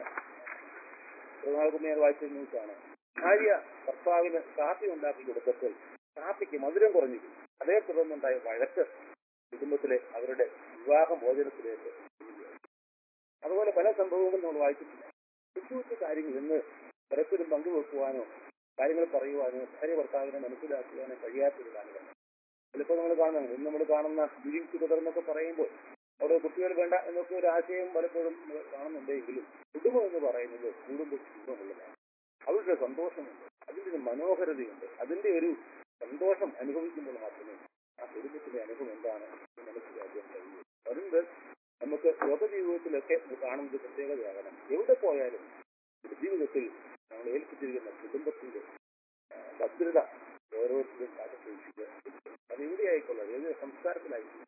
നാൾക്ക് ഞാൻ വായിച്ച ന്യൂസാണ് ഭാര്യ ഭർത്താവിന് കാപ്പി ഉണ്ടാക്കി കൊടുത്തപ്പോൾ കാപ്പിക്ക് മധുരം കുറഞ്ഞു അതേ തുടർന്നുണ്ടായ വഴക്ക് കുടുംബത്തിലെ അവരുടെ വിവാഹ മോചനത്തിലേക്ക് നീങ്ങുകയാണ്. അതുപോലെ പല സംഭവങ്ങളും നമ്മൾ വായിച്ചിട്ടില്ല കൊച്ചു കൊച്ചു കാര്യങ്ങൾ ഇന്ന് പരസ്പരം പങ്കുവെക്കുവാനോ കാര്യങ്ങൾ പറയുവാനോ ഭാര്യ ഭർത്താവിനെ മനസ്സിലാക്കുവാനോ കഴിയാത്തൊരു കാലഘട്ടം ചിലപ്പോൾ നമ്മൾ കാണുന്നത് ഇന്ന് നമ്മൾ കാണുന്ന ലിവിങ് ടുഗദർ എന്നൊക്കെ പറയുമ്പോൾ അവിടെ കുട്ടികൾ വേണ്ട എന്നൊക്കെ ഒരു ആശയം പലപ്പോഴും നമ്മൾ കാണുന്നുണ്ടെങ്കിലും കുടുംബം എന്ന് പറയുന്നത് കൂടുമ്പോൾ കുടുംബമുള്ളതാണ് അവരുടെ സന്തോഷമുണ്ട് അതിന്റെ ഒരു മനോഹരതയുണ്ട് അതിന്റെ ഒരു സന്തോഷം അനുഭവിക്കുമ്പോൾ മാത്രമേ ആ കുടുംബത്തിന്റെ അനുഭവം എന്താണ് എന്ന് മനസ്സിലാക്കാൻ കഴിയൂ അതുകൊണ്ട് നമുക്ക് ലോക ജീവിതത്തിലൊക്കെ ഇത് കാണുന്നത് പ്രത്യേകതയാകണം എവിടെ പോയാലും ഒരു ജീവിതത്തിൽ നമ്മൾ ഏൽപ്പിച്ചിരിക്കുന്ന കുടുംബത്തിന്റെ ആ, ഭദ്രത ഓരോരുത്തരും കാത്തു സൂക്ഷിക്കുക അത് എവിടെയായിക്കൊള്ളാം ഏത് സംസ്കാരത്തിലായിരിക്കും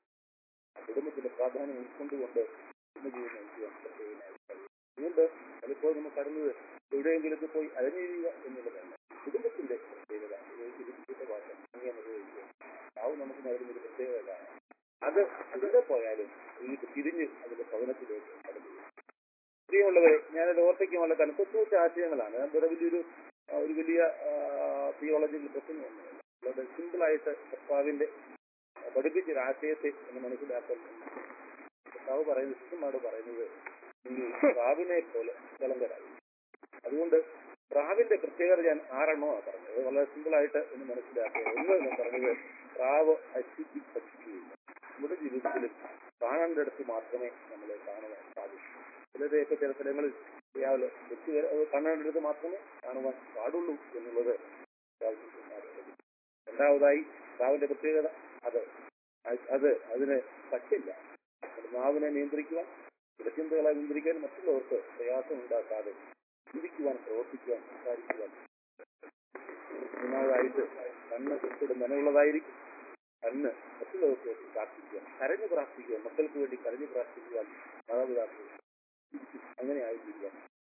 ആ കുടുംബത്തിന്റെ പ്രാധാന്യം ഉൾക്കൊണ്ടുകൊണ്ട് ഇന്ന് ജീവിതം നയിക്കുവാൻ പ്രത്യേകമായി കഴിയും. അതുകൊണ്ട് പലപ്പോഴും നമുക്ക് കടന്നത് എവിടെയെങ്കിലൊക്കെ പോയി അലഞ്ഞിരിക്കുക എന്നുള്ളതല്ല കുടുംബത്തിന്റെ പ്രത്യേകത ഇതിന്റെ ഭാഷ അങ്ങനെ അനുഭവിക്കുക ആവും നമുക്ക് നൽകുന്ന ഒരു പ്രത്യേകത അത് എവിടെ പോയാലും ഈ തിരിഞ്ഞ് അതിന്റെ ഭവനത്തിലേക്ക് കടന്നു പ്രിയമുള്ളവരെ ഞാനത് ഓർപ്പിക്കുമുള്ള കാരണം കൊച്ചു കൊച്ചു ആശയങ്ങളാണ് അത് വേറെ വലിയൊരു ആ, ഒരു വലിയ തിയോളജിക്കൽ പ്രശ്നമൊന്നുമില്ല വളരെ സിമ്പിളായിട്ട് കർത്താവിന്റെ ആ, പഠിപ്പിച്ചൊരു ആശയത്തെ ഒന്ന് മനസ്സിലാക്കാൻ കർത്താവ് പറയുന്നത് ശിഷ്യന്മാരോട് പറയുന്നത് നിങ്ങൾ പ്രാവിനെ പോലെ കളങ്കരായി അതുകൊണ്ട് പ്രാവിന്റെ പ്രത്യേകത ഞാൻ ആറെണ്ണമാണ് പറഞ്ഞത് അത് വളരെ സിമ്പിളായിട്ട് ഒന്ന് മനസ്സിലാക്കുക ഒന്ന് ഞാൻ പറഞ്ഞത് പ്രാവ് അശുദ്ധി ഭക്ഷിക്കുകയില്ല നമ്മുടെ ജീവിതത്തിലും കാണേണ്ടടുത്ത് മാത്രമേ നമ്മൾ കാണുവാൻ സാധിക്കൂ ചിലരെയൊക്കെ ചില സ്ഥലങ്ങളിൽ ചെയ്യാമല്ലോ വെച്ച് കാണേണ്ടടുത്ത് മാത്രമേ കാണുവാൻ പാടുള്ളൂ എന്നുള്ളത് പ്രാവശ്യം രണ്ടാമതായി പ്രാവിന്റെ പ്രത്യേകത അത് അത് അതിന് പറ്റില്ല നമ്മുടെ നാവിനെ നിയന്ത്രിക്കുവാൻ ചിന്തകളെ നിയന്ത്രിക്കാൻ മറ്റുള്ളവർക്ക് പ്രയാസം ഉണ്ടാക്കാതെ ചിന്തിക്കുവാൻ പ്രവർത്തിക്കുവാൻ സംസാരിക്കുവാൻ മൂന്നാമതായിട്ട് കണ്ണ് എപ്പോഴും നനവുള്ളതായിരിക്കും കണ്ണ് മറ്റുള്ളവർക്ക് വേണ്ടി പ്രാർത്ഥിക്കുവാൻ കരഞ്ഞു പ്രാർത്ഥിക്കുവാൻ മക്കൾക്ക് വേണ്ടി കരഞ്ഞു പ്രാർത്ഥിക്കുവാൻ മാതാപിതാക്കൾ അങ്ങനെ ആയിരിക്കുക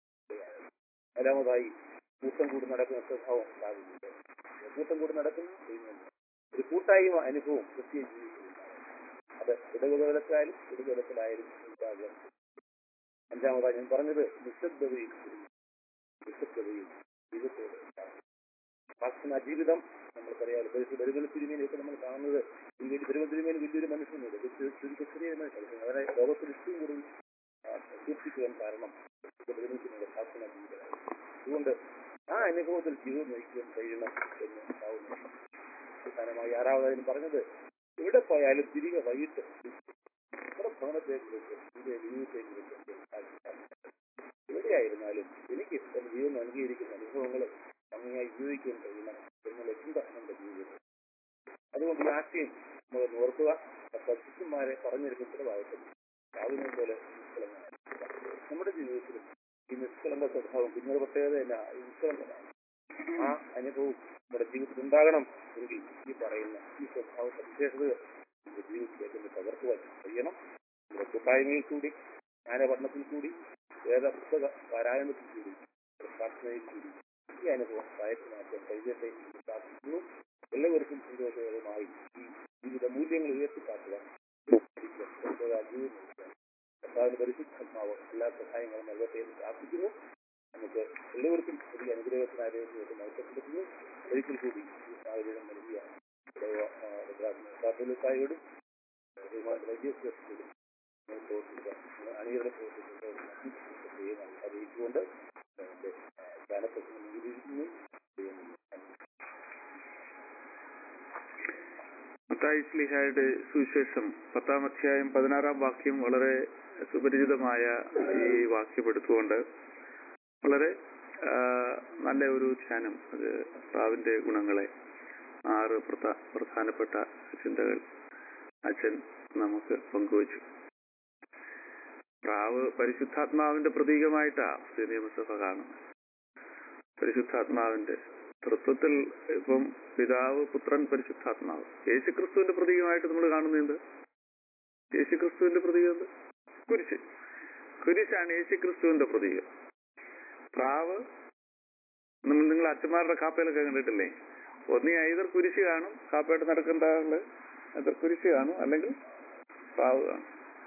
നാലാമതായി കൂട്ടം കൂടി നടക്കുന്ന സ്വഭാവം ഉണ്ടാകുന്നുണ്ട് കൂട്ടം കൂടി നടക്കുന്നു ചെയ്യുന്നുണ്ട് ഒരു കൂട്ടായ്മ അനുഭവം ക്രിസ്ത്യൻ ജീവിതത്തിലുണ്ടാകും അത് ഇടകുതലത്തിലായാലും ഇടകുതലത്തിലായാലും ഉണ്ടാകുക അഞ്ചാമതായി ഞാൻ പറഞ്ഞത് നിശബ്ദതയിൽ നിശബ്ദതയിൽ ജീവിതത്തോട് പ്രാർത്ഥന ജീവിതം നമ്മൾക്കറിയാം ബെരുമൽ തിരുമേനിയൊക്കെ നമ്മൾ കാണുന്നത് ഈ വലിയ ബെരുമൽ തിരുമേനി വലിയൊരു മനുഷ്യനുണ്ട് ഇത് ചെറിയ മനുഷ്യൻ അവരെ ലോകത്തിൽ ഇഷ്ടം കൂടുതൽ ആ, കീർത്തിക്കുവാൻ കാരണം ബെരുമൽ തിരുമേനിയുടെ പ്രാർത്ഥന ജീവിതമാണ് അതുകൊണ്ട് ആ അനുഭവത്തിൽ ജീവിതം നയിക്കുവാൻ കഴിയണം എന്ന് ഉണ്ടാവുന്നു അവസാനമായി ആറാമതായും പറഞ്ഞത് എവിടെ പോയാലും തിരികെ വൈകിട്ട് നമ്മുടെ ഭവനത്തേക്ക് വെച്ച് ഇതിന്റെ ജീവിതത്തേക്ക് വെച്ച് എവിടെയായിരുന്നാലും എനിക്ക് എന്റെ ജീവിതം നൽകിയിരിക്കുന്ന അനുഭവങ്ങൾ ഭംഗിയായി ജീവിക്കാൻ കഴിയണം എന്നുള്ള ചിന്ത നമ്മുടെ ജീവിതത്തിൽ അതുകൊണ്ട് ഈ ആശയം നമ്മൾ ഒന്ന് ഓർക്കുക ശിഷ്യന്മാരെ പറഞ്ഞിരിക്കുന്ന ഉത്തരവാദിത്വം രാവിലെ പോലെ നിഷ്കളങ്കമായി. നമ്മുടെ ജീവിതത്തിലും ഈ നിഷ്കളങ്ക സ്വഭാവം കുഞ്ഞൊരു പ്രത്യേകത തന്നെ ഈ നിഷ്കളങ്കമാണ് ആ അനുഭവം നമ്മുടെ ജീവിതത്തിൽ ഉണ്ടാകണം എങ്കിൽ ഈ പറയുന്ന ഈ സ്വഭാവ സവിശേഷതകൾ നമ്മുടെ ജീവിതത്തിലേക്ക് ഒന്ന് പകർത്തുവാൻ കഴിയണം നമ്മുടെ കൂട്ടായ്മയിൽ കൂടി ജ്ഞാനപഠനത്തിൽ കൂടി വേദ പുസ്തക പാരായണത്തിൽ കൂടി പ്രാർത്ഥനയിൽ കൂടി ഈ അനുഭവം പ്രായത്തിനാക്കാൻ കഴിയട്ടെ എന്ന് പ്രാർത്ഥിക്കുന്നു എല്ലാവർക്കും സന്തോഷകരമായി ഈ ജീവിത മൂല്യങ്ങൾ ഉയർത്തിക്കാട്ടുവാൻ കർത്താവിന്റെ പരിശുദ്ധാത്മാവ് എല്ലാ സഹായങ്ങളും നൽകട്ടെ എന്ന് പ്രാർത്ഥിക്കുന്നു നമുക്ക് എല്ലാവർക്കും വലിയ അനുഗ്രഹത്തിനായിരുന്നു മത്സരപ്പെടുത്തുന്നു ഒരിക്കൽ കൂടി ഈ സാഹചര്യം നൽകിയ കാത്തോലിക്കായോടും വൈദ്യസ്വസ്ഥയോടും അണിയറ പ്രവർത്തിക്കുന്ന അറിയിച്ചുകൊണ്ട് എന്റെ ധ്യാനപ്രശ്നം നീതിയിരിക്കുന്നു മത്തായി സ്ലിഹായുടെ സുവിശേഷം പത്താം അധ്യായം പതിനാറാം വാക്യം വളരെ സുപരിചിതമായ ഈ വാക്യം എടുത്തുകൊണ്ട് വളരെ ആ, നല്ല ഒരു ധ്യാനം അത് പ്രാവിന്റെ ഗുണങ്ങളെ ആറ് പ്രധാ പ്രധാനപ്പെട്ട ചിന്തകൾ അച്ഛൻ നമുക്ക് പങ്കുവച്ചു പ്രാവ് പരിശുദ്ധാത്മാവിന്റെ പ്രതീകമായിട്ടാ പുതിയ നിയമസഭ കാണുന്നത് പരിശുദ്ധാത്മാവിന്റെ തൃത്വത്തിൽ ഇപ്പം പിതാവ് പുത്രൻ പരിശുദ്ധാത്മാവ് യേശുക്രിസ്തുവിന്റെ പ്രതീകമായിട്ട് നമ്മൾ കാണുന്നത് യേശുക്രിസ്തുവിന്റെ പ്രതീകം എന്ത്? കുരിശ് കുരിശാണ് യേശുക്രിസ്തുവിന്റെ പ്രതീകം പ്രാവ് നമ്മൾ നിങ്ങൾ അച്ഛന്മാരുടെ കാപ്പയിലൊക്കെ കണ്ടിട്ടില്ലേ ഒന്നീ ഐതർ കുരിശ് കാണും കാപ്പയായിട്ട് നടക്കേണ്ട ആള് ഐതർ കുരിശ് കാണും അല്ലെങ്കിൽ പ്രാവ് കാണും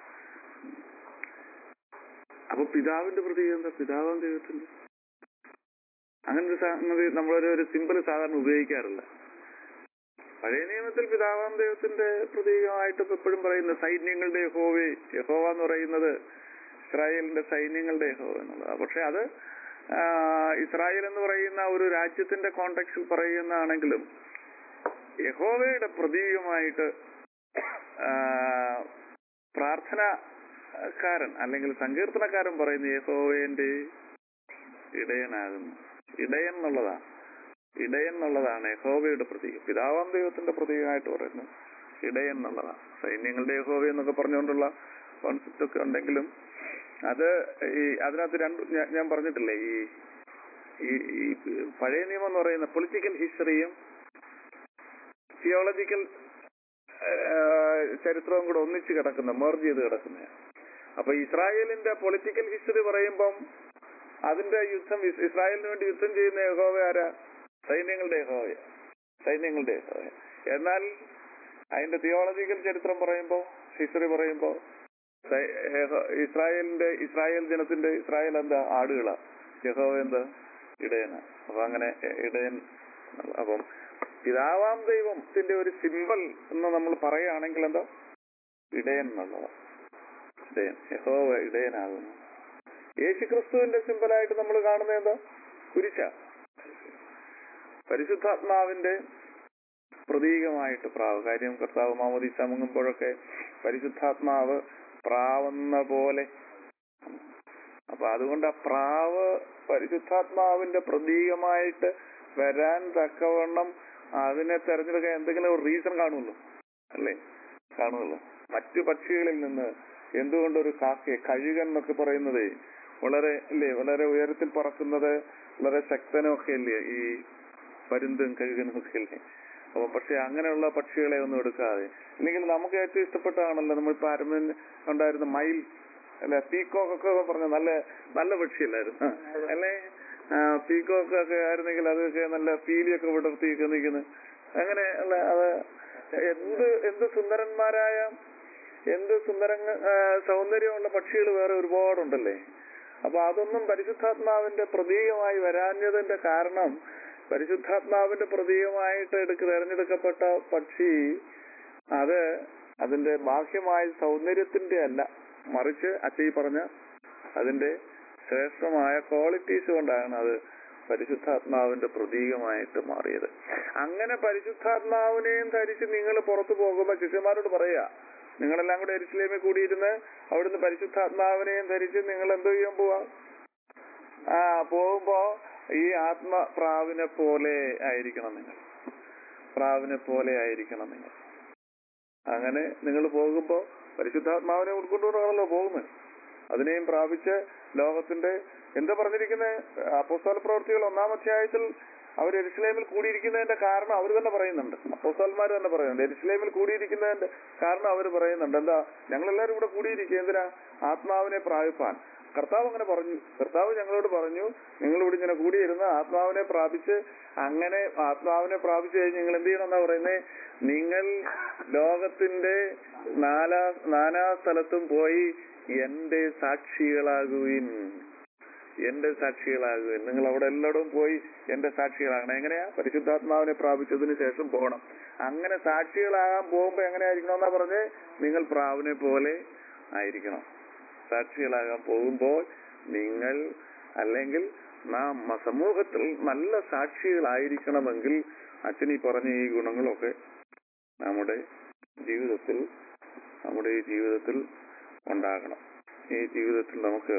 അപ്പൊ പിതാവിന്റെ പ്രതീകം എന്താ പിതാവാം ദൈവത്തിന്റെ അങ്ങനെ ഒരു സംഗതി നമ്മളൊരു ഒരു സിമ്പിൾ സാധാരണ ഉപയോഗിക്കാറില്ല പഴയ നിയമത്തിൽ പിതാവാം ദൈവത്തിന്റെ പ്രതീകമായിട്ട് ഇപ്പൊ എപ്പോഴും പറയുന്നത് സൈന്യങ്ങളുടെ യഹോവേ യഹോവ എന്ന് പറയുന്നത് ഇസ്രായേലിന്റെ സൈന്യങ്ങളുടെ യഹോവ എന്നുള്ളത് പക്ഷെ അത് ആ, ഇസ്രായേൽ എന്ന് പറയുന്ന ഒരു രാജ്യത്തിന്റെ കോണ്ടെക്സിൽ പറയുന്നതാണെങ്കിലും യഹോവയുടെ പ്രതീകമായിട്ട് ആ, പ്രാർത്ഥനക്കാരൻ അല്ലെങ്കിൽ സങ്കീർത്തനക്കാരൻ പറയുന്ന യഹോവേന്റെ ഇടയനാകുന്നു ഇടയൻ എന്നുള്ളതാണ് ഇടയൻ എന്നുള്ളതാണ് യഹോവയുടെ പ്രതീകം പിതാവാം ദൈവത്തിന്റെ പ്രതീകമായിട്ട് പറയുന്നത് ഇടയൻ എന്നുള്ളതാണ് സൈന്യങ്ങളുടെ യഹോവ എന്നൊക്കെ പറഞ്ഞുകൊണ്ടുള്ള കോൺസെപ്റ്റ് ഒക്കെ ഉണ്ടെങ്കിലും അത് ഈ അതിനകത്ത് രണ്ട് ഞാൻ- ഞാൻ പറഞ്ഞിട്ടില്ലേ ഈ ഈ ഈ പഴയ നിയമം എന്ന് പറയുന്ന പൊളിറ്റിക്കൽ ഹിസ്റ്ററിയും തിയോളജിക്കൽ ചരിത്രവും കൂടെ ഒന്നിച്ച് കിടക്കുന്ന മെർജ് ചെയ്ത് കിടക്കുന്ന അപ്പൊ ഇസ്രായേലിന്റെ പൊളിറ്റിക്കൽ ഹിസ്റ്ററി പറയുമ്പം അതിന്റെ യുദ്ധം ഇസ് ഇസ്രായേലിന് വേണ്ടി യുദ്ധം ചെയ്യുന്ന യഹോവ ആരാ സൈന്യങ്ങളുടെ യഹോവ സൈന്യങ്ങളുടെ യഹോവ എന്നാൽ അതിന്റെ തിയോളജിക്കൽ ചരിത്രം പറയുമ്പോ ഹിസ്റ്ററി പറയുമ്പോ സൈ- യഹോ- ഇസ്രായേലിന്റെ ഇസ്രായേൽ ജനത്തിന്റെ ഇസ്രായേൽ എന്താ ആടുകളാ യഹോവ എന്താ ഇടയന അപ്പൊ അങ്ങനെ എ- ഇടയൻ എന്നുള്ള- അപ്പം പിതാവാം ദൈവത്തിന്റെ ഒരു സിമ്പൽ എന്ന് നമ്മൾ പറയുകയാണെങ്കിൽ എന്താ ഇടയൻ എന്നുള്ളതാ ഇടയൻ യഹോവ ഇടയനാകുന്നു യേശുക്രിസ്തുവിന്റെ സിമ്പലായിട്ട് നമ്മൾ കാണുന്നത് എന്താ കുരിശ പരിശുദ്ധാത്മാവിന്റെ പ്രതീകമായിട്ട് പ്രാവ് കാര്യം കർത്താവ് മാമോദി ചമുങ്ങുമ്പോഴൊക്കെ പരിശുദ്ധാത്മാവ് പ്രാവുന്ന പോലെ അപ്പൊ അതുകൊണ്ട് ആ പ്രാവ് പരിശുദ്ധാത്മാവിന്റെ പ്രതീകമായിട്ട് വരാൻ തക്കവണ്ണം അതിനെ തെരഞ്ഞെടുക്കാൻ എന്തെങ്കിലും ഒരു റീസൺ കാണുമല്ലോ അല്ലേ കാണുമല്ലോ മറ്റു പക്ഷികളിൽ നിന്ന് എന്തുകൊണ്ടൊരു കാക്കയെ കഴുകൻ എന്നൊക്കെ പറയുന്നത് വളരെ അല്ലേ വളരെ ഉയരത്തിൽ പറക്കുന്നത് വളരെ ശക്തനൊക്കെ അല്ലേ ഈ പരുന്തും കഴുകനും ഒക്കെ അല്ലേ അപ്പൊ പക്ഷെ അങ്ങനെയുള്ള പക്ഷികളെ ഒന്നും എടുക്കാതെ അല്ലെങ്കിൽ നമുക്ക് ഏറ്റവും ഇഷ്ടപ്പെട്ടതാണല്ലോ നമ്മൾ പാരമ്പര്യം ഉണ്ടായിരുന്ന മയിൽ അല്ലെ പീക്കോക്ക് ഒക്കെ പറഞ്ഞ നല്ല നല്ല പക്ഷിയല്ലായിരുന്നു അല്ലേ പീക്കോക്ക് ഒക്കെ ആയിരുന്നെങ്കിൽ അതൊക്കെ നല്ല പീലിയൊക്കെ വിടർത്തിയൊക്കെ നിൽക്കുന്നത് അങ്ങനെ ഉള്ള അത് എന്ത് എന്ത് സുന്ദരന്മാരായ എന്ത് സുന്ദര സൗന്ദര്യമുള്ള പക്ഷികൾ വേറെ ഒരുപാടുണ്ടല്ലേ അപ്പൊ അതൊന്നും പരിശുദ്ധാത്മാവിന്റെ പ്രതീകമായി വരാഞ്ഞതിന്റെ കാരണം പരിശുദ്ധാത്മാവിന്റെ പ്രതീകമായിട്ട് എടുക്ക തെരഞ്ഞെടുക്കപ്പെട്ട പക്ഷി അത് അതിന്റെ ബാഹ്യമായ സൗന്ദര്യത്തിന്റെ അല്ല മറിച്ച് അച്ഛയി പറഞ്ഞ അതിന്റെ ശ്രേഷ്ഠമായ ക്വാളിറ്റീസ് കൊണ്ടാണ് അത് പരിശുദ്ധാത്മാവിന്റെ പ്രതീകമായിട്ട് മാറിയത് അങ്ങനെ പരിശുദ്ധാത്മാവിനെയും ധരിച്ച് നിങ്ങൾ പുറത്തു പോകുമ്പോ ശിഷ്യന്മാരോട് പറയാ നിങ്ങളെല്ലാം കൂടെ എരിശിലേമേ കൂടിയിരുന്ന് അവിടുന്ന് പരിശുദ്ധാത്മാവിനെയും ധരിച്ച് നിങ്ങൾ എന്തോ ചെയ്യാൻ പോവാ ആ പോകുമ്പോ ഈ ആത്മ പ്രാവിനെ പോലെ ആയിരിക്കണം നിങ്ങൾ പ്രാവിനെ പോലെ ആയിരിക്കണം നിങ്ങൾ അങ്ങനെ നിങ്ങൾ പോകുമ്പോ പരിശുദ്ധാത്മാവിനെ ഉൾക്കൊണ്ടുകൊണ്ടാണല്ലോ പോകുന്നത് അതിനെയും പ്രാപിച്ച് ലോകത്തിന്റെ എന്താ പറഞ്ഞിരിക്കുന്നത് അപ്പോസ്തല പ്രവൃത്തികൾ ഒന്നാം അധ്യായത്തിൽ അവർ എരുസലേമിൽ കൂടിയിരിക്കുന്നതിന്റെ കാരണം അവർ തന്നെ പറയുന്നുണ്ട് അപ്പോസ്തലന്മാർ തന്നെ പറയുന്നുണ്ട് എരുസലേമിൽ കൂടിയിരിക്കുന്നതിന്റെ കാരണം അവർ പറയുന്നുണ്ട് എന്താ ഞങ്ങൾ എല്ലാവരും ഇവിടെ കൂടിയിരിക്കുക എന്തിനാ ആത്മാവിനെ പ്രാപിപ്പാൻ കർത്താവ് അങ്ങനെ പറഞ്ഞു കർത്താവ് ഞങ്ങളോട് പറഞ്ഞു നിങ്ങൾ ഇവിടെ ഇങ്ങനെ കൂടിയിരുന്ന് ആത്മാവിനെ പ്രാപിച്ച് അങ്ങനെ ആത്മാവിനെ പ്രാപിച്ചു കഴിഞ്ഞ് നിങ്ങൾ എന്ത് ചെയ്യണം എന്നാ പറയുന്നത് നിങ്ങൾ ലോകത്തിന്റെ നാലാ നാനാ സ്ഥലത്തും പോയി എന്റെ സാക്ഷികളാകുവിൻ എന്റെ സാക്ഷികളാകുവിൻ നിങ്ങൾ അവിടെ എല്ലായിടവും പോയി എന്റെ സാക്ഷികളാകണം എങ്ങനെയാ പരിശുദ്ധാത്മാവിനെ പ്രാപിച്ചതിന് ശേഷം പോകണം അങ്ങനെ സാക്ഷികളാകാൻ പോകുമ്പോ എങ്ങനെയായിരിക്കണം എന്നാ പറഞ്ഞ് നിങ്ങൾ പ്രാവിനെ പോലെ ആയിരിക്കണം സാക്ഷികളാകാൻ പോകുമ്പോൾ നിങ്ങൾ അല്ലെങ്കിൽ നാം മ- സമൂഹത്തിൽ നല്ല സാക്ഷികളായിരിക്കണമെങ്കിൽ അച്ഛൻ ഈ പറഞ്ഞ ഈ ഗുണങ്ങളൊക്കെ നമ്മുടെ ജീവിതത്തിൽ നമ്മുടെ ഈ ജീവിതത്തിൽ ഉണ്ടാകണം ഈ ജീവിതത്തിൽ നമുക്ക്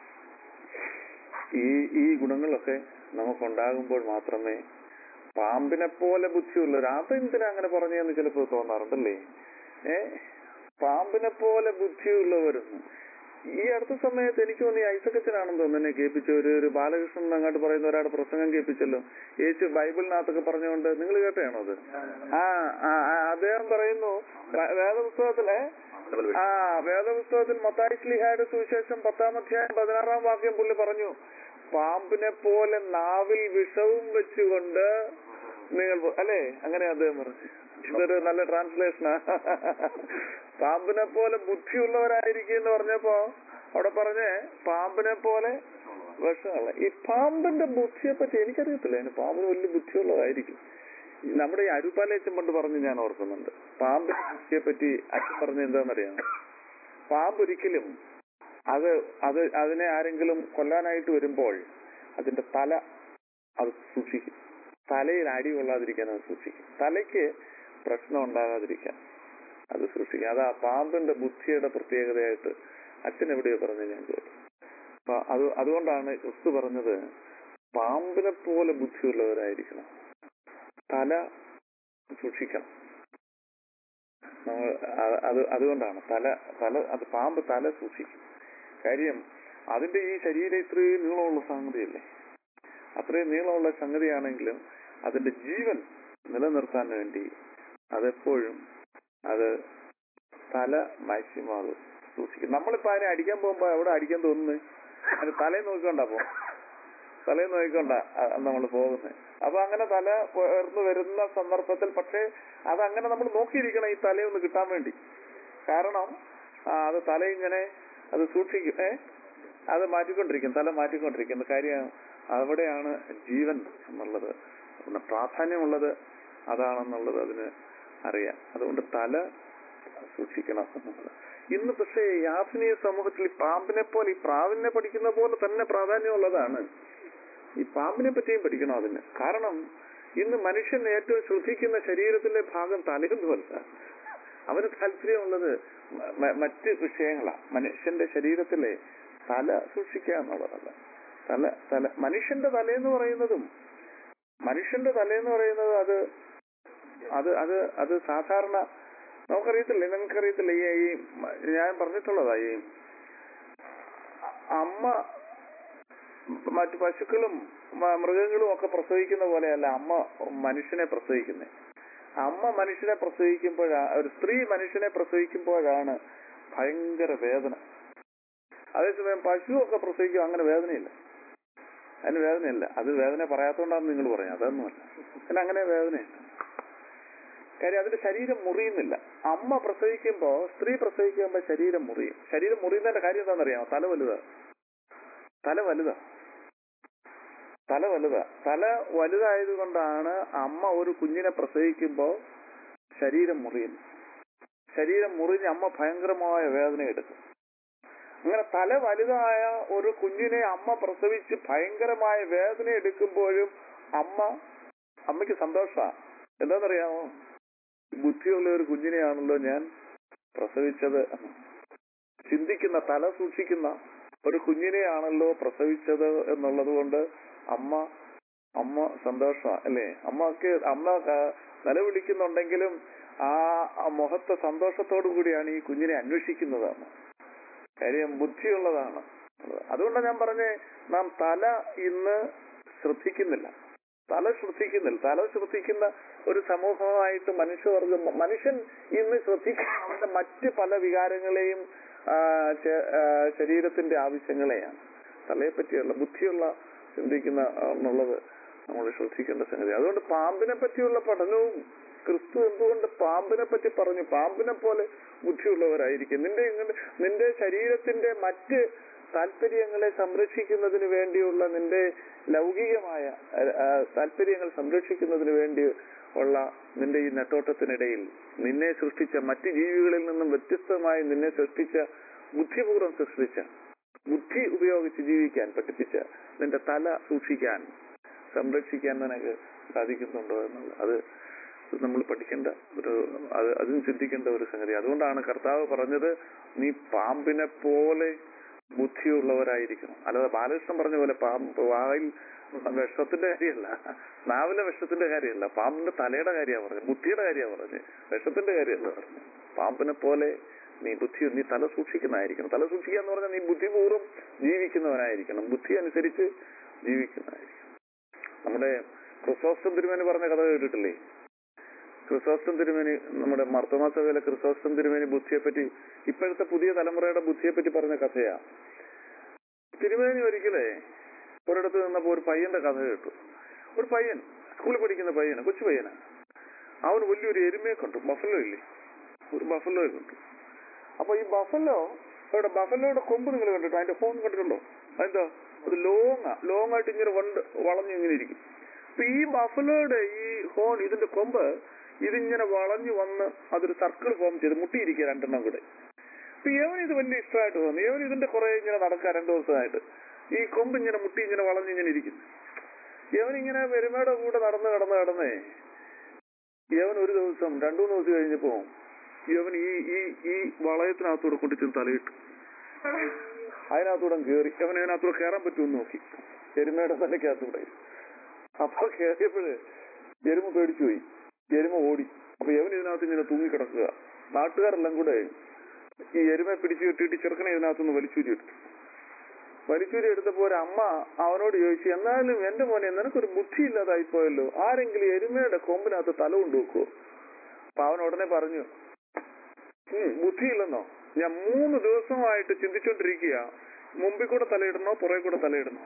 ഈ ഈ ഗുണങ്ങളൊക്കെ നമുക്കുണ്ടാകുമ്പോൾ മാത്രമേ പാമ്പിനെ പോലെ ബുദ്ധിയുള്ളവർ അതെന്തിനാ അങ്ങനെ പറഞ്ഞതെന്ന് ചിലപ്പോൾ തോന്നാറുണ്ടല്ലേ ഏ പാമ്പിനെ പോലെ ബുദ്ധിയുള്ളവരെന്ന് ഈ അടുത്ത സമയത്ത് എനിക്ക് തോന്നി ഐസക്കച്ചനാണെന്ന് തോന്നുന്നു എന്നെ കേൾപ്പിച്ച ഒരു ഒരു ബാലകൃഷ്ണൻ അങ്ങോട്ട് പറയുന്ന ഒരാളുടെ പ്രസംഗം കേൾപ്പിച്ചല്ലോ യേശു ബൈബിളിനകത്തൊക്കെ പറഞ്ഞുകൊണ്ട് നിങ്ങൾ കേട്ടാണോ അത് ആ ആ ആ, അദ്ദേഹം പറയുന്നു വ- വേദപുസ്തകത്തിലെ ആ വേദപുസ്തകത്തിൽ മത്തായി സ്ലിഹായുടെ സുവിശേഷം പത്താം അധ്യായം പതിനാറാം വാക്യം പുള്ളി പറഞ്ഞു പാമ്പിനെ പോലെ നാവിൽ വിഷവും വെച്ചുകൊണ്ട് നിങ്ങൾ പോ- അല്ലേ അങ്ങനെ അദ്ദേഹം പറഞ്ഞു ഇതൊരു നല്ല ട്രാൻസ്ലേഷനാ പാമ്പിനെ പോലെ ബുദ്ധിയുള്ളവരായിരിക്കും എന്ന് പറഞ്ഞപ്പോ അവിടെ പറഞ്ഞേ പാമ്പിനെ പോലെ വിഷമുള്ള ഈ പാമ്പിന്റെ ബുദ്ധിയെ പറ്റി എനിക്കറിയത്തില്ല അതിന് പാമ്പിന് വലിയ ബുദ്ധിയുള്ളതായിരിക്കും ഈ നമ്മുടെ ഈ അരുപ്പാലേച്ചൻ പണ്ട് പറഞ്ഞ് ഞാൻ ഓർക്കുന്നുണ്ട് പാമ്പിന്റെ ബുദ്ധിയെ പറ്റി അച്ഛൻ പറഞ്ഞ എന്താണെന്നറിയാം പാമ്പ് ഒരിക്കലും അത് അത് അതിനെ ആരെങ്കിലും കൊല്ലാനായിട്ട് വരുമ്പോൾ അതിന്റെ തല അത് സൂക്ഷിക്കും തലയിൽ അടി കൊള്ളാതിരിക്കാൻ അത് സൂക്ഷിക്കും തലയ്ക്ക് പ്രശ്നം ഉണ്ടാകാതിരിക്കാൻ അത് സൂക്ഷിക്കും അതാ പാമ്പിന്റെ ബുദ്ധിയുടെ പ്രത്യേകതയായിട്ട് അച്ഛൻ എവിടെയോ പറഞ്ഞു ഞാൻ കേട്ടു അപ്പൊ അത് അതുകൊണ്ടാണ് ക്രിസ്തു പറഞ്ഞത് പാമ്പിനെ പോലെ ബുദ്ധിയുള്ളവരായിരിക്കണം തല സൂക്ഷിക്കണം നമ്മൾ അത് അത് അതുകൊണ്ടാണ് തല തല അത് പാമ്പ് തല സൂക്ഷിക്കും കാര്യം അതിന്റെ ഈ ശരീരം ഇത്രയും നീളമുള്ള സംഗതിയല്ലേ അത്രയും നീളമുള്ള സംഗതിയാണെങ്കിലും അതിന്റെ ജീവൻ നിലനിർത്താൻ വേണ്ടി അതെപ്പോഴും അത് തല മാക്സിമം അത് സൂക്ഷിക്കും നമ്മളിപ്പോ അതിനെ അടിക്കാൻ പോകുമ്പോ എവിടെ അടിക്കാൻ തോന്നുന്നത് അതിന് തലയിൽ നോക്കിക്കൊണ്ടാ പോ തലയിൽ നോക്കിക്കൊണ്ടാ നമ്മൾ പോകുന്നത് അപ്പൊ അങ്ങനെ തല ഉയർന്നു വരുന്ന സന്ദർഭത്തിൽ പക്ഷേ അതങ്ങനെ നമ്മൾ നോക്കിയിരിക്കണം ഈ തലയൊന്ന് കിട്ടാൻ വേണ്ടി കാരണം ആ, അത് തല ഇങ്ങനെ അത് സൂക്ഷിക്കും ഏ അത് മാറ്റിക്കൊണ്ടിരിക്കും തല മാറ്റിക്കൊണ്ടിരിക്കും കാര്യം അവിടെയാണ് ജീവൻ എന്നുള്ളത് പിന്നെ പ്രാധാന്യമുള്ളത് അതാണെന്നുള്ളത് അതിന് അറിയാം അതുകൊണ്ട് തല സൂക്ഷിക്കണം എന്നുള്ളത് ഇന്ന് പക്ഷേ ഈ ആധുനിക സമൂഹത്തിൽ ഈ പാമ്പിനെ പോലെ ഈ പ്രാവിനെ പഠിക്കുന്ന പോലെ തന്നെ പ്രാധാന്യമുള്ളതാണ് ഈ പാമ്പിനെ പറ്റിയും പഠിക്കണം അതിന് കാരണം ഇന്ന് മനുഷ്യൻ ഏറ്റവും ശ്രദ്ധിക്കുന്ന ശരീരത്തിലെ ഭാഗം തലയൊന്നുമല്ല അവന് താല്പര്യമുള്ളത് മ- മ- മറ്റ് വിഷയങ്ങളാണ് മനുഷ്യന്റെ ശരീരത്തിലെ തല സൂക്ഷിക്കുക എന്നുള്ളതല്ല തല തല മനുഷ്യന്റെ തലയെന്ന് പറയുന്നതും മനുഷ്യന്റെ തലയെന്ന് പറയുന്നത് അത് അത് അത് അത് സാധാരണ നമുക്കറിയത്തില്ലേ നിങ്ങൾക്കറിയത്തില്ല ഈ ഈ മ- ഞാൻ പറഞ്ഞിട്ടുള്ളതാ ഈ അമ്മ മറ്റു പശുക്കളും മ- മൃഗങ്ങളും ഒക്കെ പ്രസവിക്കുന്ന പോലെയല്ല അമ്മ മനുഷ്യനെ പ്രസവിക്കുന്നത് അമ്മ മനുഷ്യനെ പ്രസവിക്കുമ്പോഴാണ് ഒരു സ്ത്രീ മനുഷ്യനെ പ്രസവിക്കുമ്പോഴാണ് ഭയങ്കര വേദന അതേസമയം പശു ഒക്കെ പ്രസവിക്കും അങ്ങനെ വേദനയില്ല അതിന് വേദനയില്ല അത് വേദന പറയാത്തോണ്ടാന്ന് നിങ്ങൾ പറയാം അതൊന്നുമല്ല അതിന് അങ്ങനെ വേദനയില്ല കാര്യം അതിന്റെ ശരീരം മുറിയുന്നില്ല അമ്മ പ്രസവിക്കുമ്പോ സ്ത്രീ പ്രസവിക്കുമ്പോ ശരീരം മുറിയും ശരീരം മുറിയുന്നതിന്റെ കാര്യം എന്താണെന്നറിയാമോ തല വലുതാ തല വലുതാ തല വലുതാ തല വലുതായത് കൊണ്ടാണ് അമ്മ ഒരു കുഞ്ഞിനെ പ്രസവിക്കുമ്പോ ശരീരം മുറിയുന്നു ശരീരം മുറിഞ്ഞ് അമ്മ ഭയങ്കരമായ വേദന എടുക്കും അങ്ങനെ തല വലുതായ ഒരു കുഞ്ഞിനെ അമ്മ പ്രസവിച്ച് ഭയങ്കരമായ വേദന എടുക്കുമ്പോഴും അമ്മ അമ്മയ്ക്ക് സന്തോഷമാണ് എന്താണെന്നറിയാമോ ബുദ്ധിയുള്ള ഒരു കുഞ്ഞിനെയാണല്ലോ ഞാൻ പ്രസവിച്ചത് എന്ന്. ചിന്തിക്കുന്ന തല സൂക്ഷിക്കുന്ന ഒരു കുഞ്ഞിനെയാണല്ലോ പ്രസവിച്ചത് എന്നുള്ളത് കൊണ്ട് അമ്മ അമ്മ സന്തോഷമാണ് അല്ലേ അമ്മക്ക് അമ്മ ക- നിലവിളിക്കുന്നുണ്ടെങ്കിലും ആ ആ മുഖത്തെ സന്തോഷത്തോടു കൂടിയാണ് ഈ കുഞ്ഞിനെ അന്വേഷിക്കുന്നത് അമ്മ കാര്യം ബുദ്ധിയുള്ളതാണ് അതുകൊണ്ടാണ് ഞാൻ പറഞ്ഞേ നാം തല ഇന്ന് ശ്രദ്ധിക്കുന്നില്ല തല ശ്രദ്ധിക്കുന്നില്ല തല ശ്രദ്ധിക്കുന്ന ഒരു സമൂഹമായിട്ട് മനുഷ്യവർഗം മനുഷ്യൻ ഇന്ന് ശ്രദ്ധിക്കുന്ന അവന്റെ മറ്റ് പല വികാരങ്ങളെയും ആ, ശ- ആ, ശരീരത്തിന്റെ ആവശ്യങ്ങളെയാണ് തലയെ പറ്റിയുള്ള ബുദ്ധിയുള്ള ചിന്തിക്കുന്ന ആ, എന്നുള്ളത് നമ്മൾ ശ്രദ്ധിക്കേണ്ട സംഗതി അതുകൊണ്ട് പാമ്പിനെ പറ്റിയുള്ള പഠനവും ക്രിസ്തു എന്തുകൊണ്ട് പാമ്പിനെ പറ്റി പറഞ്ഞു പാമ്പിനെ പോലെ ബുദ്ധിയുള്ളവരായിരിക്കും നിന്റെ ഇങ്ങനെ- നിന്റെ ശരീരത്തിന്റെ മറ്റ് താല്പര്യങ്ങളെ സംരക്ഷിക്കുന്നതിന് വേണ്ടിയുള്ള നിന്റെ ലൗകികമായ ആ, ആ, താല്പര്യങ്ങൾ സംരക്ഷിക്കുന്നതിന് വേണ്ടി ഉള്ള നിന്റെ ഈ നെട്ടോട്ടത്തിനിടയിൽ നിന്നെ സൃഷ്ടിച്ച മറ്റ് ജീവികളിൽ നിന്നും വ്യത്യസ്തമായി നിന്നെ സൃഷ്ടിച്ച ബുദ്ധിപൂർവ്വം സൃഷ്ടിച്ച ബുദ്ധി ഉപയോഗിച്ച് ജീവിക്കാൻ പഠിപ്പിച്ച നിന്റെ തല സൂക്ഷിക്കാൻ സംരക്ഷിക്കാൻ നിനക്ക് സാധിക്കുന്നുണ്ടോ എന്നുള്ളത് അത് നമ്മൾ പഠിക്കേണ്ട ഒരു അത് അതും ചിന്തിക്കേണ്ട ഒരു സംഗതി അതുകൊണ്ടാണ് കർത്താവ് പറഞ്ഞത് നീ പാമ്പിനെ പോലെ ബുദ്ധിയുള്ളവരായിരിക്കണം അല്ലാതെ ബാലകൃഷ്ണൻ പറഞ്ഞ പോലെ പാമ്പ് വായിൽ വിഷത്തിന്റെ കാര്യമല്ല നാവിലെ വിഷത്തിന്റെ കാര്യമല്ല പാമ്പിന്റെ തലയുടെ കാര്യമാണ് പറഞ്ഞത് ബുദ്ധിയുടെ കാര്യമാണ് പറഞ്ഞത് വിഷത്തിന്റെ കാര്യമല്ല പറഞ്ഞത് പാമ്പിനെ പോലെ നീ ബുദ്ധി നീ തല സൂക്ഷിക്കുന്നതായിരിക്കണം തല സൂക്ഷിക്കുക എന്ന് പറഞ്ഞാൽ നീ ബുദ്ധിപൂർവ്വം ജീവിക്കുന്നവനായിരിക്കണം ബുദ്ധി അനുസരിച്ച് ജീവിക്കുന്നതായിരിക്കണം നമ്മുടെ ക്രിസോസ്റ്റം തിരുമേനി പറഞ്ഞ കഥ കേട്ടിട്ടില്ലേ ക്രിസോസ്റ്റം തിരുമേനി നമ്മുടെ മർത്തമാ സഭയിലെ ക്രിസോസ്റ്റം തിരുമേനി ബുദ്ധിയെപ്പറ്റി ഇപ്പോഴത്തെ പുതിയ തലമുറയുടെ ബുദ്ധിയെപ്പറ്റി പറഞ്ഞ കഥയാ തിരുമേനി ഒരിക്കലേ ഒരിടത്ത് നിന്നപ്പോ ഒരു പയ്യന്റെ കഥ കേട്ടു ഒരു പയ്യൻ സ്കൂളിൽ പഠിക്കുന്ന പയ്യന് കൊച്ചു പയ്യനാ അവന് വലിയൊരു എരുമയെ കണ്ടു ബഫല്ലോ ഇല്ലേ ഒരു ബഫലോയെ കണ്ടു അപ്പൊ ഈ ബഫല്ലോ ഇവിടെ ബഫലോയുടെ കൊമ്പ് നിങ്ങൾ കണ്ടിട്ടോ അതിന്റെ ഫോൺ കണ്ടിട്ടുണ്ടോ അതെന്താ അത് ലോങ്ങാ ലോങ് ആയിട്ട് ഇങ്ങനെ വണ്ട് വളഞ്ഞു ഇങ്ങനെ ഇരിക്കും അപ്പൊ ഈ ബഫലോയുടെ ഈ ഹോൺ ഇതിന്റെ കൊമ്പ് ഇതിങ്ങനെ വളഞ്ഞു വന്ന് അതൊരു സർക്കിൾ ഫോം ചെയ്ത് മുട്ടിയിരിക്കുക രണ്ടെണ്ണം കൂടെ അപ്പൊ യവൻ ഇത് വലിയ ഇഷ്ടമായിട്ട് തോന്നി യവൻ ഇതിന്റെ കുറെ ഇങ്ങനെ നടക്കുക രണ്ടു ദിവസമായിട്ട് ഈ കൊമ്പ് ഇങ്ങനെ മുട്ടി ഇങ്ങനെ വളഞ്ഞ് ഇങ്ങനെ ഇരിക്കുന്നു യവൻ ഇങ്ങനെ പെരുമയുടെ കൂടെ നടന്ന് കടന്ന് കടന്നേ യവൻ ഒരു ദിവസം രണ്ടു മൂന്ന് ദിവസം കഴിഞ്ഞപ്പോ യവൻ ഈ ഈ ഈ വളയത്തിനകത്തൂടെ കൊണ്ടു ചെന്ന് തലയിട്ടു അതിനകത്തൂടെ കയറി അവൻ അതിനകത്തൂടെ കയറാൻ പറ്റുമെന്ന് നോക്കി എരുമയുടെ തലയ്ക്കകത്തൂടെ അപ്പൊ കയറിയപ്പോഴ് എരുമ പേടിച്ചു പോയി എരുമ ഓടി അപ്പൊ യവൻ ഇതിനകത്ത് ഇങ്ങനെ തൂങ്ങിക്കിടക്കുക നാട്ടുകാരെല്ലാം കൂടെ ഈ എരുമയെ പിടിച്ചു കെട്ടിയിട്ട് ചെറുക്കനെ ഇതിനകത്തുനിന്ന് വലിച്ചൂരി എടുത്തു വലിച്ചൂരി എടുത്തപ്പോ ഒരു അമ്മ അവനോട് ചോദിച്ചു എന്നാലും എന്റെ മോനെ നിനക്കൊരു ബുദ്ധി ഇല്ലാതായി പോയല്ലോ ആരെങ്കിലും എരുമയുടെ കൊമ്പിനകത്ത് തല കൊണ്ടുവെക്കുവോ അപ്പൊ അവൻ ഉടനെ പറഞ്ഞു ഉം, ബുദ്ധിയില്ലെന്നോ ഞാൻ മൂന്ന് ദിവസമായിട്ട് ചിന്തിച്ചോണ്ടിരിക്കുക മുമ്പിൽ കൂടെ തലയിടണോ പുറകെ കൂടെ തലയിടണോ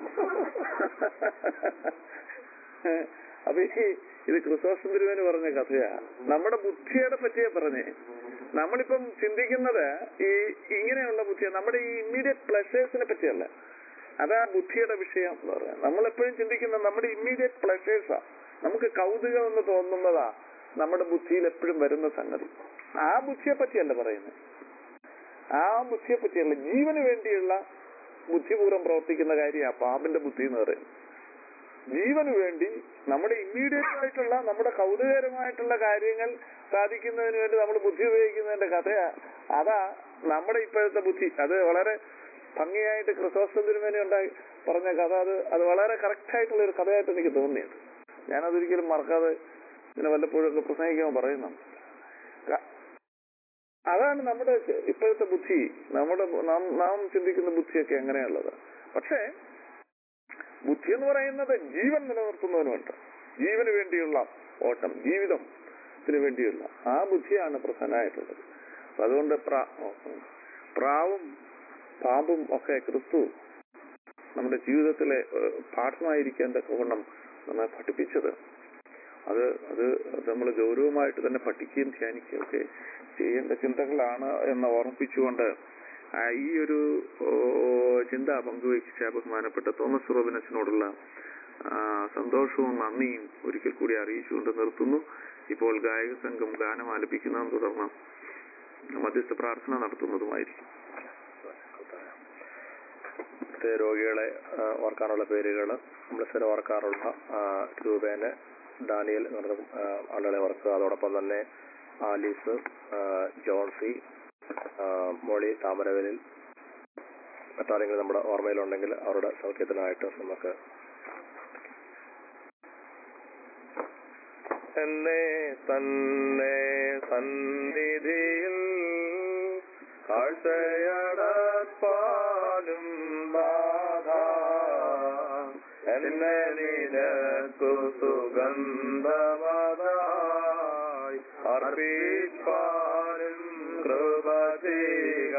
അപ്പൊ ഈ ഇത് ക്രിസോസ്റ്റം തിരുവേന് പറഞ്ഞ കഥയാ നമ്മുടെ ബുദ്ധിയുടെ പറ്റിയാ പറഞ്ഞേ നമ്മളിപ്പം ചിന്തിക്കുന്നത് ഈ ഇങ്ങനെയുള്ള ബുദ്ധിയാ നമ്മുടെ ഈ ഇമ്മീഡിയറ്റ് പ്ലഷേഴ്സിനെ പറ്റിയല്ല അതാ ബുദ്ധിയുടെ വിഷയം എന്ന് പറയാം നമ്മളെപ്പോഴും ചിന്തിക്കുന്ന നമ്മുടെ ഇമ്മീഡിയറ്റ് പ്ലഷേഴ്സാ നമുക്ക് കൗതുകം എന്ന് തോന്നുന്നതാ നമ്മുടെ ബുദ്ധിയിൽ എപ്പോഴും വരുന്ന സംഗതി ആ ബുദ്ധിയെ പറ്റിയല്ല പറയുന്നത് ആ ബുദ്ധിയെ പറ്റിയല്ല ജീവന് വേണ്ടിയുള്ള ബുദ്ധിപൂർവ്വം പ്രവർത്തിക്കുന്ന കാര്യമാണ് പാമ്പിന്റെ ബുദ്ധി എന്ന് പറയുന്നത് ജീവന് വേണ്ടി നമ്മുടെ ഇമ്മീഡിയറ്റ് ആയിട്ടുള്ള നമ്മുടെ കൗതുകകരമായിട്ടുള്ള കാര്യങ്ങൾ സാധിക്കുന്നതിന് വേണ്ടി നമ്മൾ ബുദ്ധി ഉപയോഗിക്കുന്നതിന്റെ കഥയാ അതാ നമ്മുടെ ഇപ്പോഴത്തെ ബുദ്ധി അത് വളരെ ഭംഗിയായിട്ട് ക്രിസോസ്റ്റം തിരുമേനി ഉണ്ടായി പറഞ്ഞ കഥ അത് അത് വളരെ കറക്റ്റ് ആയിട്ടുള്ള ഒരു കഥയായിട്ട് എനിക്ക് തോന്നിയത് ഞാനതൊരിക്കലും മറക്കാതെ ഇങ്ങനെ വല്ലപ്പോഴും ഒക്കെ പ്രസംഗിക്കുമ്പോൾ പറയുന്നുണ്ട് ക- അതാണ് നമ്മുടെ ഇപ്പോഴത്തെ ബുദ്ധി നമ്മുടെ നാം നാം ചിന്തിക്കുന്ന ബുദ്ധിയൊക്കെ എങ്ങനെയുള്ളത് പക്ഷേ ബുദ്ധി എന്ന് പറയുന്നത് ജീവൻ നിലനിർത്തുന്നതിനുണ്ട് ജീവന് വേണ്ടിയുള്ള ഓട്ടം ജീവിതത്തിന് വേണ്ടിയുള്ള ആ ബുദ്ധിയാണ് പ്രധാനമായിട്ടുള്ളത് അപ്പൊ അതുകൊണ്ട് പ്രാ- പ്രാവും പാമ്പും ഒക്കെ ക്രിസ്തു നമ്മുടെ ജീവിതത്തിലെ ഏഹ്, പാഠമായിരിക്കേണ്ട കോണം നമ്മെ പഠിപ്പിച്ചത് അത് അത് നമ്മൾ ഗൗരവമായിട്ട് തന്നെ പഠിക്കുകയും ധ്യാനിക്കുകയും ഒക്കെ ചെയ്യേണ്ട ചിന്തകളാണ് എന്ന് ഓർമ്മിപ്പിച്ചുകൊണ്ട് ആ, ഈ ഒരു ഓ, ചിന്ത പങ്കുവയ്ച്ച ബഹുമാനപ്പെട്ട തോമസ് റോബിനസിനോടുള്ള ആ, സന്തോഷവും നന്ദിയും ഒരിക്കൽ കൂടി അറിയിച്ചുകൊണ്ട് നിർത്തുന്നു ഇപ്പോൾ ഗായക സംഘം ഗാനം ആലപിക്കുന്നതും തുടർന്ന് മധ്യസ്ഥ പ്രാർത്ഥന നടത്തുന്നതുമായിരിക്കും ഇവിടുത്തെ രോഗികളെ ആ, ഓർക്കാനുള്ള പേരുകൾ നമ്മൾ സ്ഥിരം ഓർക്കാറുള്ള ആ, രൂപേന് ഡാനിയൽ എന്ന് പറഞ്ഞ ആ, ആളുകളെ ഓർക്കുക അതോടൊപ്പം തന്നെ ആലീസ് ആ, ജോൺസി ആ, മോളി താമരവേലിൽ മറ്റാരെങ്കിലും നമ്മുടെ ഓർമ്മയിലുണ്ടെങ്കിൽ അവരുടെ സൗഖ്യത്തിനായിട്ട് നമുക്ക് എന്നെ തന്നെ സന്നിധിയിൽ കാഴ്ചയടപ്പാലും ബാധ എന്നെ നിനക്കു സുഗന്ധമതായി അർപ്പിപ്പാനും കൃപ ചെയ്യുക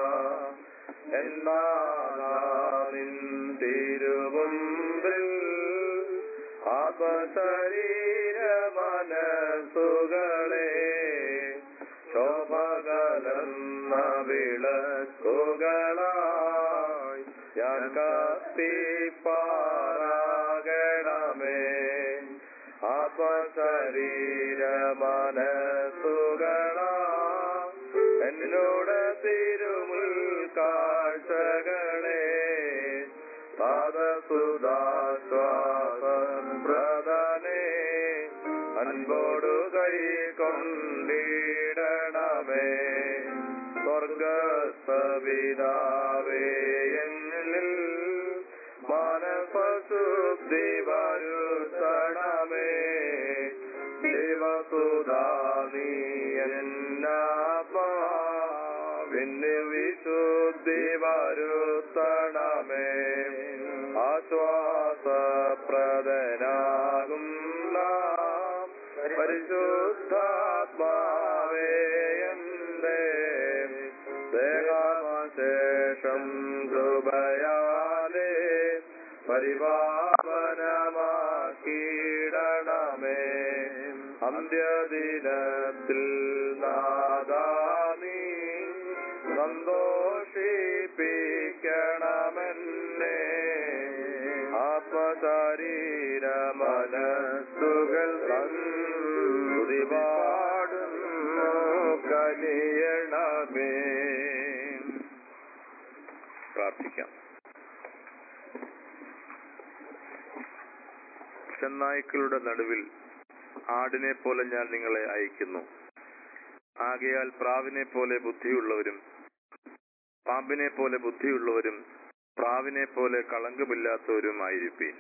എന്നാനിൻ തിരുമുമ്പിൽ ആത്മശരീര മനസ്സുകളെ ശോഭകലന്ന വിളക്കുകളായി ഞാൻ കത്തിപ്പാറാകണമേ ആത്മശരീര മനസ്സുകളാ എന്നോട് തിരുമുൽ കാഴ്ചകളെ പാദസുദാശ്വാസം പ്രദനേ അൻപോടു കൈ കൊണ്ടിടണമേ സ്വർഗസ്തപിതാവേ എന്നിൽ മാനസശുദ്ധി വരുത്തണമേ ദേവസുധാനീ എന്നാത്മാവിന് വിശുദ്ധി വരുത്തണമേ ആശ്വാസപ്രദനാകും നാം പരിശുദ്ധാത്മാവേ എന്തേ ദേഹാശേഷം കൃപയാലേ പരിപാവനമാക്കിയിടണമേ അന്ത്യദിനത്തിൽ നാദാനീ സന്തോഷിപ്പിക്കണമെന്നേ ആത്മശരീര മനസ്സുകൾ പാടുന്നു കനിയണമേ പ്രാർത്ഥിക്കാം ചെന്നായ്ക്കളുടെ നടുവിൽ ആടിനെ പോലെ ഞാൻ നിങ്ങളെ അയക്കുന്നു ആകയാൽ പ്രാവിനെ പോലെ ബുദ്ധിയുള്ളവരും പാമ്പിനെ പോലെ ബുദ്ധിയുള്ളവരും പ്രാവിനെ പോലെ കളങ്കമില്ലാത്തവരുമായിരിപ്പീൻ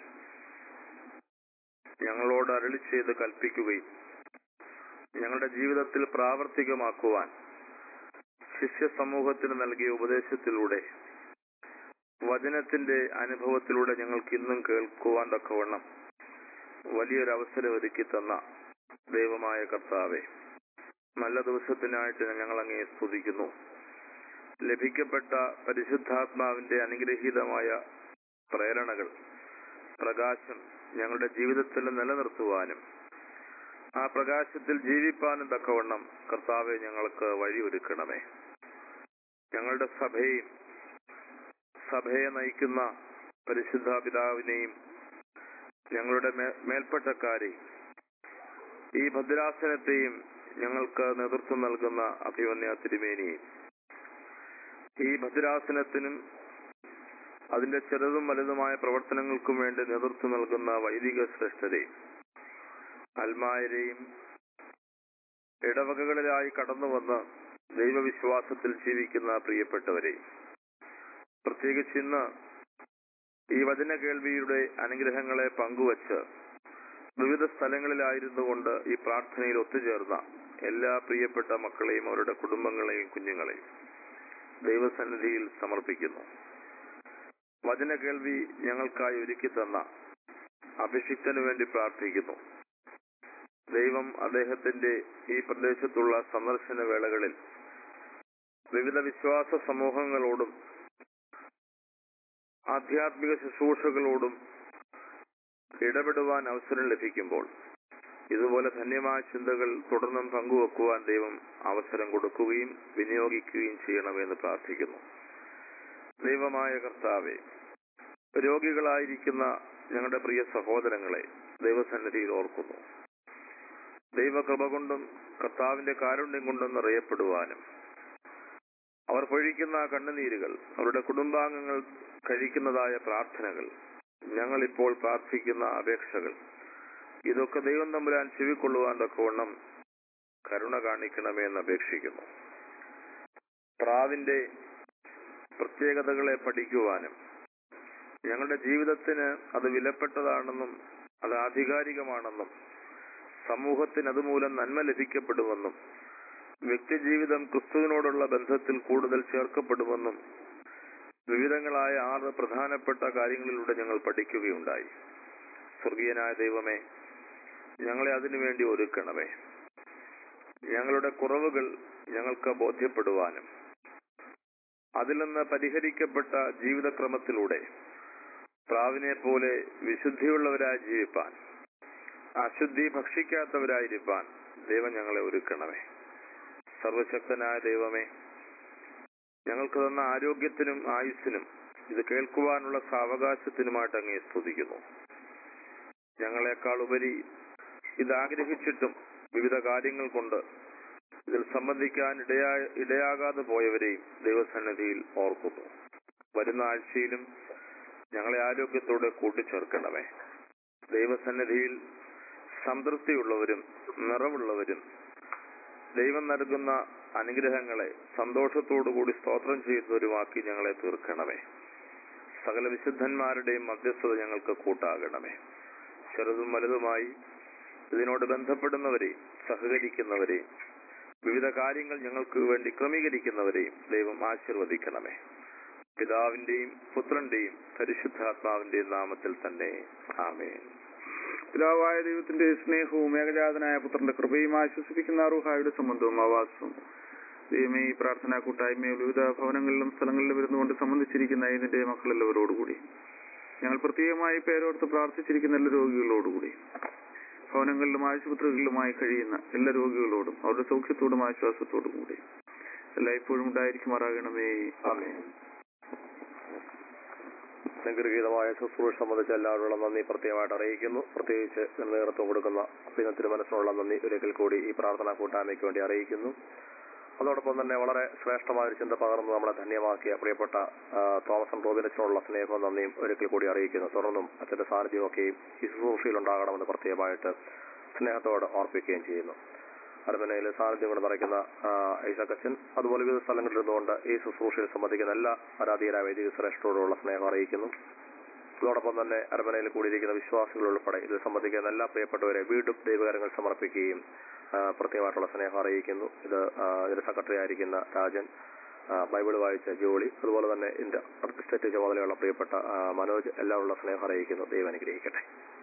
ഞങ്ങളോട് അരളി ചെയ്ത് കൽപ്പിക്കുകയും ഞങ്ങളുടെ ജീവിതത്തിൽ പ്രാവർത്തികമാക്കുവാൻ ശിഷ്യ സമൂഹത്തിന് നൽകിയ ഉപദേശത്തിലൂടെ വചനത്തിന്റെ അനുഭവത്തിലൂടെ ഞങ്ങൾക്ക് ഇന്നും കേൾക്കുവാൻ തക്കവണ്ണം വലിയൊരു അവസരം ഒരുക്കി തന്ന ദൈവമായ കർത്താവെ നല്ല ദിവസത്തിനായിട്ട് ഞങ്ങൾ അങ്ങേ സ്തുതിക്കുന്നു ലഭിക്കപ്പെട്ട പരിശുദ്ധാത്മാവിന്റെ അനുഗ്രഹീതമായ പ്രേരണകൾ പ്രകാശം ഞങ്ങളുടെ ജീവിതത്തിൽ നിലനിർത്തുവാനും ആ പ്രകാശത്തിൽ ജീവിപ്പാനും തക്കവണ്ണം കർത്താവെ ഞങ്ങൾക്ക് വഴിയൊരുക്കണമേ ഞങ്ങളുടെ സഭയും സഭയെ നയിക്കുന്ന പരിശുദ്ധ പിതാവിനെയും ഞങ്ങളുടെ മേ- മേൽപ്പട്ടക്കാരെയും ഈ ഭദ്രാസനത്തെയും ഞങ്ങൾക്ക് നേതൃത്വം നൽകുന്ന അഭിമന്യ തിരുമേനിയും ഈ ഭദ്രാസനത്തിനും അതിന്റെ ചെറുതും വലുതുമായ പ്രവർത്തനങ്ങൾക്കും വേണ്ടി നേതൃത്വം നൽകുന്ന വൈദിക ശ്രേഷ്ഠരെയും അൽമായരെയും ഇടവകകളിലായി കടന്നു വന്ന് ദൈവവിശ്വാസത്തിൽ ജീവിക്കുന്ന പ്രിയപ്പെട്ടവരെയും പ്രത്യേകിച്ച് ഇന്ന് ഈ വചന കേൾവിയുടെ അനുഗ്രഹങ്ങളെ പങ്കുവച്ച് വിവിധ സ്ഥലങ്ങളിലായിരുന്നു കൊണ്ട് ഈ പ്രാർത്ഥനയിൽ ഒത്തുചേർന്ന എല്ലാ പ്രിയപ്പെട്ട മക്കളെയും അവരുടെ കുടുംബങ്ങളെയും കുഞ്ഞുങ്ങളെയും ദൈവസന്നിധിയിൽ സമർപ്പിക്കുന്നു വചന കേൾവി ഞങ്ങൾക്കായി ഒരുക്കി തന്ന അഭിഷിക്തനു വേണ്ടി പ്രാർത്ഥിക്കുന്നു ദൈവം അദ്ദേഹത്തിന്റെ ഈ പ്രദേശത്തുള്ള സന്ദർശന വേളകളിൽ വിവിധ വിശ്വാസ സമൂഹങ്ങളോടും ആധ്യാത്മിക ശുശ്രൂഷകളോടും ഇടപെടുവാൻ അവസരം ലഭിക്കുമ്പോൾ ഇതുപോലെ ധന്യമായ ചിന്തകൾ തുടർന്നും പങ്കുവെക്കുവാൻ ദൈവം അവസരം കൊടുക്കുകയും വിനിയോഗിക്കുകയും ചെയ്യണമെന്ന് പ്രാർത്ഥിക്കുന്നു ദൈവമായ കർത്താവെ രോഗികളായിരിക്കുന്ന ഞങ്ങളുടെ പ്രിയ സഹോദരങ്ങളെ ദൈവസന്നിധിയിൽ ഓർക്കുന്നു ദൈവകൃപ കൊണ്ടും കർത്താവിന്റെ കാരുണ്യം കൊണ്ടും നിറയപ്പെടുവാനും അവർ പൊഴിക്കുന്ന കണ്ണുനീരുകൾ അവരുടെ കുടുംബാംഗങ്ങൾ കഴിക്കുന്നതായ പ്രാർത്ഥനകൾ ഞങ്ങൾ ഇപ്പോൾ പ്രാർത്ഥിക്കുന്ന അപേക്ഷകൾ ഇതൊക്കെ ദൈവം തമ്പുരാൻ ചെവിക്കൊള്ളുവാൻ തക്കവണ്ണം കരുണ കാണിക്കണമേ എന്ന് അപേക്ഷിക്കുന്നു പ്രാവിന്റെ പ്രത്യേകതകളെ പഠിക്കുവാനും ഞങ്ങളുടെ ജീവിതത്തിന് അത് വിലപ്പെട്ടതാണെന്നും അത് ആധികാരികമാണെന്നും സമൂഹത്തിന് അതുമൂലം നന്മ ലഭിക്കപ്പെടുമെന്നും വ്യക്തിജീവിതം ക്രിസ്തുവിനോടുള്ള ബന്ധത്തിൽ കൂടുതൽ ചേർക്കപ്പെടുമെന്നും വിവിധങ്ങളായ ആറ് പ്രധാനപ്പെട്ട കാര്യങ്ങളിലൂടെ ഞങ്ങൾ പഠിക്കുകയുണ്ടായി സ്വർഗീയനായ ദൈവമേ ഞങ്ങളെ അതിനുവേണ്ടി ഒരുക്കണമേ ഞങ്ങളുടെ കുറവുകൾ ഞങ്ങൾക്ക് ബോധ്യപ്പെടുവാനും അതിൽ നിന്ന് പരിഹരിക്കപ്പെട്ട ജീവിതക്രമത്തിലൂടെ പ്രാവിനെ പോലെ വിശുദ്ധിയുള്ളവരായി ജീവിപ്പാൻ അശുദ്ധി ഭക്ഷിക്കാത്തവരായിരിക്കാൻ ദൈവം ഞങ്ങളെ ഒരുക്കണമേ സർവശക്തനായ ദൈവമേ ഞങ്ങൾക്ക് തന്ന ആരോഗ്യത്തിനും ആയുസ്സിനും ഇത് കേൾക്കുവാനുള്ള സാവകാശത്തിനുമായിട്ട് അങ്ങേ സ്തുതിക്കുന്നു ഞങ്ങളെക്കാൾ ഉപരി ഇത് ആഗ്രഹിച്ചിട്ടും വിവിധ കാര്യങ്ങൾ കൊണ്ട് ഇതിൽ സംബന്ധിക്കാൻ ഇടയാ ഇടയാകാതെ പോയവരെയും ദൈവസന്നിധിയിൽ ഓർക്കുന്നു വരുന്ന ആഴ്ചയിലും ഞങ്ങളെ ആരോഗ്യത്തോടെ കൂട്ടിച്ചേർക്കണമേ ദൈവസന്നിധിയിൽ സംതൃപ്തിയുള്ളവരും നിറവുള്ളവരും ദൈവം നൽകുന്ന അനുഗ്രഹങ്ങളെ സന്തോഷത്തോടുകൂടി സ്തോത്രം ചെയ്യുന്നവരുമാക്കി ഞങ്ങളെ തീർക്കണമേ സകല വിശുദ്ധന്മാരുടെയും മധ്യസ്ഥത ഞങ്ങൾക്ക് കൂട്ടാകണമേ ചെറുതും വലുതുമായി ഇതിനോട് ബന്ധപ്പെടുന്നവരെയും സഹകരിക്കുന്നവരെയും വിവിധ കാര്യങ്ങൾ ഞങ്ങൾക്ക് വേണ്ടി ക്രമീകരിക്കുന്നവരെയും ദൈവം ആശീർവദിക്കണമേ പിതാവിന്റെയും പുത്രന്റെയും പരിശുദ്ധാത്മാവിന്റെയും നാമത്തിൽ തന്നെ ആമേൻ പിതാവായ ദൈവത്തിന്റെ സ്നേഹവും ഏകജാതനായ പുത്രന്റെ കൃപയും ആശ്വസിപ്പിക്കുന്ന അറുഹായുടെ സംബന്ധവും ആവാസവും ദൈവമേ ഈ പ്രാർത്ഥനാ കൂട്ടായ്മയിൽ വിവിധ ഭവനങ്ങളിലും സ്ഥലങ്ങളിലും ഇരുന്നുകൊണ്ട് സംബന്ധിച്ചിരിക്കുന്ന ഇതിന്റെ മക്കളെല്ലാവരോടുകൂടി ഞങ്ങൾ പ്രത്യേകമായി പേരോർത്ത് പ്രാർത്ഥിച്ചിരിക്കുന്ന എല്ലാ രോഗികളോടുകൂടി ഭവനങ്ങളിലും ആശുപത്രികളിലുമായി കഴിയുന്ന എല്ലാ രോഗികളോടും അവരുടെ സൗഖ്യത്തോടും ആശ്വാസത്തോടും കൂടി എല്ലായ്പ്പോഴും ഉണ്ടായിരിക്കുമാറാകണമേ ആമേൻ അനുഗ്രഹീതമായ ശുശ്രൂഷ സംബന്ധിച്ച എല്ലാവരോടും നന്ദി പ്രത്യേകമായിട്ട് അറിയിക്കുന്നു പ്രത്യേകിച്ച് ഇതിന് നേതൃത്വം കൊടുക്കുന്ന അഭിനത്തിന് മനസ്സിനുള്ള നന്ദി ഒരിക്കൽ കൂടി ഈ പ്രാർത്ഥനാ കൂട്ടായ്മയ്ക്ക് വേണ്ടി അറിയിക്കുന്നു അതോടൊപ്പം തന്നെ വളരെ ശ്രേഷ്ഠമായ ഒരു ചിന്ത പകർന്ന് നമ്മളെ ധന്യമാക്കിയ പ്രിയപ്പെട്ട ആ, തോമസൻ റോബിനച്ചനോടുള്ള സ്നേഹവും നന്ദിയും ഒരിക്കൽ കൂടി അറിയിക്കുന്നു തുടർന്നും അച്ഛന്റെ സാന്നിധ്യമൊക്കെയും ഈ ശുശ്രൂഷയിൽ ഉണ്ടാകണമെന്ന് പ്രത്യേകമായിട്ട് സ്നേഹത്തോടെ ഓർപ്പിക്കുകയും ചെയ്യുന്നു അരമനയിലെ സാന്നിധ്യം കൊണ്ട് നിറയ്ക്കുന്ന ആ, ഐസക് അച്ഛൻ അതുപോലെ വിവിധ സ്ഥലങ്ങളിൽ ഇരുന്നുകൊണ്ട് ഈ ശുശ്രൂഷയിൽ സംബന്ധിക്കുന്ന എല്ലാ ആരാധീയരായ വൈദിക ശ്രേഷ്ഠരോടുള്ള സ്നേഹം അറിയിക്കുന്നു അതോടൊപ്പം തന്നെ അരമനയിൽ കൂടിയിരിക്കുന്ന വിശ്വാസികൾ ഉൾപ്പെടെ ഇത് സംബന്ധിക്കുന്ന എല്ലാ പ്രിയപ്പെട്ടവരെ വീണ്ടും ദൈവകരങ്ങൾ സമർപ്പിക്കുകയും ആ, പ്രത്യേകമായിട്ടുള്ള സ്നേഹം അറിയിക്കുന്നു ഇത് ആ, ഇതിന്റെ സെക്രട്ടറി ആയിരിക്കുന്ന രാജൻ ആ, ബൈബിൾ വായിച്ച ജോളി അതുപോലെ തന്നെ ഇതിന്റെ സ്റ്റേറ്റ് ചുമതലയുള്ള പ്രിയപ്പെട്ട ആ, മനോജ് എല്ലാവരുള്ള സ്നേഹം അറിയിക്കുന്നു ദൈവം അനുഗ്രഹിക്കട്ടെ